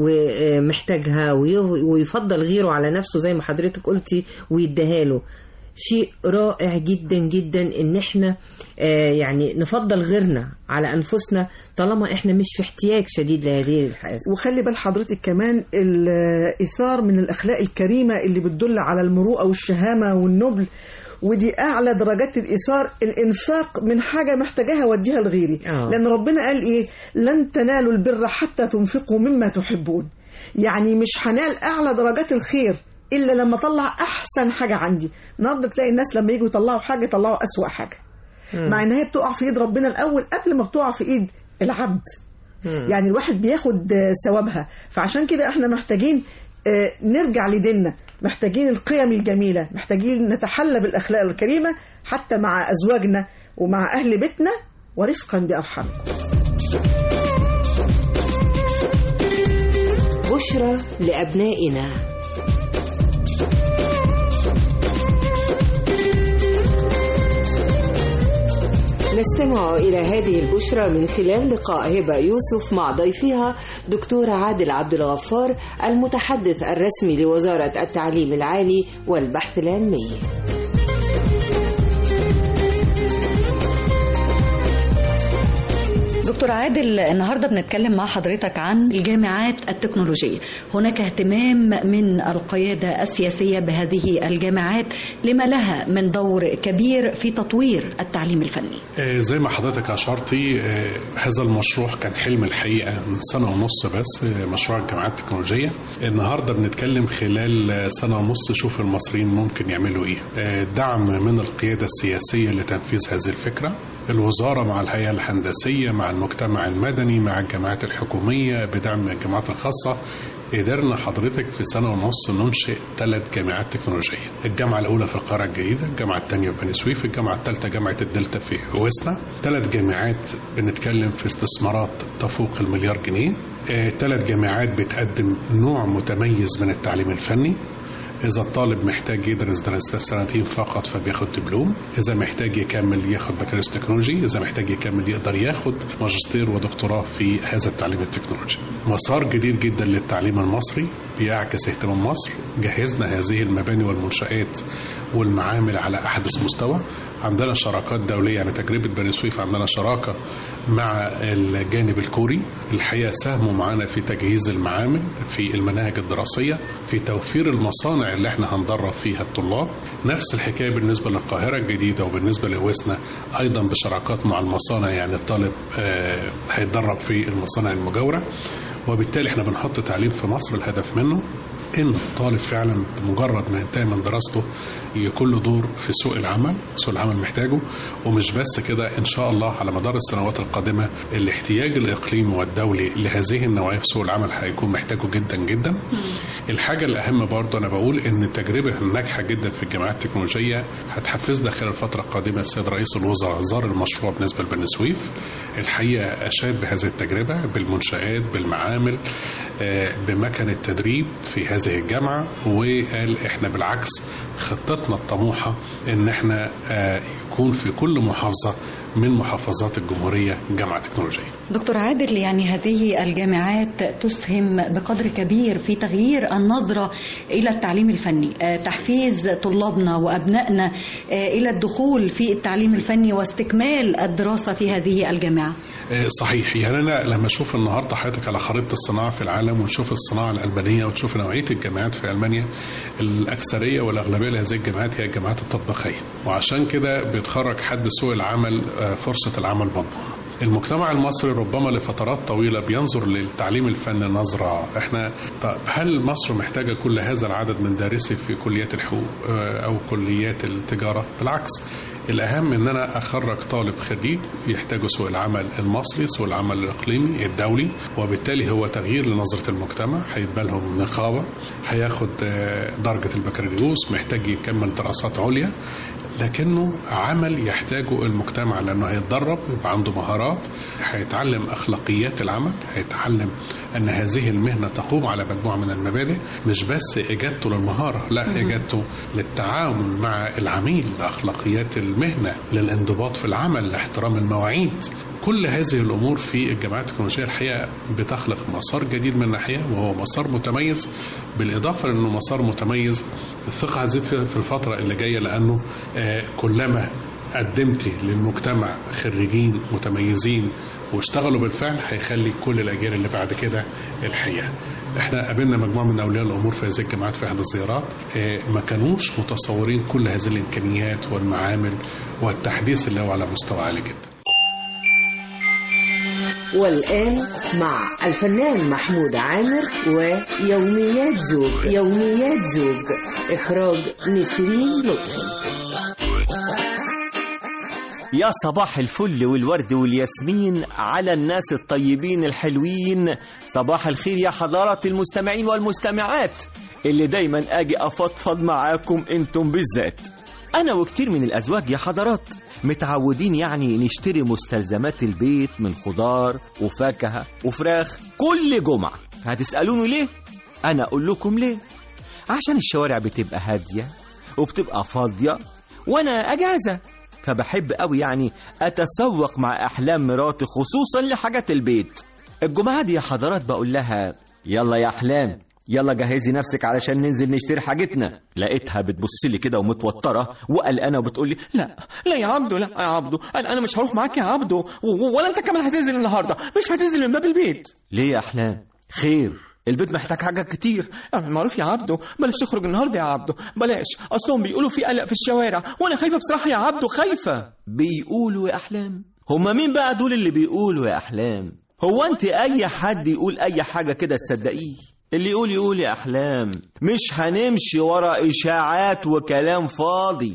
Speaker 17: ومحتاجها وي- ويفضل غيره على نفسه زي ما حضرتك قلتي ويديها له شيء رائع جدا جدا ان احنا آه، يعني نفضل غيرنا على انفسنا طالما احنا مش في احتياج شديد لهذه الحياة
Speaker 5: وخلي بال حضرتك كمان الإيثار من الأخلاق الكريمة اللي بتدل على المروءة والشهامة والنبل ودي أعلى درجات الإيثار الإنفاق من حاجة محتاجاها وديها لغيري
Speaker 17: آه.
Speaker 5: لأن ربنا قال إيه لن تنالوا البر حتى تنفقوا مما تحبون يعني مش هنال أعلى درجات الخير إلا لما أطلع أحسن حاجة عندي النهارده تلاقي الناس لما يجوا يطلعوا حاجة يطلعوا أسوأ حاجة
Speaker 17: مم.
Speaker 5: مع إن هي بتقع في إيد ربنا الأول قبل ما بتقع في إيد العبد
Speaker 17: مم.
Speaker 5: يعني الواحد بياخد آه، ثوابها فعشان كده احنا محتاجين آه، نرجع لديننا محتاجين القيم الجميلة محتاجين نتحلى بالأخلاق الكريمة حتى مع أزواجنا ومع أهل بيتنا ورفقا بأرحامنا
Speaker 17: بشرى لأبنائنا نستمع إلى هذه البشرى من خلال لقاء هبة يوسف مع ضيفها دكتور عادل عبد الغفار المتحدث الرسمي لوزارة التعليم العالي والبحث العلمي
Speaker 6: دكتور عادل النهارده بنتكلم مع حضرتك عن الجامعات التكنولوجيه، هناك اهتمام من القياده السياسيه بهذه الجامعات لما لها من دور كبير في تطوير التعليم الفني.
Speaker 10: آه، زي ما حضرتك أشرتي آه، هذا المشروع كان حلم الحقيقة من سنة ونص بس آه، مشروع الجامعات التكنولوجية النهاردة بنتكلم خلال آه، سنة ونص شوف المصريين ممكن يعملوا إيه آه، دعم من القيادة السياسية لتنفيذ هذه الفكرة الوزارة مع الهيئة الهندسية مع المجتمع المجتمع المدني مع الجامعات الحكومية بدعم الجامعات الخاصة قدرنا حضرتك في سنة ونص ننشئ ثلاث جامعات تكنولوجية الجامعة الأولى في القاهرة الجديدة الجامعة الثانية في بني سويف الجامعة الثالثة جامعة الدلتا في وسنا ثلاث جامعات بنتكلم في استثمارات تفوق المليار جنيه ثلاث جامعات بتقدم نوع متميز من التعليم الفني إذا الطالب محتاج يدرس دراسة سنتين فقط فبياخد دبلوم إذا محتاج يكمل ياخد بكالوريوس تكنولوجي إذا محتاج يكمل يقدر ياخد ماجستير ودكتوراه في هذا التعليم التكنولوجي مسار جديد جدا للتعليم المصري بيعكس اهتمام مصر جهزنا هذه المباني والمنشآت والمعامل على أحدث مستوى عندنا شراكات دولية يعني تجربة بني سويف عندنا شراكة مع الجانب الكوري الحقيقة ساهموا معنا في تجهيز المعامل في المناهج الدراسية في توفير المصانع اللي احنا هندرب فيها الطلاب نفس الحكاية بالنسبة للقاهرة الجديدة وبالنسبة لوسنا أيضا بشراكات مع المصانع يعني الطالب آه هيتدرب في المصانع المجاورة وبالتالي احنا بنحط تعليم في مصر الهدف منه ان الطالب فعلا بمجرد ما ينتهي من دراسته يكون له دور في سوق العمل سوق العمل محتاجه ومش بس كده ان شاء الله على مدار السنوات القادمه الاحتياج الاقليمي والدولي لهذه النوعيه في سوق العمل هيكون محتاجه جدا جدا الحاجه الاهم برضه انا بقول ان التجربه الناجحه جدا في الجامعات التكنولوجيه هتحفزنا خلال الفتره القادمه السيد رئيس الوزراء زار المشروع بالنسبه لبني سويف الحقيقه اشاد بهذه التجربه بالمنشات بالمعامل بمكان التدريب في هذه الجامعه وقال احنا بالعكس خطتنا الطموحه ان احنا يكون في كل محافظه من محافظات الجمهورية جامعة تكنولوجية
Speaker 6: دكتور عادل يعني هذه الجامعات تسهم بقدر كبير في تغيير النظرة إلى التعليم الفني تحفيز طلابنا وأبنائنا إلى الدخول في التعليم الفني واستكمال الدراسة في هذه الجامعة
Speaker 10: صحيح يعني انا لما اشوف النهارده حضرتك على خريطه الصناعه في العالم ونشوف الصناعه الالمانيه وتشوف نوعيه الجامعات في المانيا الاكثريه والاغلبيه لهذه الجامعات هي الجامعات التطبيقيه وعشان كده بيتخرج حد سوق العمل فرصه العمل مضمونه المجتمع المصري ربما لفترات طويله بينظر للتعليم الفني نظره احنا طب هل مصر محتاجه كل هذا العدد من دارسي في كليات الحقوق او كليات التجاره بالعكس الأهم إن أنا أخرج طالب خريج يحتاجه سوق العمل المصري سوق العمل الإقليمي الدولي وبالتالي هو تغيير لنظرة المجتمع هيتبقى لهم نقابة هياخد درجة البكالوريوس محتاج يكمل دراسات عليا لكنه عمل يحتاجه المجتمع لأنه هيتدرب يبقى عنده مهارات هيتعلم أخلاقيات العمل هيتعلم أن هذه المهنة تقوم على مجموعة من المبادئ مش بس إجابته للمهارة لا إجابته للتعامل مع العميل لأخلاقيات المهنة للانضباط في العمل لاحترام المواعيد كل هذه الامور في الجامعات التكنولوجيه الحقيقه بتخلق مسار جديد من ناحيه وهو مسار متميز بالاضافه لانه مسار متميز الثقه هتزيد في الفتره اللي جايه لانه كلما قدمتي للمجتمع خريجين متميزين واشتغلوا بالفعل هيخلي كل الاجيال اللي بعد كده الحقيقه احنا قابلنا مجموعه من اولياء الامور في هذه الجامعات في احدى الزيارات ما كانوش متصورين كل هذه الامكانيات والمعامل والتحديث اللي هو على مستوى عالي جدا
Speaker 17: والآن مع الفنان محمود عامر ويوميات زوج يوميات زوج إخراج نسرين لطفي
Speaker 7: يا صباح الفل والورد والياسمين على الناس الطيبين الحلوين صباح الخير يا حضارة المستمعين والمستمعات اللي دايما اجي افضفض معاكم انتم بالذات انا وكتير من الازواج يا حضرات متعودين يعني نشتري مستلزمات البيت من خضار وفاكهة وفراخ كل جمعة هتسألوني ليه؟ أنا أقول لكم ليه؟ عشان الشوارع بتبقى هادية وبتبقى فاضية وأنا أجازة فبحب قوي يعني أتسوق مع أحلام مراتي خصوصا لحاجات البيت الجمعة دي يا حضرات بقول لها يلا يا أحلام يلا جهزي نفسك علشان ننزل نشتري حاجتنا لقيتها بتبص لي كده ومتوتره وقلقانه وبتقول لي لا لا يا عبدو لا يا عبدو انا انا مش هروح معاك يا عبدو و- ولا انت كمان هتنزل النهارده مش هتنزل من باب البيت ليه يا احلام خير البيت محتاج حاجات كتير معروف يا عبدو بلاش تخرج النهارده يا عبدو بلاش اصلهم بيقولوا في قلق في الشوارع وانا خايفه بصراحه يا عبدو خايفه بيقولوا يا احلام هما مين بقى دول اللي بيقولوا يا احلام هو انت اي حد يقول اي حاجه كده تصدقيه اللي يقول يقول يا أحلام مش هنمشي ورا إشاعات وكلام فاضي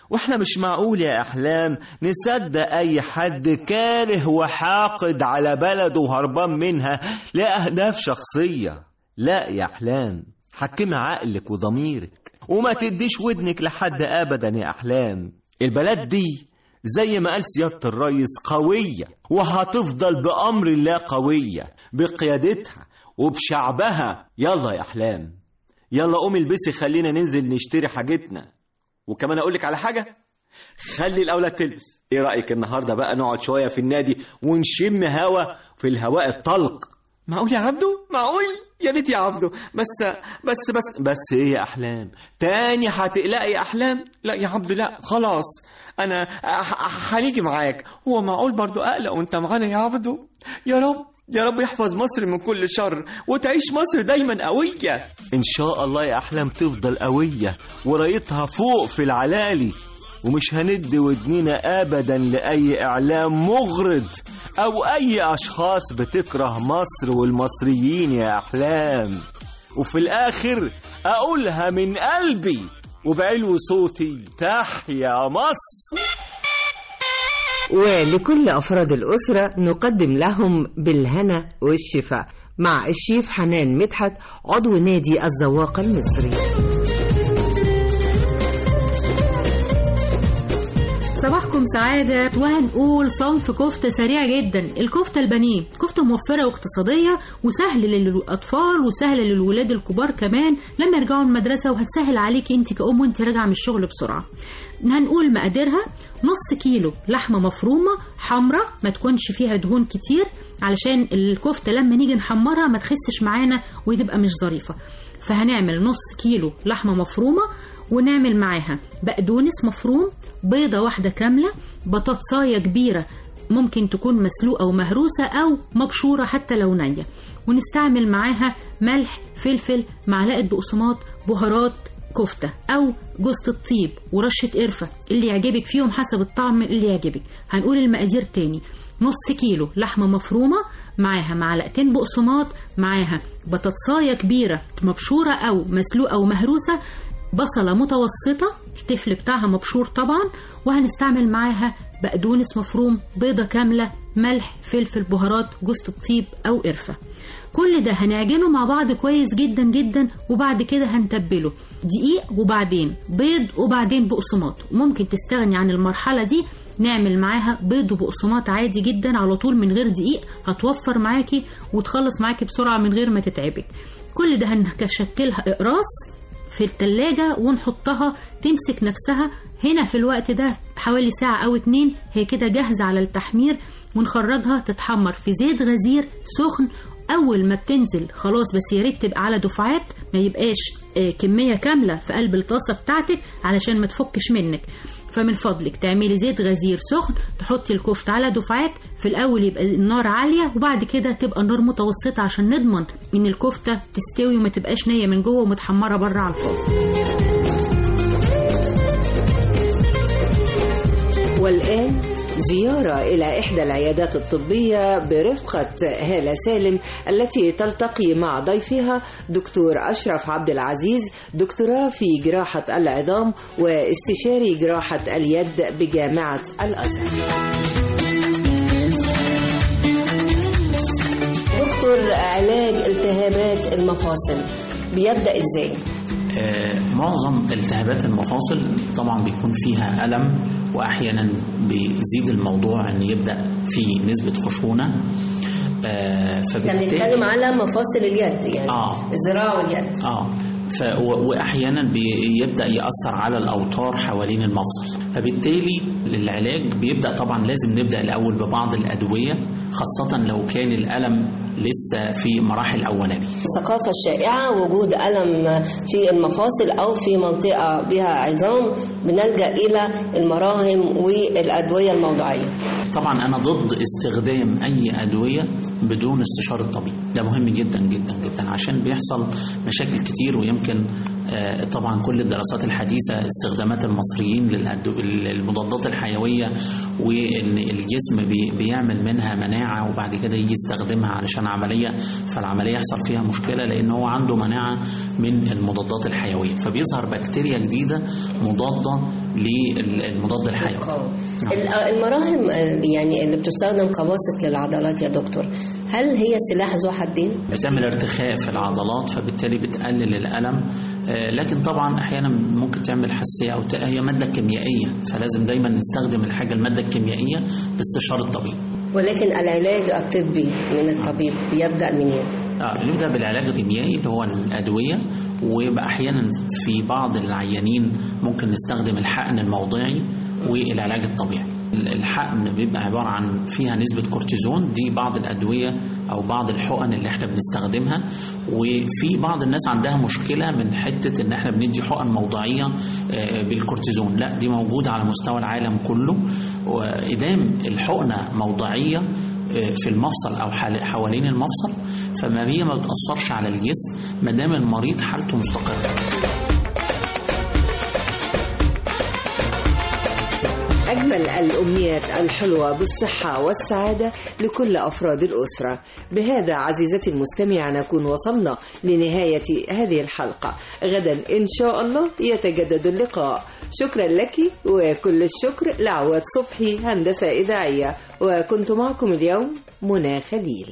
Speaker 7: واحنا مش معقول يا احلام نصدق اي حد كاره وحاقد على بلده وهربان منها لاهداف شخصيه لا يا احلام حكمي عقلك وضميرك وما تديش ودنك لحد ابدا يا احلام البلد دي زي ما قال سيادة الرئيس قوية وهتفضل بأمر الله قوية بقيادتها وبشعبها يلا يا أحلام يلا قومي البسي خلينا ننزل نشتري حاجتنا وكمان أقولك على حاجة خلي الأولاد تلبس إيه رأيك النهاردة بقى نقعد شوية في النادي ونشم هوا في الهواء الطلق معقول يا عبدو معقول يا ريت يا عبدو بس بس بس بس ايه يا احلام تاني هتقلقي يا احلام لا يا عبدو لا خلاص انا ح- هنيجي معاك هو معقول برضو اقلق وانت معانا يا عبدو يا رب يا رب يحفظ مصر من كل شر وتعيش مصر دايما قوية ان شاء الله يا احلام تفضل قوية ورايتها فوق في العلالي ومش هندي ودننا ابدا لاي اعلام مغرض او اي اشخاص بتكره مصر والمصريين يا احلام وفي الاخر اقولها من قلبي وبعلو صوتي تحيا مصر
Speaker 17: ولكل أفراد الأسرة نقدم لهم بالهنا والشفاء مع الشيف حنان مدحت عضو نادي الزواق المصري
Speaker 3: صباحكم سعادة وهنقول صنف كفتة سريع جدا الكفتة البانيه كفتة موفرة واقتصادية وسهل للأطفال وسهل للولاد الكبار كمان لما يرجعوا المدرسة وهتسهل عليكي انت كأم وانت راجعة من الشغل بسرعة هنقول مقاديرها نص كيلو لحمة مفرومة حمرة ما تكونش فيها دهون كتير علشان الكفتة لما نيجي نحمرها ما تخسش معانا وتبقى مش ظريفة فهنعمل نص كيلو لحمة مفرومة ونعمل معاها بقدونس مفروم بيضة واحدة كاملة بطاطساية كبيرة ممكن تكون مسلوقة ومهروسة أو مبشورة حتى لو نية ونستعمل معاها ملح فلفل معلقة بقسماط بهارات كفتة أو جوزة الطيب ورشة قرفة اللي يعجبك فيهم حسب الطعم اللي يعجبك هنقول المقادير تاني نص كيلو لحمة مفرومة معاها معلقتين بقسماط معاها بطاطساية كبيرة مبشورة أو مسلوقة ومهروسة بصلة متوسطة التفل بتاعها مبشور طبعا وهنستعمل معاها بقدونس مفروم بيضة كاملة ملح فلفل بهارات جوزة الطيب أو قرفة كل ده هنعجنه مع بعض كويس جدا جدا وبعد كده هنتبله دقيق وبعدين بيض وبعدين بقسماط ممكن تستغني عن المرحلة دي نعمل معاها بيض وبقسماط عادي جدا على طول من غير دقيق هتوفر معاكي وتخلص معاكي بسرعة من غير ما تتعبك كل ده هنشكلها اقراص في التلاجة ونحطها تمسك نفسها هنا في الوقت ده حوالي ساعة أو اتنين هي كده جاهزة على التحمير ونخرجها تتحمر في زيت غزير سخن أول ما بتنزل خلاص بس يا ريت تبقى على دفعات ما يبقاش آه، كمية كاملة في قلب الطاسة بتاعتك علشان ما تفكش منك فمن فضلك تعملي زيت غزير سخن تحطي الكفتة على دفعات في الأول يبقى النار عالية وبعد كده تبقى النار متوسطة عشان نضمن إن الكفتة تستوي وما تبقاش نية من جوه ومتحمرة بره على الفاضي
Speaker 17: والآن زيارة إلى إحدى العيادات الطبية برفقة هالة سالم التي تلتقي مع ضيفها دكتور أشرف عبد العزيز دكتوراه في جراحة العظام واستشاري جراحة اليد بجامعة الأزهر
Speaker 11: دكتور علاج التهابات المفاصل بيبدأ ازاي؟
Speaker 12: آه، معظم التهابات المفاصل طبعا بيكون فيها ألم وأحيانا بيزيد الموضوع أن يبدأ في نسبة خشونة آه،
Speaker 11: احنا
Speaker 12: فبالتالي
Speaker 11: بنتكلم على مفاصل اليد يعني
Speaker 12: آه.
Speaker 11: الذراع واليد
Speaker 12: اه ف و- واحيانا بيبدا ياثر على الاوتار حوالين المفصل فبالتالي العلاج بيبدا طبعا لازم نبدا الاول ببعض الادويه خاصه لو كان الالم لسه في مراحل اولانيه
Speaker 11: الثقافة الشائعة وجود ألم في المفاصل أو في منطقة بها عظام بنلجأ إلى المراهم والأدوية الموضعية
Speaker 12: طبعا انا ضد استخدام اي ادويه بدون استشاره الطبيب ده مهم جدا جدا جدا عشان بيحصل مشاكل كتير ويمكن آه، طبعا كل الدراسات الحديثة استخدامات المصريين للأدو- للمضادات الحيوية وإن الجسم بي- بيعمل منها مناعة وبعد كده يجي يستخدمها علشان عملية فالعملية يحصل فيها مشكلة لأن هو عنده مناعة من المضادات الحيوية فبيظهر بكتيريا جديدة مضادة للمضاد الحيوي
Speaker 11: ال- المراهم آه، يعني اللي بتستخدم كواسط للعضلات يا دكتور هل هي سلاح ذو حدين؟
Speaker 12: بتعمل ارتخاء في العضلات فبالتالي بتقلل الألم آه، لكن طبعا أحيانا ممكن تعمل حساسية أو ت- هي مادة كيميائية فلازم دايما نستخدم الحاجة المادة الكيميائية باستشارة الطبيب
Speaker 11: ولكن العلاج الطبي من الطبيب بيبدأ منين؟
Speaker 12: آه، نبدأ بالعلاج الكيميائي اللي هو الأدوية ويبقى أحيانا في بعض العيانين ممكن نستخدم الحقن الموضعي والعلاج الطبيعي الحقن بيبقى عبارة عن فيها نسبة كورتيزون دي بعض الأدوية أو بعض الحقن اللي احنا بنستخدمها وفي بعض الناس عندها مشكلة من حتة إن احنا بندي حقن موضعية آه، بالكورتيزون لا دي موجودة على مستوى العالم كله وإدام الحقنة موضعية في المفصل او حال- حوالين المفصل فما هي ما بتاثرش على الجسم ما دام المريض حالته مستقره
Speaker 17: أجمل الأمنيات الحلوة بالصحة والسعادة لكل أفراد الأسرة بهذا عزيزتي المستمعة نكون وصلنا لنهاية هذه الحلقة غدا إن شاء الله يتجدد اللقاء شكرا لك وكل الشكر لعواد صبحي هندسة إذاعية وكنت معكم اليوم منى خليل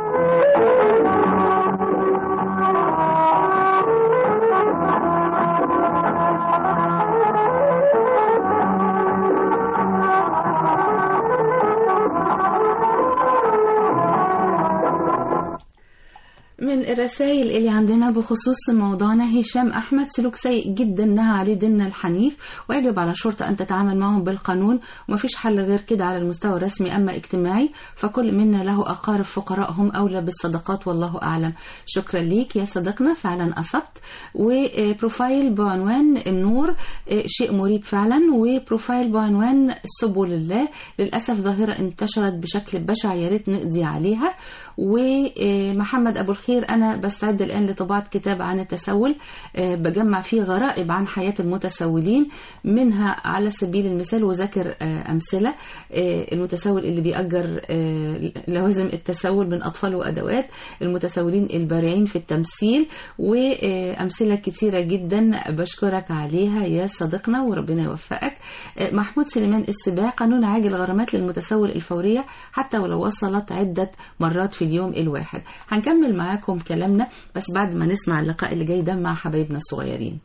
Speaker 1: من الرسائل اللي عندنا بخصوص موضوعنا هشام أحمد سلوك سيء جدا نهى عليه ديننا الحنيف ويجب على الشرطة أن تتعامل معهم بالقانون ومفيش حل غير كده على المستوى الرسمي أما اجتماعي فكل منا له أقارب فقراء هم أولى بالصدقات والله أعلم شكرا ليك يا صديقنا فعلا أصبت وبروفايل بعنوان النور شيء مريب فعلا وبروفايل بعنوان سبل الله للأسف ظاهرة انتشرت بشكل بشع يا ريت نقضي عليها ومحمد أبو الخير أنا بستعد الآن لطباعة كتاب عن التسول آه، بجمع فيه غرائب عن حياة المتسولين منها على سبيل المثال وذاكر آه، أمثلة آه، المتسول اللي بيأجر آه، لوازم التسول من أطفال وأدوات المتسولين البارعين في التمثيل وأمثلة كتيرة جدا بشكرك عليها يا صديقنا وربنا يوفقك آه، محمود سليمان السباع قانون عاجل غرامات للمتسول الفورية حتى ولو وصلت عدة مرات في اليوم الواحد هنكمل معاكم كلامنا بس بعد ما نسمع اللقاء اللي جاي ده مع حبايبنا الصغيرين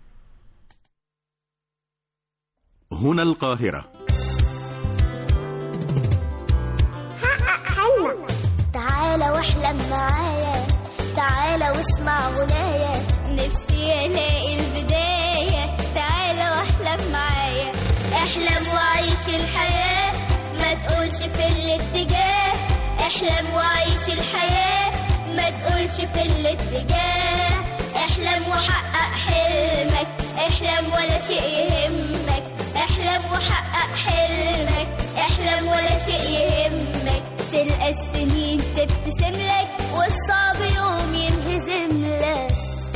Speaker 4: هنا القاهرة
Speaker 23: حقق حلمك تعالى واحلم معايا تعالى واسمع غنايا نفسي الاقي البداية تعالى واحلم معايا احلم وعيش الحياة ما تقولش في الاتجاه احلم وعيش الحياة ما تقولش في الاتجاه احلم وحقق حلمك احلم ولا شيء يهمك احلم وحقق حلمك احلم ولا شيء يهمك تلقى السنين تبتسم لك والصعب يوم ينهزم لك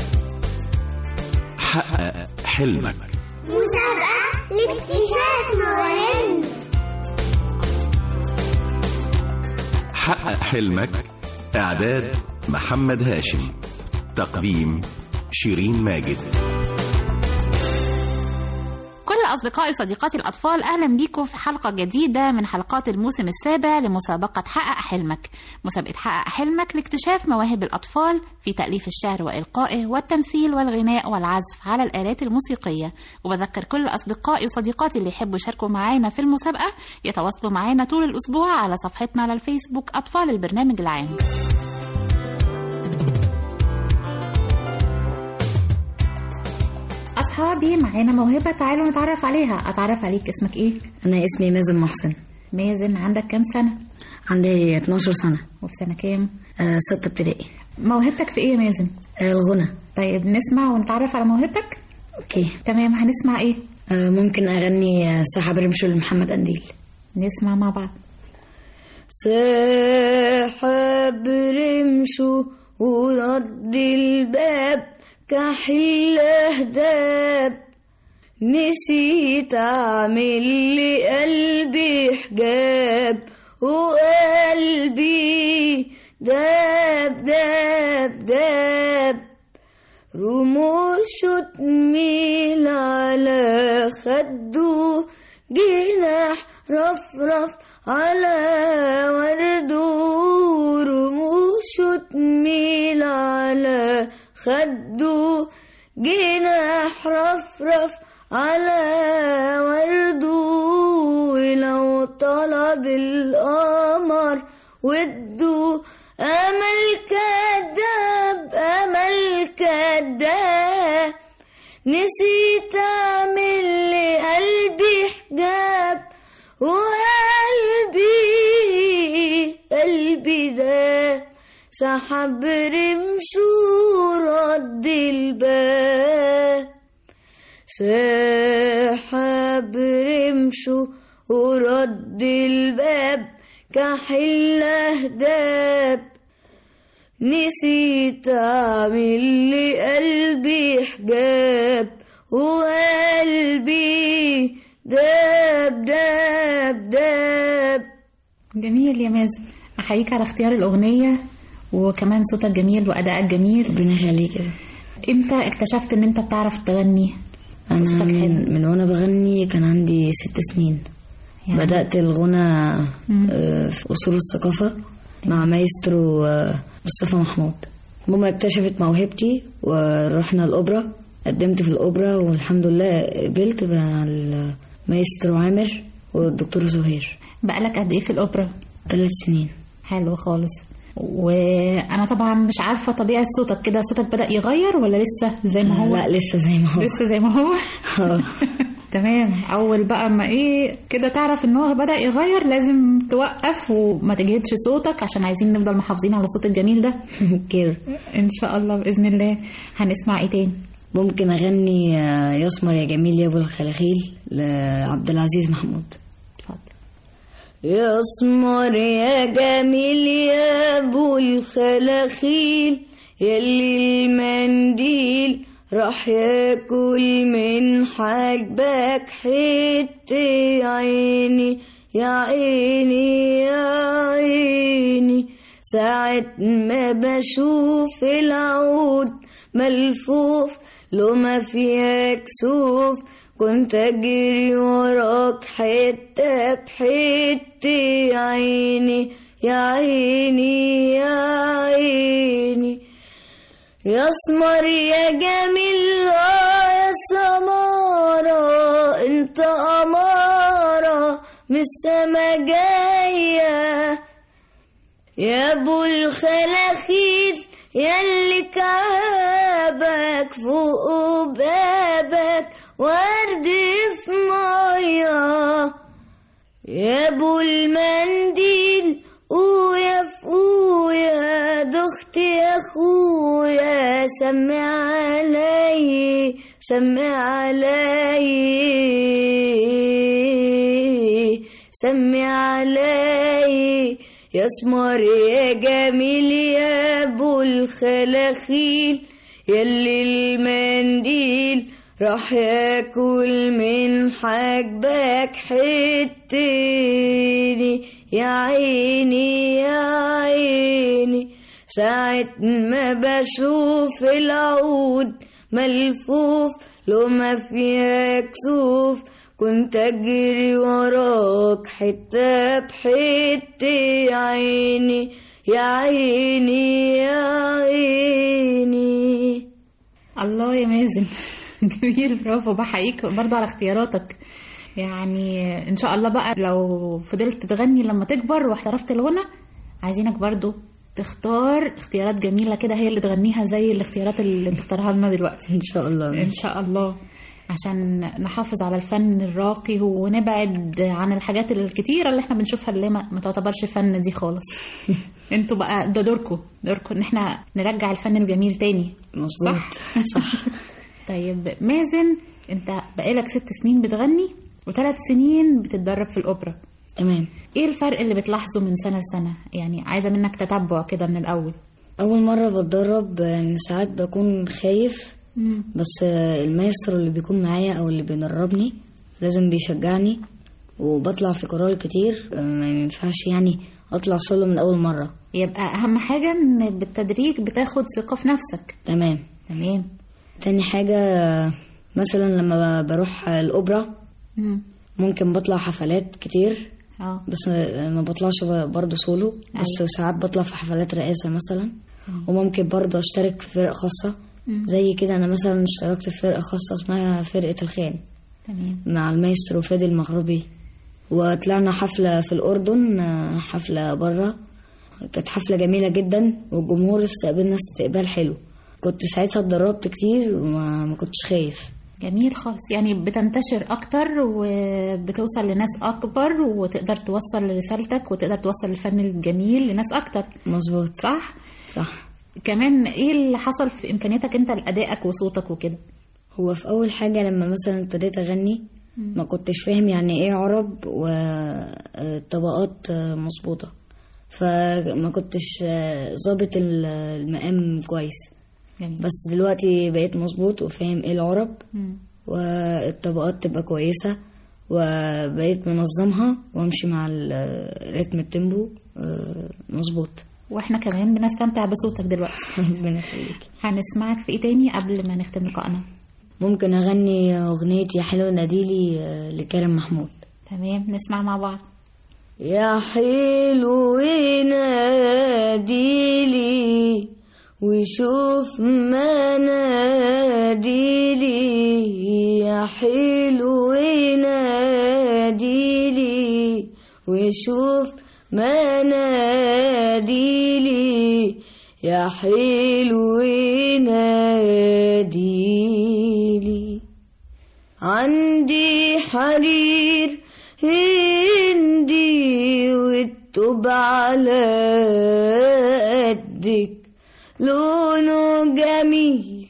Speaker 4: حقق حلمك
Speaker 23: مسابقة لاكتشاف مواهب
Speaker 4: حقق حلمك إعداد محمد هاشم تقديم شيرين ماجد
Speaker 24: كل أصدقائي وصديقاتي الأطفال أهلا بيكم في حلقة جديدة من حلقات الموسم السابع لمسابقة حقق حلمك مسابقة حقق حلمك لاكتشاف مواهب الأطفال في تأليف الشعر وإلقائه والتمثيل والغناء والعزف على الآلات الموسيقية وبذكر كل أصدقائي وصديقاتي اللي يحبوا يشاركوا معانا في المسابقة يتواصلوا معانا طول الأسبوع على صفحتنا على الفيسبوك أطفال البرنامج العام أصحابي معانا موهبة تعالوا نتعرف عليها أتعرف عليك اسمك إيه؟
Speaker 14: أنا اسمي مازن محسن
Speaker 24: مازن عندك كام سنة؟
Speaker 14: عندي 12 سنة
Speaker 24: وفي سنة كام؟
Speaker 14: آه ستة ابتدائي
Speaker 24: موهبتك في إيه يا مازن؟
Speaker 14: آه الغنى
Speaker 24: طيب نسمع ونتعرف على موهبتك؟
Speaker 14: أوكي
Speaker 24: تمام هنسمع إيه؟
Speaker 14: آه ممكن أغني آه سحب رمشه لمحمد أنديل
Speaker 24: نسمع مع بعض
Speaker 14: سحب رمشه ورد الباب
Speaker 25: كحل أهداب نسيت أعمل لقلبي حجاب وقلبي داب داب داب رموشه تميل على خده جناح رفرف على ورده رموشه تميل على خده جناح رفرف على ورده ولو طلب القمر وده أمل كداب أمل كداب نسيت أعمل لقلبي حجاب وقلبي قلبي ده سحب رمشه رد الباب سحب رمشه ورد الباب كحل أهداب نسيت أعمل لقلبي حجاب وقلبي داب داب داب
Speaker 24: جميل يا مازن احييك على اختيار الاغنيه وكمان صوتك جميل وادائك جميل
Speaker 14: ربنا يخليك
Speaker 24: امتى اكتشفت ان انت بتعرف تغني
Speaker 14: انا
Speaker 24: صوتك حلو.
Speaker 14: من, من وانا بغني كان عندي ست سنين
Speaker 24: يعني-
Speaker 14: بدأت الغنى آه، في أصول الثقافة مع مايسترو آه، مصطفى محمود ماما اكتشفت موهبتي ورحنا الأوبرا قدمت في الأوبرا والحمد لله قبلت مع المايسترو عامر والدكتور زهير
Speaker 24: بقالك قد ايه في الاوبرا
Speaker 14: ثلاث سنين
Speaker 24: حلو خالص وانا طبعا مش عارفه طبيعه صوتك كده صوتك بدا يغير ولا لسه زي ما هو
Speaker 14: لا لسه زي ما هو
Speaker 24: لسه زي ما هو تمام اول بقى ما ايه كده تعرف ان هو بدا يغير لازم توقف وما تجهدش صوتك عشان عايزين نفضل محافظين على الصوت الجميل ده
Speaker 14: كير
Speaker 24: ان شاء الله باذن الله هنسمع ايه تاني
Speaker 14: ممكن أغني آه، يسمر يا جميل يا أبو الخلاخيل لعبد العزيز محمود
Speaker 25: يا اسمر يا جميل يا ابو الخلاخيل يلي المنديل راح ياكل من حاجبك حتة عيني يا عيني يا عيني ساعة ما بشوف العود ملفوف لو ما فيها كسوف كنت اجري وراك حتة بحتة يا عيني يا عيني يا عيني يا اسمر يا جميل آه يا سمارة انت أمارة من السما جاية يا ابو الخلاخيل ياللي كعابك فوق بابك ورد في ميه يا ابو المنديل ويا فويا دخت يا اخويا سمع علي سمع علي سمع علي يا اسمر يا جميل يا ابو الخلاخيل يلي المنديل راح ياكل من حاجبك حتيني يا عيني يا عيني ساعة ما بشوف العود ملفوف لو ما فيها كسوف كنت اجري وراك حتة بحتة يا عيني يا عيني يا عيني
Speaker 24: الله يا مازن جميل برافو بحييك برضو على اختياراتك يعني ان شاء الله بقى لو فضلت تغني لما تكبر واحترفت الغنى عايزينك برضو تختار اختيارات جميلة كده هي اللي تغنيها زي الاختيارات اللي بتختارها لنا دلوقتي
Speaker 14: إن شاء الله
Speaker 24: ان شاء الله عشان نحافظ على الفن الراقي ونبعد عن الحاجات الكتيرة اللي احنا بنشوفها اللي ما ما تعتبرش فن دي خالص انتوا بقى ده دوركم دوركم ان احنا نرجع الفن الجميل تاني
Speaker 14: مظبوط
Speaker 24: صح طيب مازن انت بقالك ست سنين بتغني وثلاث سنين بتتدرب في الاوبرا
Speaker 14: تمام
Speaker 24: ايه الفرق اللي بتلاحظه من سنة لسنة يعني عايزة منك تتبع كده من الاول
Speaker 14: أول مرة بتدرب يعني ساعات بكون خايف بس آه، المايسترو اللي بيكون معايا او اللي بيدربني لازم بيشجعني وبطلع في كورال كتير آه، ما ينفعش يعني اطلع سولو من اول مره
Speaker 24: يبقى اهم حاجه ان بالتدريج بتاخد ثقه في نفسك
Speaker 14: تمام
Speaker 24: تمام
Speaker 14: تاني حاجة آه، مثلا لما بروح الأوبرا
Speaker 24: مم.
Speaker 14: ممكن بطلع حفلات كتير
Speaker 24: اه
Speaker 14: بس آه، ما بطلعش ب- برضه سولو بس
Speaker 24: أيوة.
Speaker 14: ساعات بطلع في حفلات رئاسة مثلا وممكن برضه أشترك في فرق خاصة
Speaker 24: مم.
Speaker 14: زي كده أنا مثلا اشتركت في فرقة خاصة اسمها فرقة الخان
Speaker 24: تمام
Speaker 14: مع المايسترو فادي المغربي وطلعنا حفلة في الأردن آه، حفلة برا كانت حفلة جميلة جدا والجمهور استقبلنا استقبال حلو كنت ساعتها اتدربت كتير وما ما كنتش خايف
Speaker 24: جميل خالص يعني بتنتشر اكتر وبتوصل لناس اكبر وتقدر توصل رسالتك وتقدر توصل الفن الجميل لناس اكتر
Speaker 14: مظبوط
Speaker 24: صح
Speaker 14: صح
Speaker 24: كمان ايه اللي حصل في امكانياتك انت لادائك وصوتك وكده
Speaker 14: هو في أول حاجة لما مثلا ابتديت أغني ما كنتش فاهم يعني ايه عرب وطبقات مظبوطة فما كنتش آه، ظابط ال- المقام كويس
Speaker 24: جميل.
Speaker 14: بس دلوقتي بقيت مظبوط وفاهم ايه العرب
Speaker 24: مم.
Speaker 14: والطبقات تبقى كويسة وبقيت منظمها وامشي مع ال- رتم التيمبو آه، مظبوط
Speaker 24: واحنا كمان بنستمتع بصوتك دلوقتي
Speaker 14: ربنا يخليك
Speaker 24: هنسمعك في ايه تاني قبل ما نختم لقائنا
Speaker 14: ممكن اغني اغنية يا حلو ناديلي آه، لكريم محمود
Speaker 24: تمام نسمع مع بعض
Speaker 25: يا حلو ناديلي وشوف ما ناديلي يا حلو ناديلي وشوف ما ناديلي يا حلو ناديلي عندي حرير هندي والتوب على قدك لونه جميل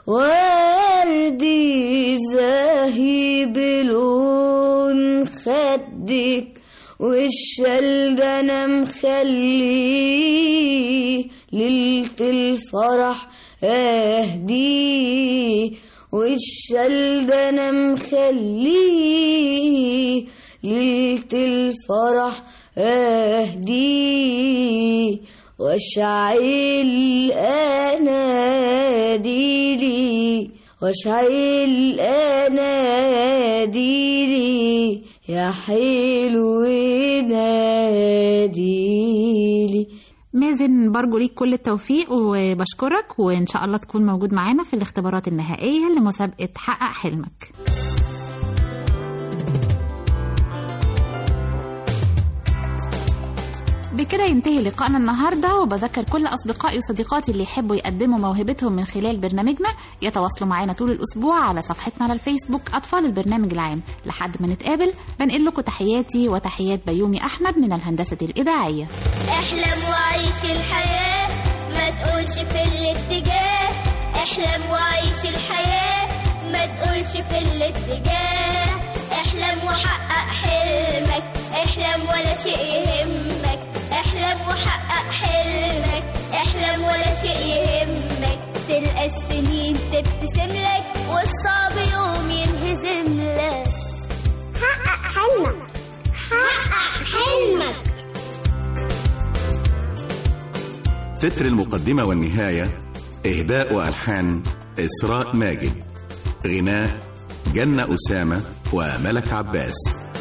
Speaker 25: وردي زاهي بلون خدك والشال ده انا مخليه ليلة الفرح اهديه والشال ده انا مخليه ليلة الفرح اهديه واشعل اناديلي واشعل اناديلي يا حلو ناديلي
Speaker 24: مازن برجو ليك كل التوفيق وبشكرك وان شاء الله تكون موجود معانا في الاختبارات النهائيه لمسابقه حقق حلمك بكده ينتهي لقائنا النهارده وبذكر كل اصدقائي وصديقاتي اللي يحبوا يقدموا موهبتهم من خلال برنامجنا يتواصلوا معانا طول الاسبوع على صفحتنا على الفيسبوك اطفال البرنامج العام لحد ما نتقابل بنقل لكم تحياتي وتحيات بيومي احمد من الهندسه الاذاعيه
Speaker 23: احلم وعيش الحياة ما تقولش في الاتجاه احلم وعيش الحياة ما تقولش في الاتجاه احلم وحقق حلمك احلم ولا شيء يهمك احلم وحقق حلمك احلم ولا شيء يهمك تلقى السنين تبتسم لك والصعب يوم ينهزم لك حقق حلمك حقق حلمك
Speaker 4: تتر المقدمة والنهاية إهداء وألحان إسراء ماجد غناء جنة أسامة وملك عباس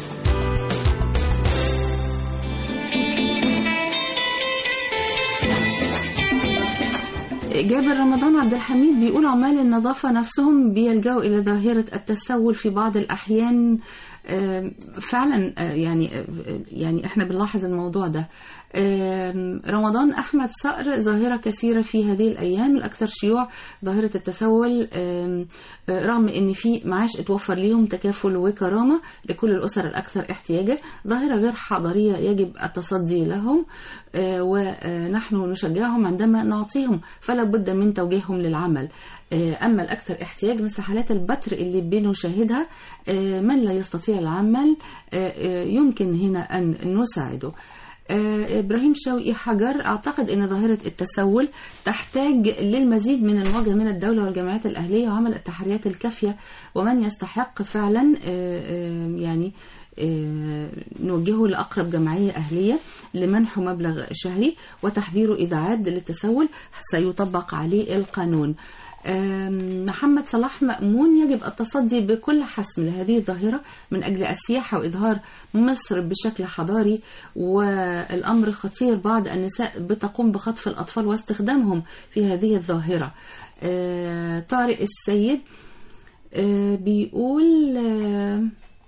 Speaker 1: جابر رمضان عبد الحميد بيقول عمال النظافة نفسهم بيلجأوا إلى ظاهرة التسول في بعض الأحيان آم، فعلا آه، يعني آه، يعني احنا بنلاحظ الموضوع ده آم، رمضان أحمد صقر ظاهرة كثيرة في هذه الأيام الأكثر شيوع ظاهرة التسول آم، آه، رغم أن في معاش اتوفر ليهم تكافل وكرامة لكل الأسر الأكثر احتياجا ظاهرة غير حضارية يجب التصدي لهم آه، ونحن نشجعهم عندما نعطيهم فلا بد من توجيههم للعمل آه، أما الأكثر احتياج مثل حالات البتر اللي بنشاهدها آه، من لا يستطيع العمل آه، آه، يمكن هنا أن نساعده آه، إبراهيم شوقي حجر أعتقد أن ظاهرة التسول تحتاج للمزيد من المواجهة من الدولة والجمعيات الأهلية وعمل التحريات الكافية ومن يستحق فعلا آه، آه، يعني آه، نوجهه لأقرب جمعية أهلية لمنحه مبلغ شهري وتحذيره إذا عاد للتسول سيطبق عليه القانون آم، محمد صلاح مأمون يجب التصدي بكل حسم لهذه الظاهرة من أجل السياحة وإظهار مصر بشكل حضاري والأمر خطير بعض النساء بتقوم بخطف الأطفال واستخدامهم في هذه الظاهرة آه، طارق السيد آه، بيقول آه،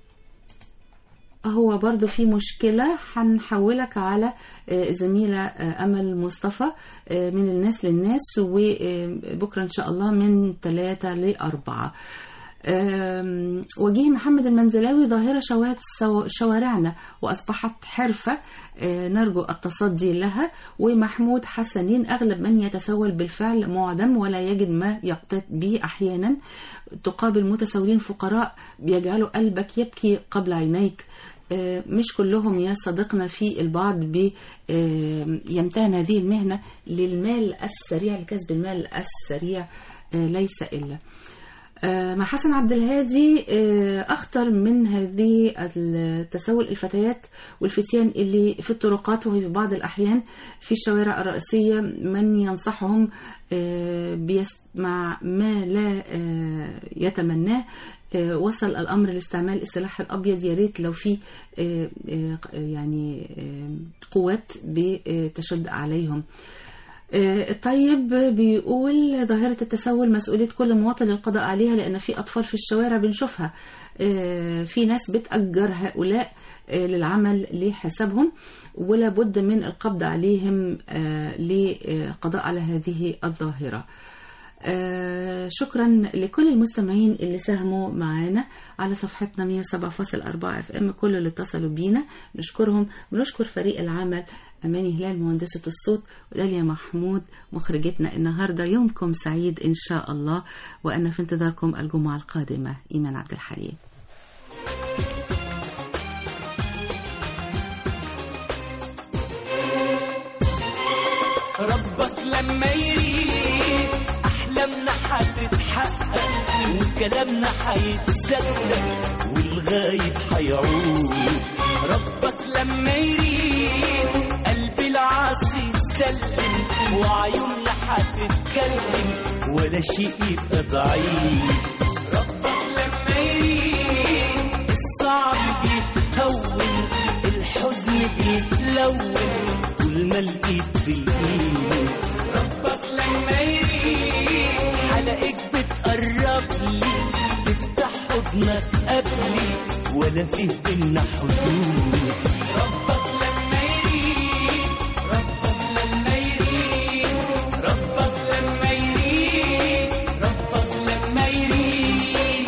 Speaker 1: هو برضو في مشكلة هنحولك على آه، زميلة آه، أمل مصطفى آه، من الناس للناس وبكرة إن شاء الله من ثلاثة لأربعة آم، وجيه محمد المنزلاوي ظاهرة شوات سو- شوارعنا وأصبحت حرفة آه، نرجو التصدي لها ومحمود حسنين أغلب من يتسول بالفعل معدم ولا يجد ما يقتات به أحيانا تقابل متسولين فقراء بيجعلوا قلبك يبكي قبل عينيك آه، مش كلهم يا صديقنا في البعض بي آه، يمتهن هذه المهنة للمال السريع لكسب المال السريع آه، ليس إلا آه، مع حسن عبد الهادي آه، أخطر من هذه التسول الفتيات والفتيان اللي في الطرقات وفي بعض الأحيان في الشوارع الرئيسية من ينصحهم آه، بيسمع ما لا آه، يتمناه آه، وصل الأمر لاستعمال السلاح الأبيض يا ريت لو في آه، آه، يعني آه، قوات بتشد عليهم آه، طيب بيقول ظاهرة التسول مسؤولية كل مواطن للقضاء عليها لأن في أطفال في الشوارع بنشوفها آه، في ناس بتأجر هؤلاء آه، للعمل لحسابهم ولا بد من القبض عليهم آه، للقضاء على هذه الظاهرة آه، شكرا لكل المستمعين اللي ساهموا معانا على صفحتنا 107.4 اف ام كل اللي اتصلوا بينا نشكرهم بنشكر فريق العمل اماني هلال مهندسه الصوت وداليا محمود مخرجتنا النهارده يومكم سعيد ان شاء الله وانا في انتظاركم الجمعه القادمه ايمان عبد الحليم
Speaker 8: ربك لما يريد احلامنا هتتحقق وكلامنا هيتصدق والغايب هيعود ربك لما يريد قلب العاصي يسلم وعيوننا هتتكلم ولا شيء يبقى ضعيف ربك لما يريد الصعب بيتهون الحزن بيتلون طول ما الايد في الايد ربك لما يريد حلقك بتقرب لي تفتح حضنك قبلي ولا فيه بينا حدود ربك لما يريد ربك لما يريد ربك لما يريد ربك لما يريد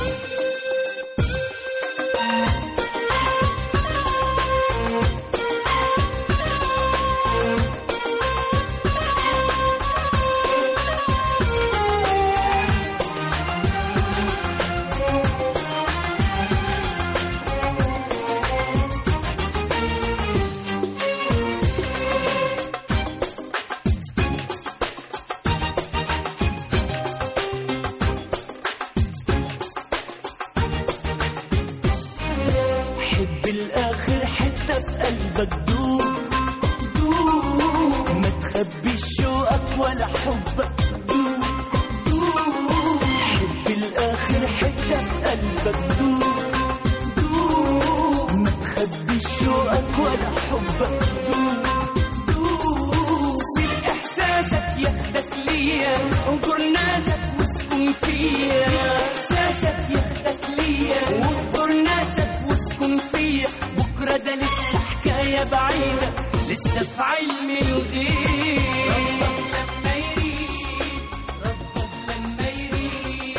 Speaker 8: حب الاخر حتة في قلبك دوب دوب ما تخبيش شوقك ولا حبك دوب دوب حب الاخر حتة في قلبك دوب دوب ما تخبيش شوقك ولا حبك دوب دوب سيب احساسك ياخدك ليا انكر ناسك واسكن فيا احساسك ياخدك ليا وانكر ناسك واسكن فيا بكره ده لسه حكايه بعيده لسه في علم الغيب ربك لما يريد ربك لما يريد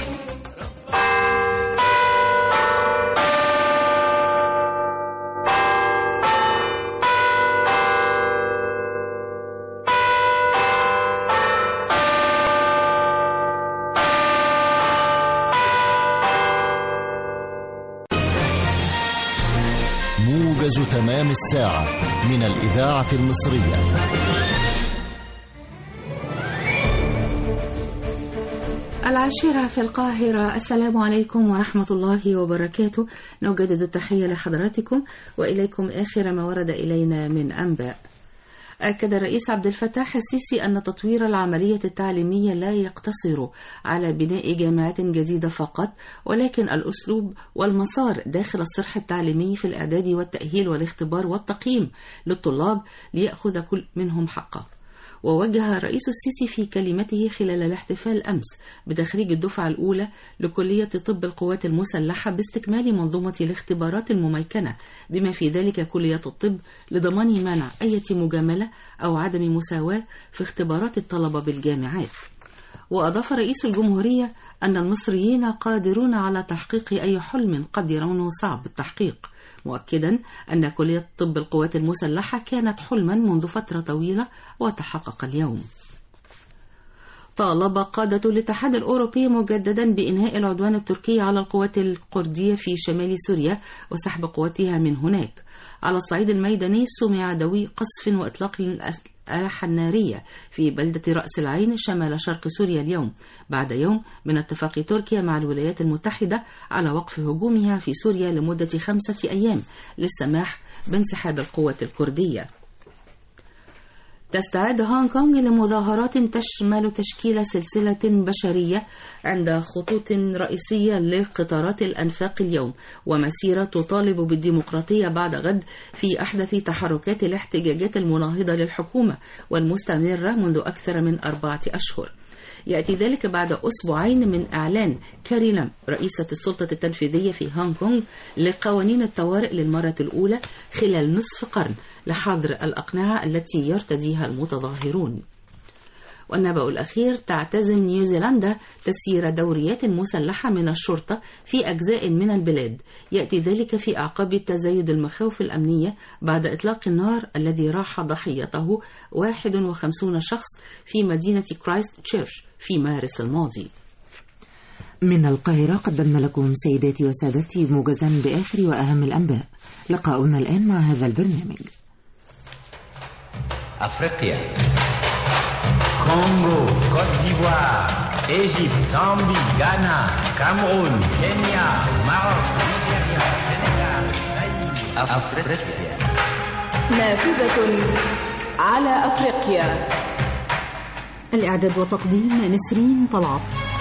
Speaker 13: موجز تمام الساعة من الإذاعة المصرية
Speaker 1: العاشرة في القاهرة السلام عليكم ورحمة الله وبركاته نجدد التحية لحضراتكم وإليكم آخر ما ورد إلينا من أنباء أكد الرئيس عبد الفتاح السيسي أن تطوير العملية التعليمية لا يقتصر على بناء جامعات جديدة فقط ولكن الأسلوب والمسار داخل الصرح التعليمي في الإعداد والتأهيل والاختبار والتقييم للطلاب ليأخذ كل منهم حقه ووجه الرئيس السيسي في كلمته خلال الاحتفال أمس بتخريج الدفعة الأولى لكلية طب القوات المسلحة باستكمال منظومة الاختبارات المميكنة بما في ذلك كلية الطب لضمان منع أي مجاملة أو عدم مساواة في اختبارات الطلبة بالجامعات وأضاف رئيس الجمهورية أن المصريين قادرون على تحقيق أي حلم قد يرونه صعب التحقيق مؤكدا أن كلية طب القوات المسلحة كانت حلما منذ فترة طويلة وتحقق اليوم طالب قادة الاتحاد الأوروبي مجددا بإنهاء العدوان التركي على القوات الكردية في شمال سوريا وسحب قواتها من هناك على الصعيد الميداني سمع دوي قصف وإطلاق الأسلحة النارية في بلدة رأس العين شمال شرق سوريا اليوم بعد يوم من اتفاق تركيا مع الولايات المتحدة على وقف هجومها في سوريا لمدة خمسة أيام للسماح بانسحاب القوات الكردية تستعد هونغ كونغ لمظاهرات تشمل تشكيل سلسلة بشرية عند خطوط رئيسية لقطارات الأنفاق اليوم ومسيرة تطالب بالديمقراطية بعد غد في أحدث تحركات الاحتجاجات المناهضة للحكومة والمستمرة منذ أكثر من أربعة أشهر يأتي ذلك بعد أسبوعين من إعلان كاري لام رئيسة السلطة التنفيذية في هونغ كونغ لقوانين الطوارئ للمرة الأولى خلال نصف قرن لحظر الأقنعة التي يرتديها المتظاهرون والنبأ الأخير تعتزم نيوزيلندا تسيير دوريات مسلحة من الشرطة في أجزاء من البلاد يأتي ذلك في أعقاب تزايد المخاوف الأمنية بعد إطلاق النار الذي راح ضحيته 51 شخص في مدينة كرايست تشيرش في مارس الماضي
Speaker 15: من القاهرة قدمنا لكم سيداتي وسادتي موجزا بآخر وأهم الأنباء لقاؤنا الآن مع هذا البرنامج
Speaker 16: أفريقيا كونغو كوت ديفوار إيجيبت زامبي غانا كامرون كينيا ماروك نيجيريا سنغال أفريقيا
Speaker 21: نافذة على أفريقيا
Speaker 3: الإعداد وتقديم نسرين طلعت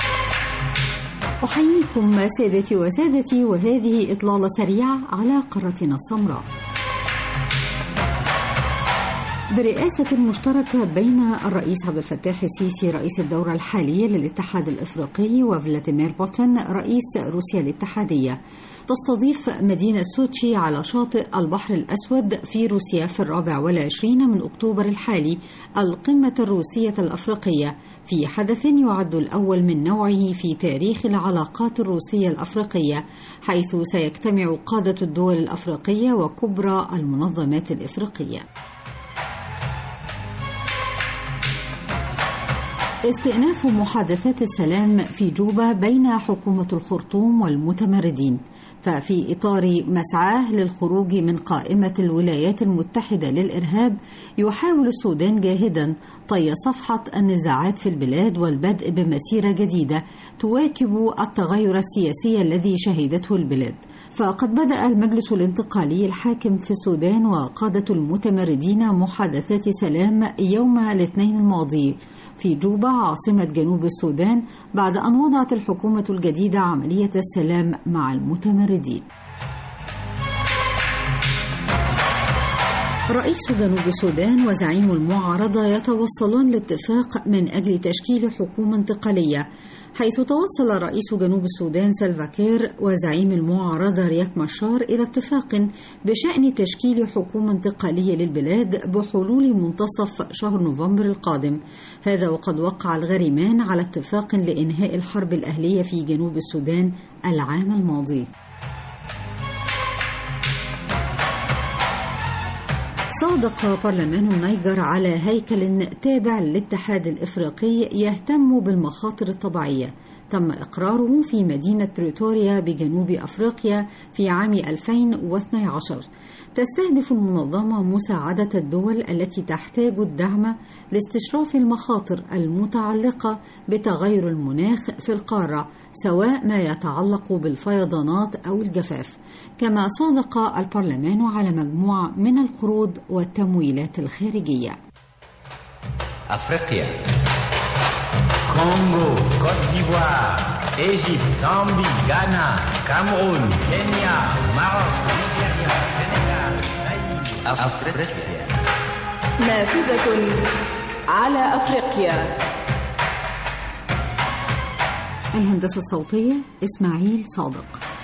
Speaker 3: أحييكم سادتي وسادتي وهذه إطلالة سريعة على قارتنا السمراء برئاسة مشتركة بين الرئيس عبد الفتاح السيسي رئيس الدورة الحالية للاتحاد الإفريقي وفلاديمير بوتين رئيس روسيا الاتحادية تستضيف مدينة سوتشي على شاطئ البحر الأسود في روسيا في الرابع والعشرين من أكتوبر الحالي القمة الروسية الأفريقية في حدث يعد الأول من نوعه في تاريخ العلاقات الروسية الأفريقية حيث سيجتمع قادة الدول الأفريقية وكبرى المنظمات الإفريقية استئناف محادثات السلام في جوبا بين حكومة الخرطوم والمتمردين ففي إطار مسعاه للخروج من قائمة الولايات المتحدة للإرهاب يحاول السودان جاهدا طي صفحة النزاعات في البلاد والبدء بمسيرة جديدة تواكب التغير السياسي الذي شهدته البلاد فقد بدأ المجلس الانتقالي الحاكم في السودان وقادة المتمردين محادثات سلام يوم الاثنين الماضي في جوبا عاصمة جنوب السودان بعد أن وضعت الحكومة الجديدة عملية السلام مع المتمردين رئيس جنوب السودان وزعيم المعارضة يتوصلان لاتفاق من أجل تشكيل حكومة انتقالية حيث توصل رئيس جنوب السودان سلفاكير وزعيم المعارضة رياك مشار إلى اتفاق بشأن تشكيل حكومة انتقالية للبلاد بحلول منتصف شهر نوفمبر القادم هذا وقد وقع الغريمان على اتفاق لإنهاء الحرب الأهلية في جنوب السودان العام الماضي صادق برلمان النيجر على هيكل تابع للاتحاد الافريقي يهتم بالمخاطر الطبيعيه
Speaker 9: تم إقراره في مدينة بريتوريا بجنوب أفريقيا في عام 2012 تستهدف المنظمة مساعدة الدول التي تحتاج الدعم لاستشراف المخاطر المتعلقة بتغير المناخ في القارة سواء ما يتعلق بالفيضانات أو الجفاف كما صادق البرلمان على مجموعة من القروض والتمويلات الخارجية
Speaker 16: أفريقيا كونغو كوت ديفوار إيجيبت زامبي غانا كاميرون كينيا ماروك نيجيريا سنغال أفريقيا
Speaker 21: نافذة على أفريقيا
Speaker 9: الهندسة الصوتية إسماعيل صادق